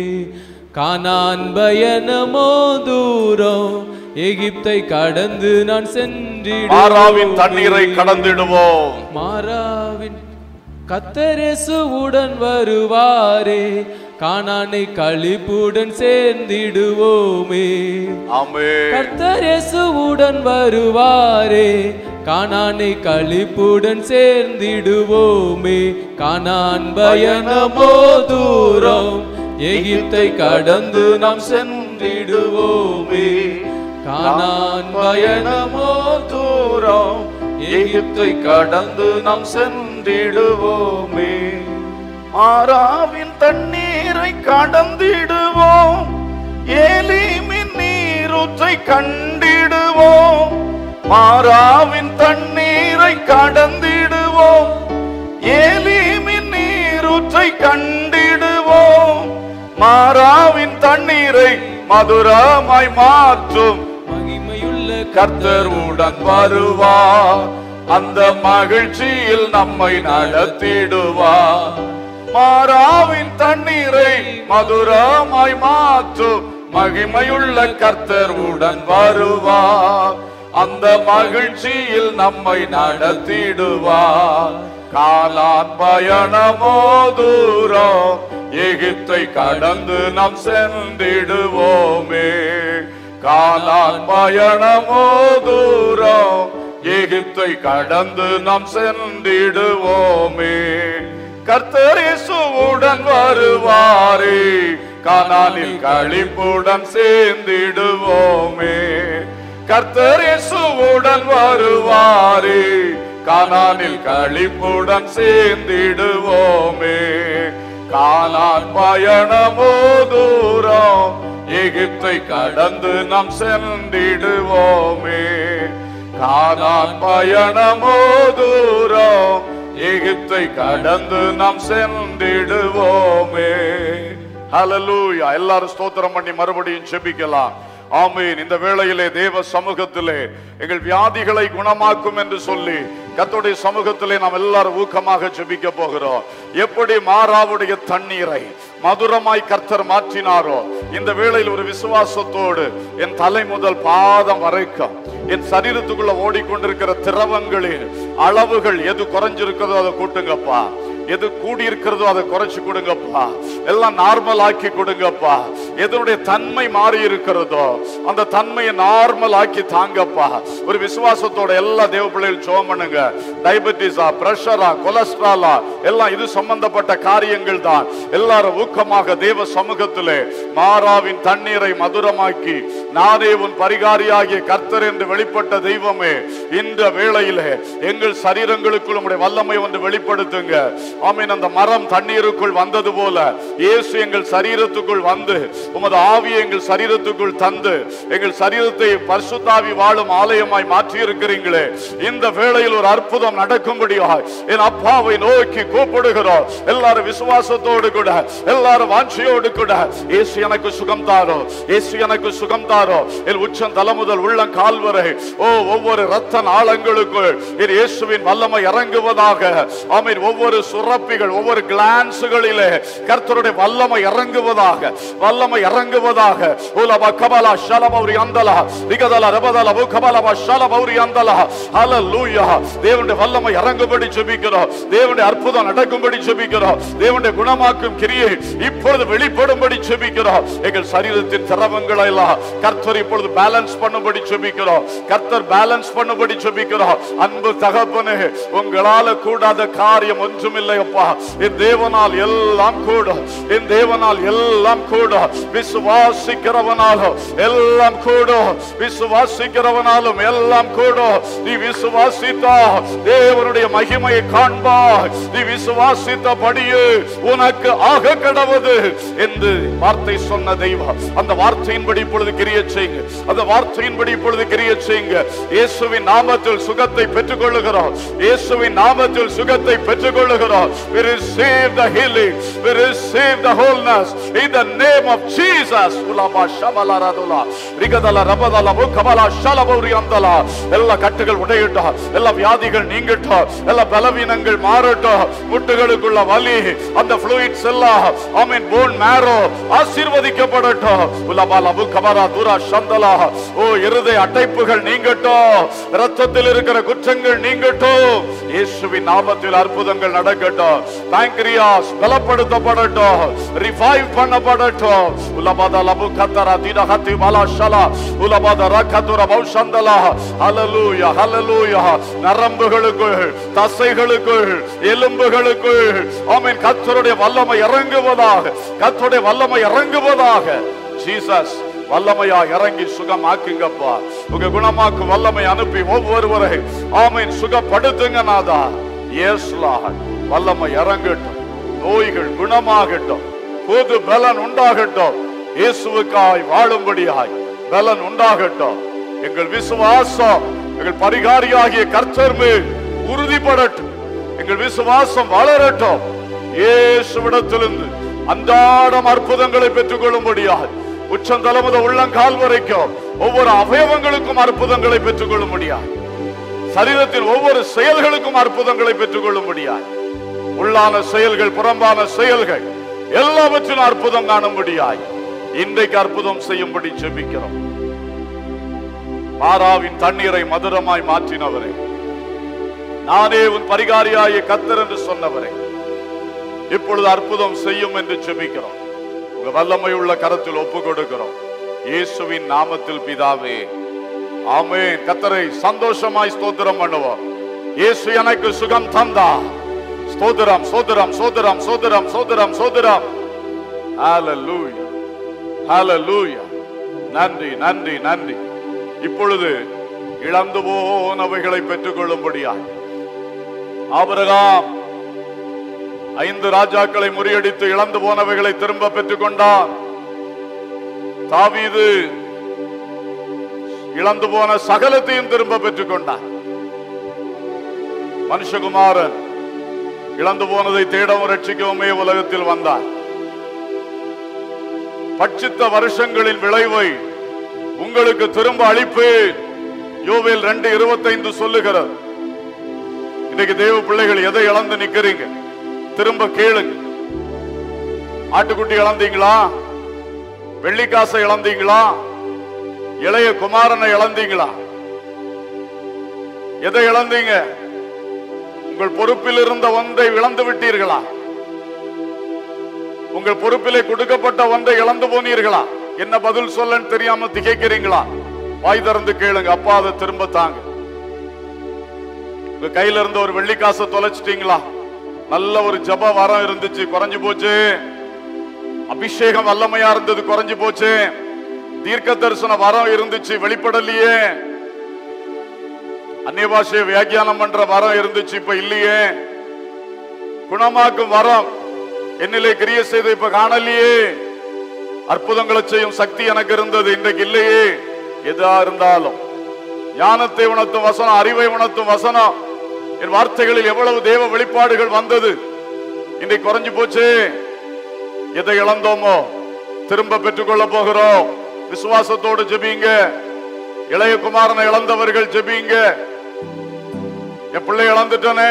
கானான் பயணமோ தூரம் எகிப்தை கடந்து நான் மாறாவின் சென்றிடுவோமே தண்ணீரை கடந்திடுவோம் மாறாவின் கத்தரேசுவுடன் வருவாரே கானானை களிப்புடன் சேர்ந்திடுவோமே ஆமே கர்த்தரேசுவுடன் வருவாரே கானானை களிப்புடன் சேர்ந்திடுவோமே கானான் பயணமோ தூரம் எகிப்தை கடந்து நாம் சென்றிடுவோமே கானான் பயணமோ தூரம் எகிப்தை கடந்து நாம் சென்றிடுவோமே மாறாவின் தண்ணீரை கடந்திடுவோம் ஏலிமின் நீரூற்றை கண்டிடுவோம் மாறாவின் தண்ணீரை கடந்திடுவோம் ஏலிமின் நீரூற்றை கண்டிடுவோம் மாறாவின் தண்ணீரை மதுரமாய் மாற்றும் மகிமையுள்ள கர்த்தருடன் வருவார் அந்த மகிழ்ச்சியில் நம்மை நடத்திடுவார் மாறாவின் தண்ணீரை மதுரமாய் மாற்றும் மகிமையுள்ள கர்த்தருடன் வருவார் அந்த மகிழ்ச்சியில் நம்மை நடத்திடுவார் காலான் பயணமோ தூரம் எகிப்தை கடந்து நாம் சென்றிடுவோமே காலான் பயணமோ தூரம் எகிப்தை கடந்து நாம் சென்றிடுவோமே கர்த்தர் இயேசுவுடன் வருவாரே கானானில் களிப்புடன் சேர்ந்திடுவோமே கர்த்தர் இயேசுவுடன் வருவாரே கானானில் களிப்புடன் சேர்ந்திடுவோமே கானான் பயணமோ தூரம் எகிப்தை கடந்து நாம் சென்றிடுவோமே கானான் பயணமோ தூரம் எகிப்தை கடந்து நாம் சென்றிடுவோமே ஹalleluya எல்லாரும் ஸ்தோத்திரம் பண்ணி மறுபடியும் செபிக்கலாம் ஆமீன் இந்த வேளையிலே தேவ சமூகத்திலே எங்கள் வியாதிகளை குணமாக்கும் என்று சொல்லி கர்த்தருடைய சமூகத்திலே நாம் எல்லாரும் ஊக்கமாக ஜெபிக்க போகிறோம் எப்படி மாறாவுடைய தண்ணீரை மதுரமாய் கர்த்தர் மாற்றினாரோ இந்த வேளையில் ஒரு விசுவாசத்தோடு என் தலை முதல் பாதம் வரைக்கும் என் சரீரத்துக்குள்ள ஓடிக்கொண்டிருக்கிற திரவங்களின் அளவுகள் எது குறைஞ்சிருக்கிறதோ அதை கூட்டுங்கப்பா எது கூடி இருக்கிறதோ அதை குறைச்சு கொடுங்கப்பா எல்லாம் நார்மல் ஆக்கி கொடுங்கப்பா எதனுடைய தன்மை மாறி இருக்கிறதோ அந்த தன்மையை நார்மல் ஆக்கி தாங்கப்பா ஒரு விசுவாசத்தோட எல்லா தேவ பிள்ளைகள் ஜோம் பண்ணுங்க டயபெட்டிஸா பிரஷரா கொலஸ்ட்ராலா எல்லாம் இது சம்பந்தப்பட்ட காரியங்கள் தான் எல்லாரும் ஊக்கமாக தேவ சமூகத்திலே மாறாவின் தண்ணீரை மதுரமாக்கி நானே உன் பரிகாரியாகிய கர்த்தர் என்று வெளிப்பட்ட தெய்வமே இந்த வேளையிலே எங்கள் சரீரங்களுக்குள் உம்முடைய வல்லமை ஒன்று வெளிப்படுத்துங்க ஆமீன் அந்த மரம் தண்ணீருக்குள் வந்தது போல இயேசு எங்கள் சரீரத்துக்குள் வந்து உமது ஆவியை எங்கள் சரீரத்துக்குள் தந்து எங்கள் சரீரத்தை பரிசுத்தாவி வாழும் ஆலயமாய் மாற்றி இருக்கிறீங்களே இந்த வேளையில் ஒரு அற்புதம் நடக்கும்படியாய் என் அப்பாவை நோக்கி கூப்பிடுகிறோம் எல்லாரும் விசுவாசத்தோடு கூட எல்லாரும் வாஞ்சியோடு கூட இயேசு எனக்கு சுகம் தாரோ இயேசு எனக்கு சுகம் தாரோ என் உச்சம் தலை முதல் உள்ளம் கால் வரை ஓ ஒவ்வொரு ரத்த நாளங்களுக்குள் என் இயேசுவின் வல்லமை இறங்குவதாக ஆமீன் ஒவ்வொரு சுரப்பிகள் ஒவ்வொரு கிளான்ஸுகளிலே கர்த்தருடைய வல்லமை இறங்குவதாக வல்லமை இறங்குவதாக உலப கபலா ஷலபௌரி அந்தலா ரிகதல ரபதல புகபலப ஷலபௌரி அந்தலா ஹalleluya தேவனுடைய வல்லமை இறங்கும்படி ஜெபிக்கிறோம் தேவனுடைய அற்புதம் நடக்கும்படி ஜெபிக்கிறோம் தேவனுடைய குணமாக்கும் கிரியை இப்பொழுது வெளிப்படும்படி ஜெபிக்கிறோம் எங்கள் சரீரத்தின் திரவங்களை எல்லாம் கர்த்தர் இப்பொழுது பேலன்ஸ் பண்ணும்படி ஜெபிக்கிறோம் கர்த்தர் பேலன்ஸ் பண்ணும்படி ஜெபிக்கிறோம் அன்பு தகப்பனே உங்களால கூடாத காரியம் ஒன்றுமில்லை அப்பா என் தேவனால் எல்லாம் கூடும் என் தேவனால் எல்லாம் கூடும் விசுவாசிக்கிறவனாலும் எல்லாம் கூடும் விசுவாசிக்கிறவனாலும் எல்லாம் கூடும் நீ விசுவாசித்தா தேவனுடைய மகிமையை காண்பாய் நீ விசுவாசித்தபடியே உனக்கு ஆக கடவுது என்று வார்த்தை சொன்ன தெய்வம் அந்த வார்த்தையின்படி இப்பொழுது கிரிய செய்யுங்க அந்த வார்த்தையின்படி இப்பொழுது கிரிய செய்யுங்க இயேசுவின் நாமத்தில் சுகத்தை பெற்றுக் கொள்ளுகிறோம் இயேசுவின் நாமத்தில் சுகத்தை பெற்றுக் கொள்ளுகிறோம் we receive the healing we receive the wholeness in the name of Jesus உலமா ஷபலா ரதுலா ரிகதல ரபதல முகபலா ஷலபௌரி அந்தலா எல்லா கட்டுகள் உடையட்டும் எல்லா வியாதிகள் நீங்கட்டும் எல்லா பலவீனங்கள் மாறட்டும் முட்டுகளுக்குள்ள வலி அந்த fluids எல்லாம் ஆமென் போன் மேரோ ஆசீர்வதிக்கப்படட்டும் உலபால முகபரா துரா சந்தலா ஓ இருதய அடைப்புகள் நீங்கட்டும் இரத்தத்தில் இருக்கிற குற்றங்கள் நீங்கட்டும் இயேசுவின் நாமத்தில் அற்புதங்கள் நடக்கட்டும் பாங்க்ரியாஸ் பலப்படுத்தப்படட்டும் ரிவைவ் பண்ணப்படட்டும் உலபாத லபு கத்தரா திடஹத்தி மலா ஷலா உலபாத ரக்கதுர பௌஷந்தலா ஹalleluya ஹalleluya நரம்புகளுக்குள் தசைகளுக்குள் எலும்புகளுக்குள் ஆமென் கர்த்தருடைய வல்லமை இறங்குவதாக கர்த்தருடைய வல்லமை இறங்குவதாக ஜீசஸ் வல்லமையா இறங்கி சுகமாக்குங்கப்பா உங்க குணமாக்கும் வல்லமை அனுப்பி ஒவ்வொருவரை ஆமீன் சுகப்படுத்துங்க நாதா எஸ் லார்ட் வல்லமை இறங்கட்டும் நோய்கள் குணமாகட்டும் புது பலன் உண்டாகட்டும் இயேசுவுக்காய் வாழும்படியாய் பலன் உண்டாகட்டும் எங்கள் விசுவாசம் எங்கள் பரிகாரியாகிய கர்த்தர் மேல் உறுதிப்படட்டும் எங்கள் விசுவாசம் வளரட்டும் இயேசுவிடத்திலிருந்து அன்றாடம் அற்புதங்களை பெற்றுக் கொள்ளும்படியாய் உச்சந்தலமுத உள்ளங்கால் வரைக்கும் ஒவ்வொரு அவயவங்களுக்கும் அற்புதங்களை பெற்றுக் கொள்ளும்படியாய் சரீரத்தில் ஒவ்வொரு செயல்களுக்கும் அற்புதங்களை பெற்றுக் கொள்ளும்படியாய் உள்ளான செயல்கள் புறம்பான செயல்கள் எல்லாவற்றிலும் அற்புதம் காணும்படியாய் இன்றைக்கு அற்புதம் செய்யும்படி ஜெபிக்கிறோம் மாறாவின் தண்ணீரை மதுரமாய் மாற்றினவரே நானே உன் பரிகாரியாய கத்தர் என்று சொன்னவரே இப்பொழுது அற்புதம் செய்யும் என்று ஜெபிக்கிறோம் உங்க வல்லமை உள்ள கரத்தில் ஒப்பு கொடுக்கிறோம் இயேசுவின் நாமத்தில் பிதாவே ஆமென் கத்தரை சந்தோஷமாய் ஸ்தோத்திரம் பண்ணுவோம் இயேசு எனக்கு சுகம் தந்தா ஸ்தோத்திரம் சோதரம் சோதரம் சோதரம் சோதரம் சோதரம் ஹalleluya ஹalleluya நன்றி நன்றி நன்றி இப்பொழுது இழந்து போனவைகளை பெற்றுக் கொள்ளும்படியாய் ஆபிரகாம் ஐந்து ராஜாக்களை முறியடித்து இழந்து போனவைகளை திரும்ப பெற்றுக் கொண்டான் தாவீது இழந்து போன சகலத்தையும் திரும்ப பெற்றுக் கொண்டான் மனுஷகுமாரன் இழந்து போனதை தேடவும் ரட்சிக்கவுமே உலகத்தில் வந்தார் பட்சித்த வருஷங்களின் விளைவை உங்களுக்கு திரும்ப அளிப்பேன் யோவேல் ரெண்டு இருபத்தைந்து சொல்லுகிறது இன்னைக்கு தேவ பிள்ளைகள் எதை இழந்து நிக்கிறீங்க திரும்ப கேளுங்க ஆட்டுக்குட்டி இழந்தீங்களா வெள்ளிக்காசை இழந்தீங்களா இளைய குமாரனை இழந்தீங்களா எதை இழந்தீங்க உங்கள் பொறுப்பில் இருந்த ஒன்றை இழந்து விட்டீர்களா உங்கள் பொறுப்பிலே கொடுக்கப்பட்ட ஒன்றை இழந்து போனீர்களா என்ன பதில் சொல்லன்னு தெரியாம திகைக்கிறீங்களா வாய் திறந்து கேளுங்க அப்பா அதை திரும்ப தாங்க உங்க கையில இருந்த ஒரு வெள்ளிக்காசை தொலைச்சிட்டீங்களா நல்ல ஒரு ஜப வரம் இருந்துச்சு குறைஞ்சு போச்சு அபிஷேகம் வல்லமையா இருந்தது குறைஞ்சு போச்சு தீர்க்க தரிசன வரம் இருந்துச்சு வெளிப்படலையே அந்நிய பாஷையை வியாக்கியானம் பண்ற வரம் இருந்துச்சு இப்ப இல்லையே குணமாக்கும் வரம் என்னிலே கிரிய செய்து இப்ப காணலையே அற்புதங்களை செய்யும் சக்தி எனக்கு இருந்தது இன்றைக்கு இல்லையே எதா இருந்தாலும் ஞானத்தை உணர்த்தும் வசனம் அறிவை உணர்த்தும் வசனம் என் வார்த்தைகளில் எவ்வளவு தேவ வெளிப்பாடுகள் வந்தது இன்றைக்கு குறைஞ்சு போச்சு எதை இழந்தோமோ திரும்ப பெற்றுக்கொள்ள போகிறோம் விசுவாசத்தோடு ஜெபிங்க இளைய குமாரனை இழந்தவர்கள் ஜெபிங்க என் பிள்ளை இழந்துட்டனே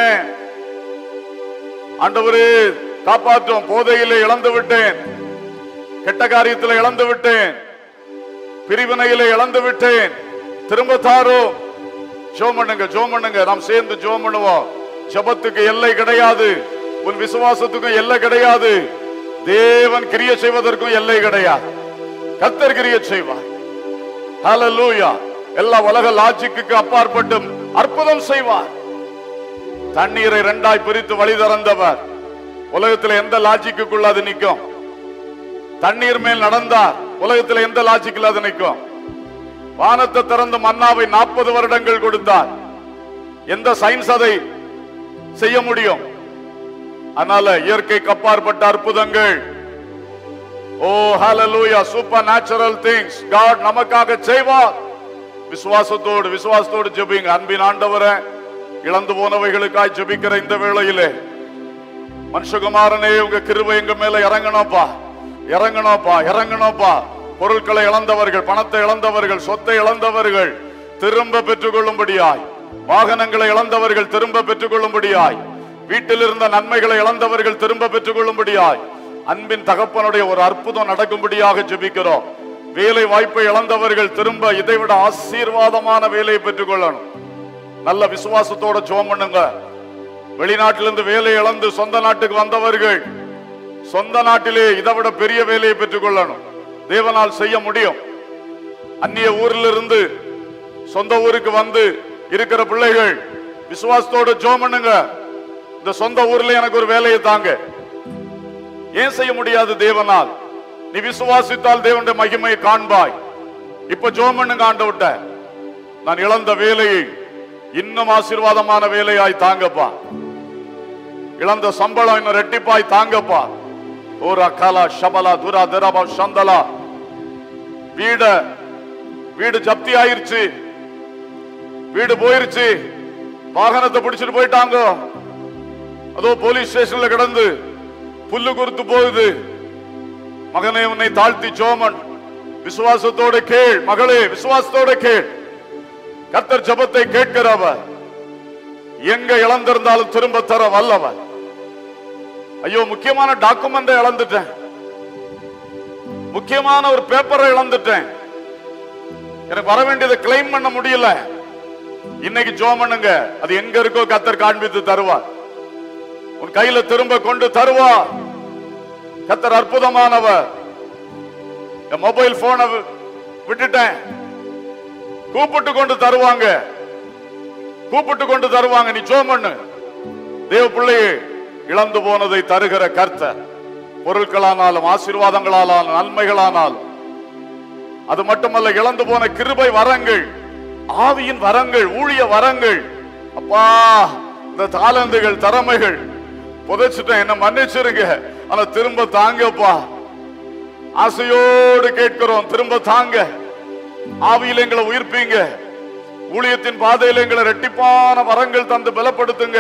ஆண்டவரே காப்பாற்றும் போதையிலே இழந்து விட்டேன் கெட்ட காரியத்தில் இழந்து விட்டேன் பிரிவினையிலே இழந்து விட்டேன் திரும்ப தாரும் ஜோம் பண்ணுங்க ஜோம் பண்ணுங்க நாம் சேர்ந்து ஜோம் பண்ணுவோம் ஜெபத்துக்கு எல்லை கிடையாது உன் விசுவாசத்துக்கும் எல்லை கிடையாது தேவன் கிரிய செய்வதற்கும் எல்லை கிடையாது கத்தர் கிரிய செய்வார் ஹalleluya எல்லா உலக லாஜிக்கு அப்பாற்பட்டும் அற்புதம் செய்வார் தண்ணீரை இரண்டாய் பிரித்து வழி திறந்தவர் உலகத்துல எந்த லாஜிக்குள்ள அது நிக்கும் தண்ணீர் மேல் நடந்தார் உலகத்துல எந்த லாஜிக்கில் அது நிக்கும் வானத்தை திறந்து மன்னாவை நாற்பது வருடங்கள் கொடுத்தார் எந்த சயின்ஸ் அதை செய்ய முடியும் அதனால இயற்கைக்கு அப்பாற்பட்ட அற்புதங்கள் ஓ ஹalleluya சூப்பர் நேச்சுரல் திங்ஸ் காட் நமக்காக செய்வார் விசுவாசத்தோடு விசுவாசத்தோடு ஜெபிங்க அன்பின் ஆண்டவரே இழந்து போனவைகளுக்காய் ஜெபிக்கிற இந்த வேளையிலே மனுஷகுமாரனே உங்க கிருபை எங்க மேல இறங்கணும்ப்பா இறங்கணும்ப்பா இறங்கணும்ப்பா பொருட்களை இழந்தவர்கள் பணத்தை இழந்தவர்கள் சொத்தை இழந்தவர்கள் திரும்ப பெற்றுக்கொள்ளும்படியாய் வாகனங்களை இழந்தவர்கள் திரும்ப பெற்றுக்கொள்ளும்படியாய் வீட்டில் இருந்த நன்மைகளை இழந்தவர்கள் திரும்ப பெற்றுக்கொள்ளும்படியாய் அன்பின் தகப்பனுடைய ஒரு அற்புதம் நடக்கும்படியாக ஜெபிக்கிறோம் வேலை வாய்ப்பை இழந்தவர்கள் திரும்ப இதைவிட ஆசீர்வாதமான வேலையை பெற்றுக்கொள்ளணும் நல்ல விசுவாசத்தோட ஜோம் பண்ணுங்க வெளிநாட்டிலிருந்து வேலை இழந்து சொந்த நாட்டுக்கு வந்தவர்கள் சொந்த நாட்டிலே இதை விட பெரிய வேலையை பெற்றுக் கொள்ளணும் தேவனால் செய்ய முடியும் அந்நிய ஊரில் இருந்து சொந்த ஊருக்கு வந்து இருக்கிற பிள்ளைகள் விசுவாசத்தோட ஜோம் பண்ணுங்க இந்த சொந்த ஊர்ல எனக்கு ஒரு வேலையை தாங்க ஏன் செய்ய முடியாது தேவனால் நீ விசுவாசித்தால் தேவனுடைய மகிமையை காண்பாய் இப்ப ஜோம் பண்ணுங்க ஆண்டவிட்ட நான் இழந்த வேலையை இன்னும் ஆசீர்வாதமான வேலையாய் தாங்கப்பா இழந்த சம்பளம் இன்னும் ரெட்டிப்பாய் தாங்கப்பா ஒரு அக்காலா ஷபலா துரா திரபா சந்தலா வீட வீடு ஜப்தி ஆயிருச்சு வீடு போயிருச்சு வாகனத்தை பிடிச்சிட்டு போயிட்டாங்க அதோ போலீஸ் ஸ்டேஷன்ல கிடந்து புல்லு குறுத்து போகுது மகனே உன்னை தாழ்த்தி சோமன் விசுவாசத்தோட கேள் மகளே விசுவாசத்தோட கேள் கர்த்தர் ஜெபத்தை கேட்கிறவர் எங்க இழந்திருந்தாலும் திரும்ப தர வல்லவர் ஐயோ முக்கியமான டாக்குமெண்ட் இழந்துட்டேன் முக்கியமான ஒரு பேப்பரை இழந்துட்டேன் எனக்கு வர வேண்டியதை கிளைம் பண்ண முடியல இன்னைக்கு ஜோம் பண்ணுங்க அது எங்க இருக்கோ கத்தர் காண்பித்து தருவார் உன் கையில திரும்ப கொண்டு தருவார் கத்தர் அற்புதமானவர் என் மொபைல் போனை விட்டுட்டேன் கூப்பிட்டு கொண்டு தருவாங்க கூப்பிட்டு கொண்டு தருவாங்க நீ ஜோம் பண்ணு தேவ பிள்ளையே இழந்து போனதை தருகிற கர்த்தர் பொருட்களானாலும் ஆசீர்வாதங்களானாலும் நன்மைகளானாலும் அது மட்டுமல்ல இழந்து போன கிருபை வரங்கள் ஆவியின் வரங்கள் ஊழிய வரங்கள் அப்பா இந்த தாளந்துகள் திறமைகள் புதைச்சிட்டேன் என்ன மன்னிச்சிருங்க ஆனா திரும்ப தாங்கப்பா ஆசையோடு கேட்கிறோம் திரும்ப தாங்க ஆவியில் எங்களை உயிர்ப்பீங்க ஊழியத்தின் பாதையில் எங்களை ரெட்டிப்பான வரங்கள் தந்து பலப்படுத்துங்க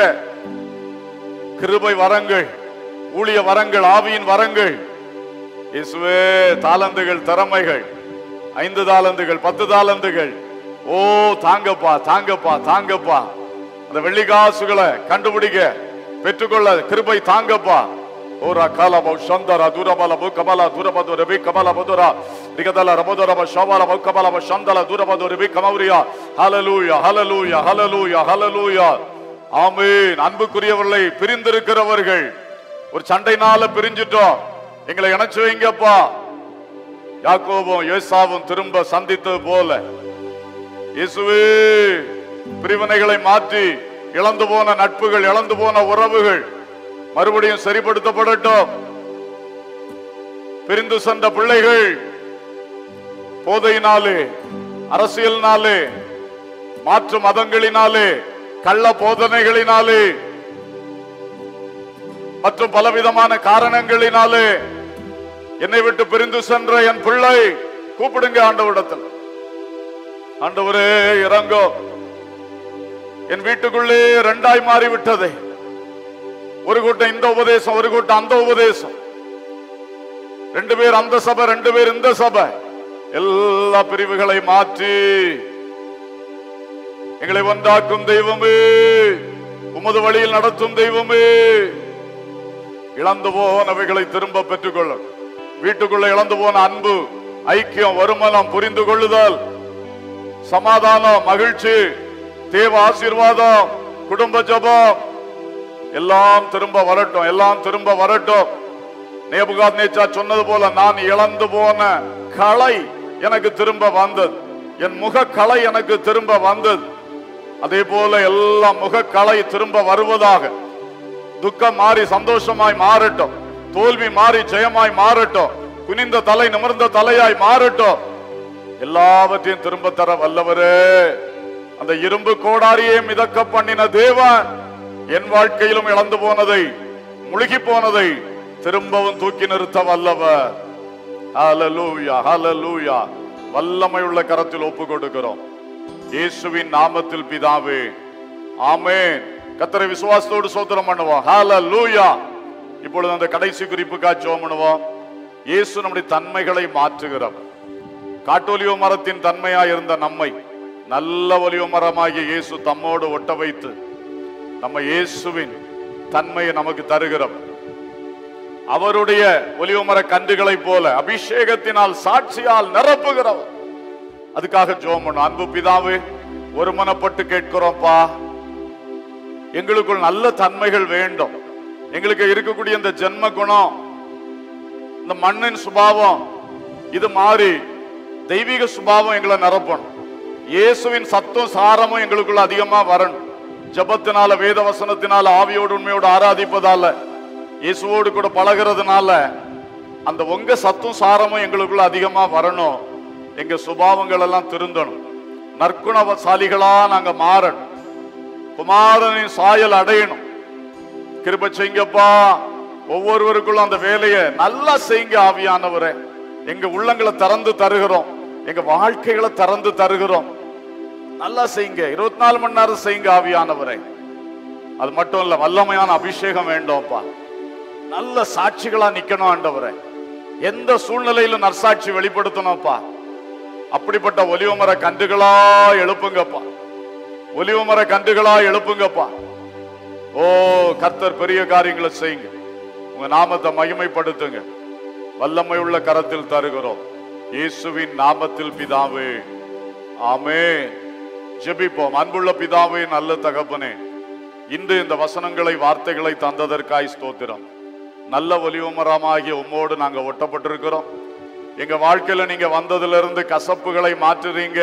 கிருபை வரங்கள் ஊழிய வரங்கள் ஆவியின் வரங்கள் இயேசுவே தாளந்துகள் திறமைகள் ஐந்து தாளந்துகள் பத்து தாளந்துகள் ஓ தாங்கப்பா தாங்கப்பா தாங்கப்பா அந்த வெள்ளி காசுகளை கண்டுபிடிக்க பெற்றுக்கொள்ள கிருபை தாங்கப்பா ஓரா காலபோ சந்தர தூரபல கபல தூரபது ரபி கபல பதுரா ரிகதல ரபதுரப ஷபல கபல சந்தல தூரபது ரபி கமௌரியா ஹalleluya ஹalleluya ஹalleluya ஹalleluya ஆமென் அன்புக்குரியவர்களை பிரிந்திருக்கிறவர்கள் ஒரு சண்டைனால பிரிஞ்சிட்டோம் எங்களை இணைச்சு வைங்கப்பா யாக்கோபும் யோசாவும் திரும்ப சந்தித்தது போல இயேசுவே பிரிவினைகளை மாற்றி இழந்து போன நட்புகள் இழந்து போன உறவுகள் மறுபடியும் சரிப்படுத்தப்படட்டும் பிரிந்து சென்ற பிள்ளைகள் போதையினாலே அரசியலினாலே மாற்று மதங்களினாலே கள்ள போதனைகளினாலே மற்றும் பலவிதமான காரணங்களினாலே என்னை விட்டு பிரிந்து சென்ற என் பிள்ளை கூப்பிடுங்க ஆண்டவரிடத்தில் ஆண்டவரே இறங்கோ என் வீட்டுக்குள்ளே ரெண்டாய் மாறிவிட்டதே ஒரு கூட்டம் இந்த உபதேசம் ஒரு கூட்டம் அந்த உபதேசம் ரெண்டு பேர் அந்த சபை ரெண்டு பேர் இந்த சபை எல்லா பிரிவுகளை மாற்றி எங்களை ஒன்றாக்கும் தெய்வமே உமது வழியில் நடத்தும் தெய்வமே இழந்து போனவைகளை திரும்ப பெற்றுக்கொள்ள வீட்டுக்குள்ள இழந்து போன அன்பு ஐக்கியம் வருமானம் புரிந்து கொள்ளுதல் சமாதானம் மகிழ்ச்சி தேவ ஆசீர்வாதம் குடும்ப ஜபம் எல்லாம் திரும்ப வரட்டும் எல்லாம் திரும்ப வரட்டும் நேபுகாத் நேச்சா சொன்னது போல நான் இழந்து போன கலை எனக்கு திரும்ப வந்தது என் முக கலை எனக்கு திரும்ப வந்தது அதே போல எல்லா முக கலை திரும்ப வருவதாக துக்கம் மாறி சந்தோஷமாய் மாறட்டும் தோல்வி மாறி ஜெயமாய் மாறட்டும் குனிந்த தலை நிமிர்ந்த தலையாய் மாறட்டும் எல்லாவற்றையும் திரும்ப தர வல்லவரே அந்த இரும்பு கோடாரியே மிதக்க பண்ணின தேவன் என் வாழ்க்கையிலும் இழந்து போனதை முழுகி போனதை திரும்பவும் தூக்கி நிறுத்த வல்லவர் ஹalleluya ஹalleluya வல்லமை உள்ள கரத்தில் ஒப்பு கொடுக்கிறோம் இயேசுவின் நாமத்தில் பிதாவே ஆமென் கத்தரை விசுவாசத்தோடு சோத்திரம் பண்ணுவோம் ஹalleluya இப்பொழுது அந்த கடைசி குறிப்புக்காக ஜெபம் பண்ணுவோம் இயேசு நம்முடைய தன்மைகளை மாற்றுகிறவர் காட்டொலிவ மரத்தின் தன்மையாய் இருந்த நம்மை நல்ல ஒலிவ மரமாகிய இயேசு தம்மோடு ஒட்ட வைத்து நம்ம இயேசுவின் தன்மையை நமக்கு தருகிறவர் அவருடைய ஒலிவமர கன்றுகளைப் போல அபிஷேகத்தினால் சாட்சியால் நிரப்புகிறவர் அதுக்காக ஜோம் பண்ணும் அன்பு பிதாவே ஒருமனப்பட்டு கேட்கிறோம்ப்பா எங்களுக்குள் நல்ல தன்மைகள் வேண்டும் எங்களுக்கு இருக்கக்கூடிய இந்த ஜென்ம குணம் இந்த மண்ணின் சுபாவம் இது மாறி தெய்வீக சுபாவம் எங்களை நிரப்பணும் இயேசுவின் சத்தம் சாரமும் எங்களுக்குள்ள அதிகமா வரணும் ஜபத்தினால வேத வசனத்தினால ஆவியோடு உண்மையோடு ஆராதிப்பதால இயேசுவோடு கூட பழகிறதுனால அந்த உங்க சத்தும் சாரமும் எங்களுக்குள்ள அதிகமா வரணும் எங்க சுபாவங்கள் எல்லாம் திருந்தணும் நற்குணசாலிகளா நாங்க மாறணும் குமாரனின் சாயல் அடையணும் கிருப செய்யுங்கப்பா ஒவ்வொருவருக்குள்ள அந்த வேலையை நல்லா செய்யுங்க ஆவியானவரே எங்க உள்ளங்களை திறந்து தருகிறோம் எங்க வாழ்க்கைகளை திறந்து தருகிறோம் நல்லா செய்யுங்க இருபத்தி நாலு மணி நேரம் செய்யுங்க ஆவியானவரே அது மட்டும் இல்ல வல்லமையான அபிஷேகம் வேண்டும்ப்பா நல்ல சாட்சிகளா நிக்கணும் ஆண்டவரே எந்த சூழ்நிலையிலும் நற்சாட்சி வெளிப்படுத்தணும்ப்பா அப்படிப்பட்ட ஒலிவமர கன்றுகளா எழுப்புங்கப்பா ஒலிவமர கன்றுகளா எழுப்புங்கப்பா ஓ கர்த்தர் பெரிய காரியங்களை செய்யுங்க உங்க நாமத்தை மகிமைப்படுத்துங்க வல்லமை உள்ள கரத்தில் தருகிறோம் இயேசுவின் நாமத்தில் பிதாவே ஆமே ஜெபிப்போம் அன்புள்ள பிதாவே நல்ல தகப்பனே இன்று இந்த வசனங்களை வார்த்தைகளை தந்ததற்காய் ஸ்தோத்திரம் நல்ல ஒலிவமரமாகிய உம்மோடு நாங்க ஒட்டப்பட்டிருக்கிறோம் எங்க வாழ்க்கையில நீங்க வந்ததுல இருந்து கசப்புகளை மாற்றுறீங்க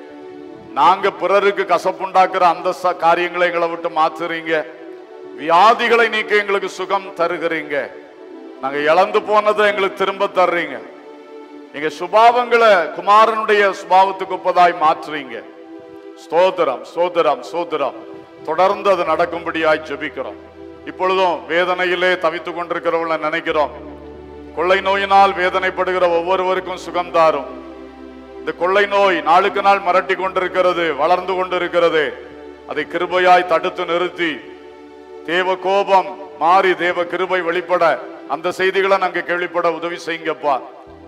நாங்க பிறருக்கு கசப்புண்டாக்குற அந்த ச- காரியங்களை எங்களை விட்டு மாத்துறீங்க வியாதிகளை நீக்க எங்களுக்கு சுகம் தருகிறீங்க நாங்க இழந்து போனதை எங்களுக்கு திரும்ப தர்றீங்க எங்க சுபாவங்களை குமாரனுடைய சுபாவத்துக்கு ஒப்பதாய் மாற்றுறீங்க ஸ்தோத்திரம் ஸ்தோத்திரம் ஸ்தோத்திரம் தொடர்ந்து அது நடக்கும்படியாய் ஜெபிக்கிறோம் இப்பொழுதும் வேதனையிலே தவித்துக் கொண்டிருக்கிறவங்களை நினைக்கிறோம் கொள்ளை நோயினால் வேதனைப்படுகிற ஒவ்வொருவருக்கும் சுகம் தாரும் இந்த கொள்ளை நோய் நாளுக்கு நாள் மிரட்டி கொண்டிருக்கிறது வளர்ந்து கொண்டிருக்கிறது அதை கிருபையாய் தடுத்து நிறுத்தி தேவ கோபம் மாறி தேவ கிருபை வெளிப்பட அந்த செய்திகளை நாங்க கேள்விப்பட உதவி செய்யுங்கப்பா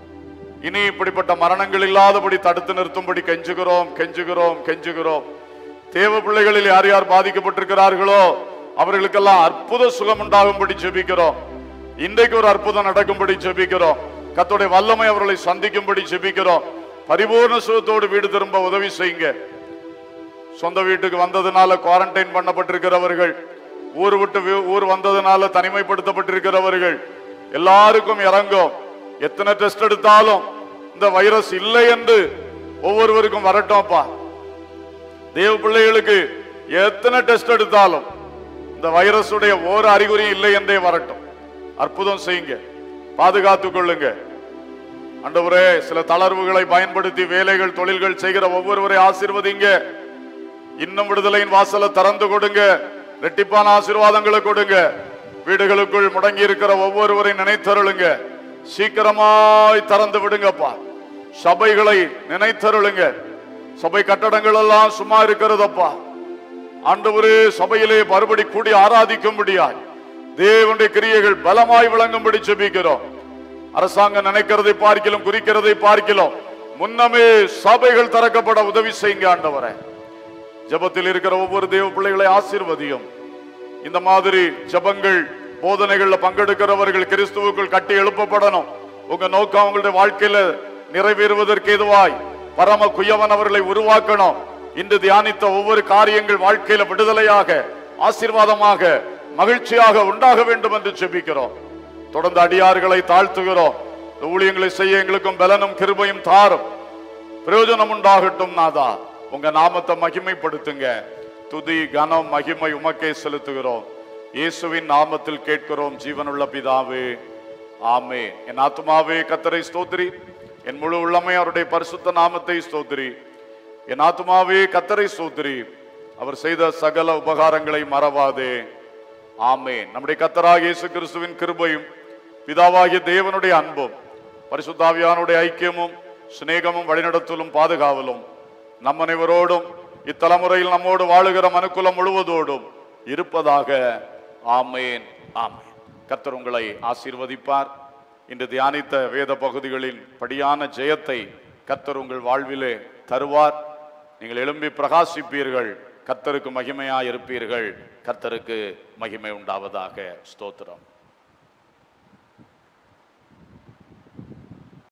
இனி இப்படிப்பட்ட மரணங்கள் இல்லாதபடி தடுத்து நிறுத்தும்படி கெஞ்சுகிறோம் கெஞ்சுகிறோம் கெஞ்சுகிறோம் தேவ பிள்ளைகளில் யார் யார் பாதிக்கப்பட்டிருக்கிறார்களோ அவர்களுக்கெல்லாம் அற்புத சுகம் உண்டாகும்படி ஜெபிக்கிறோம் இன்றைக்கு ஒரு அற்புதம் நடக்கும்படி ஜெபிக்கிறோம் கர்த்தருடைய வல்லமை அவர்களை சந்திக்கும்படி ஜெபிக்கிறோம் பரிபூர்ண சுகத்தோடு வீடு திரும்ப உதவி செய்யுங்க சொந்த வீட்டுக்கு வந்ததுனால குவாரண்டைன் பண்ணப்பட்டிருக்கிறவர்கள் ஊர் விட்டு வி- ஊர் வந்ததுனால தனிமைப்படுத்தப்பட்டிருக்கிறவர்கள் எல்லாருக்கும் இறங்கும் எத்தனை டெஸ்ட் எடுத்தாலும் இந்த வைரஸ் இல்லை என்று ஒவ்வொருவருக்கும் வரட்டும்ப்பா தேவ பிள்ளைகளுக்கு எத்தனை டெஸ்ட் எடுத்தாலும் இந்த வைரஸுடைய ஒரு அறிகுறியும் இல்லை என்றே வரட்டும் அற்புதம் செய்யுங்க பாதுகாத்துக் கொள்ளுங்க ஆண்டவரே சில தளர்வுகளை பயன்படுத்தி வேலைகள் தொழில்கள் செய்கிற ஒவ்வொருவரை ஆசீர்வதிங்க இன்னும் விடுதலையின் வாசலை திறந்து கொடுங்க ரெட்டிப்பான ஆசீர்வாதங்களை கொடுங்க வீடுகளுக்குள் முடங்கி இருக்கிற ஒவ்வொருவரை நினைத்தருளுங்க சீக்கிரமாய் திறந்து விடுங்கப்பா சபைகளை நினைத்தருளுங்க சபை கட்டடங்கள் எல்லாம் சும்மா இருக்கிறதப்பா ஆண்டவரே சபையிலே மறுபடி கூடி ஆராதிக்கும்படியாய் தேவனுடைய கிரியைகள் பலமாய் விளங்கும்படி செபிக்கிறோம் அரசாங்கம் நினைக்கிறதை பார்க்கலாம் குறிக்கிறதை பார்க்கலாம் முன்னமே சபைகள் திறக்கப்பட உதவி செய்யுங்க ஆண்டவரே ஜெபத்தில் இருக்கிற ஒவ்வொரு தேவ பிள்ளைகளை ஆசீர்வதியும் இந்த மாதிரி ஜெபங்கள் போதனைகள்ல பங்கெடுக்கிறவர்கள் கிறிஸ்துவுக்குள் கட்டி எழுப்பப்படணும் உங்க நோக்கம் அவங்களுடைய வாழ்க்கையில நிறைவேறுவதற்கு எதுவாய் பரம குயவன் அவர்களை உருவாக்கணும் இன்று தியானித்த ஒவ்வொரு காரியங்கள் வாழ்க்கையில விடுதலையாக ஆசீர்வாதமாக மகிழ்ச்சியாக உண்டாக வேண்டும் என்று செபிக்கிறோம் தொடர்ந்து அடியார்களை தாழ்த்துகிறோம் இந்த ஊழியங்களை செய்ய எங்களுக்கும் பலனும் கிருபையும் தாரும் பிரயோஜனம் உண்டாகட்டும் நாதா உங்க நாமத்தை மகிமைப்படுத்துங்க துதி கனம் மகிமை உமக்கே செலுத்துகிறோம் இயேசுவின் நாமத்தில் கேட்கிறோம் ஜீவனுள்ள பிதாவே ஆமே என் ஆத்துமாவே கத்தரை ஸ்தோத்திரி என் முழு உள்ளமே அவருடைய பரிசுத்த நாமத்தை ஸ்தோத்திரி என் ஆத்துமாவே கத்தரை ஸ்தோத்திரி அவர் செய்த சகல உபகாரங்களை மறவாதே ஆமே நம்முடைய கத்தராக இயேசு கிறிஸ்துவின் கிருபையும் பிதாவாகிய தேவனுடைய அன்பும் பரிசுத்தாவியானுடைய ஐக்கியமும் சிநேகமும் வழிநடத்தலும் பாதுகாவலும் நம் அனைவரோடும் இத்தலைமுறையில் நம்மோடு வாழுகிற மனுக்குலம் முழுவதோடும் இருப்பதாக ஆமேன் ஆமேன் கர்த்தர் உங்களை ஆசீர்வதிப்பார் இன்று தியானித்த வேத பகுதிகளின் படியான ஜெயத்தை கர்த்தர் உங்கள் வாழ்விலே தருவார் நீங்கள் எழும்பி பிரகாசிப்பீர்கள் கர்த்தருக்கு மகிமையாய் இருப்பீர்கள் கர்த்தருக்கு மகிமை உண்டாவதாக ஸ்தோத்திரம்